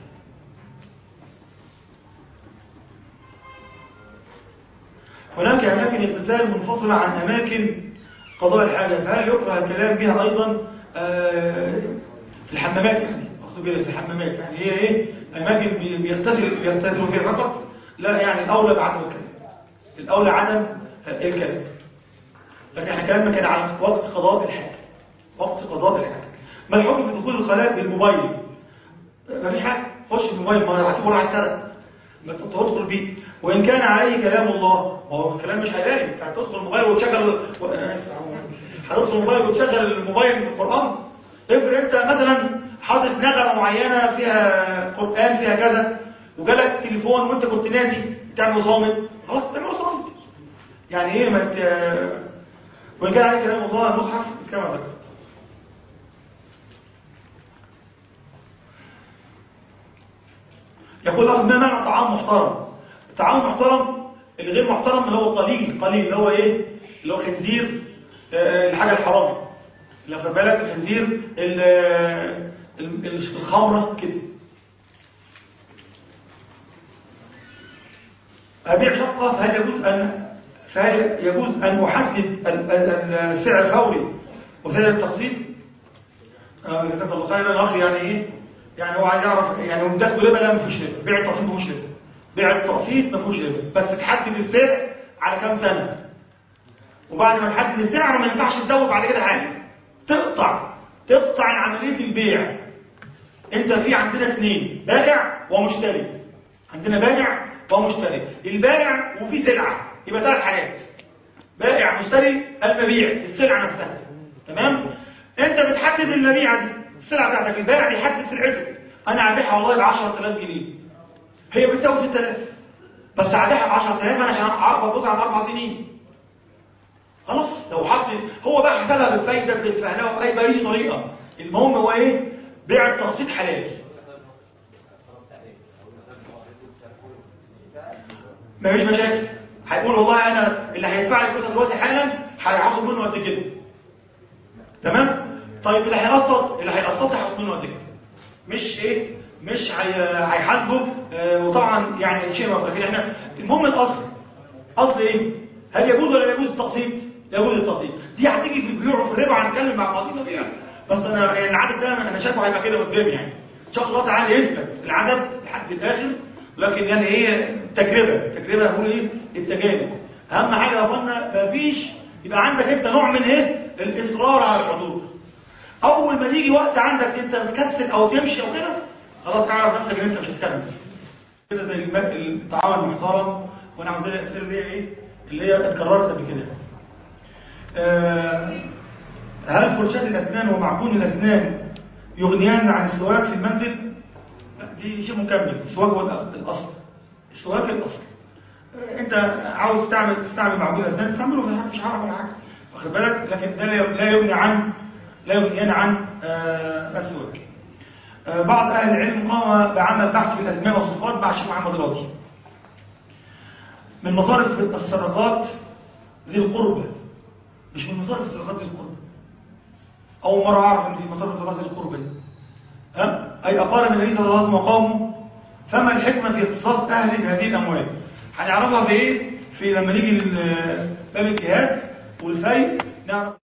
هناك اماكن اغتسال منفصله عن اماكن قضاء الحاجه فهل يكره الكلام بها ايضا آه، في الحمامات يعني اقصد كده في الحمامات يعني هي ايه اماكن بي- بيغتسل بيغتسلوا فيها فقط لا يعني الاولى بعدم الكلام الاولى عدم الكلام لكن احنا كلامنا كان على وقت قضاء الحاجه وقت قضاء الحاجه ما الحكم في دخول الخلاء بالموبايل ما في حاجه خش الموبايل ما هتقول على سرق ما تدخل بيه وان كان عليه كلام الله وهو الكلام مش هيلاقي انت هتدخل الموبايل وتشغل و... أنا آسف يا عمو. هتدخل الموبايل وتشغل الموبايل بالقران افرض انت مثلا حاطط نغمه معينه فيها قران فيها كذا وجالك تليفون وانت كنت ناسي تعمل صامت خلاص تعمل صامت يعني ايه ما ت... وان كان عليه كلام الله المصحف كما ذكرت يقول أخذ ما معنى طعام محترم الطعام المحترم الغير محترم اللي هو قليل قليل اللي هو ايه اللي هو خنزير آه، الحاجة الحرام اللي واخد بالك الخنزير ال- ال- ال- الخمرة كده أبيع شقة فهل يجوز أن فهل يجوز أن أحدد ال- ال- السعر الفوري وسعر التقسيط؟ آه، جزاك الله خيرا الأخ يعني إيه؟ يعني هو عايز يعرف يعني هو ده ربا لا ما فيهوش ربا، بيع التقسيط ما فيهوش ربا. بيع التقسيط ما فيهوش ربا، بس تحدد السعر على كام سنة. وبعد ما تحدد السعر ما ينفعش تدور بعد كده حاجة. تقطع تقطع عملية البيع. أنت في عندنا اثنين بائع ومشتري. عندنا بائع ومشتري، البائع وفي سلعة يبقى ثلاث حاجات. بائع مشتري المبيع السلعة نفسها. تمام؟ أنت بتحدد المبيعة دي السلعة بتاعتك البائع بيحدد سلعته. أنا هبيعها والله ب 10000 جنيه. هي بتساوي 6000 بس هبيعها ب 10000 انا عشان ابص على اربع سنين خلاص لو حط هو بقى حسبها بالفايده بالفهلوه باي باي طريقه المهم هو ايه بيع التقسيط حلال مفيش مشاكل هيقول والله انا اللي هيدفع لي فلوس دلوقتي حالا هياخد منه قد كده تمام طيب اللي هيقسط اللي هيقسط هياخد منه قد كده مش ايه مش هي- هيحاسبه آه، وطبعا يعني شيء ما لكن احنا المهم الاصل اصل ايه هل يجوز ولا لا يجوز التقسيط يجوز التقسيط دي هتيجي في البيوع وفي الربا هنتكلم مع بعضينا فيها بس انا يعني العدد ده انا شايفه هيبقى كده قدامي يعني ان شاء الله تعالى يثبت العدد لحد الاخر لكن يعني ايه تجربه تجربه هقول ايه التجارب اهم حاجه يا اخوانا مفيش يبقى عندك انت نوع من ايه الاصرار على الحضور اول ما يجي وقت عندك انت مكسل او تمشي او كده خلاص تعرف نفسك ان انت مش هتكمل كده زي الم- الطعام المحترم وانا عندنا الاسئله دي ايه اللي هي اتكررت قبل كده آه، هل فرشاة الاسنان ومعجون الاسنان يغنيان عن السواك في المنزل لا، دي شيء مكمل السواك هو الأ- الاصل السواك الاصل آه، انت عاوز تعمل تستعمل معجون الاسنان استعمله في مش حرام ولا حاجه واخد بالك لكن ده لا لا يغني عن لا يغنيان عن آه، السواك آه، بعض أهل العلم قام بعمل بحث في الأسماء والصفات مع الشيخ محمد راضي من مصارف الصدقات ذي القربى مش من مصارف الصدقات ذي القربى أول مرة أعرف أن في مصارف الصدقات ذي القربى دي. ها؟ أي أقارب النبي صلى الله عليه وسلم وقومه فما الحكمة في اختصاص أهل بهذه الأموال هنعرفها في إيه؟ في لما نيجي لباب الجهاد والفيء نعرف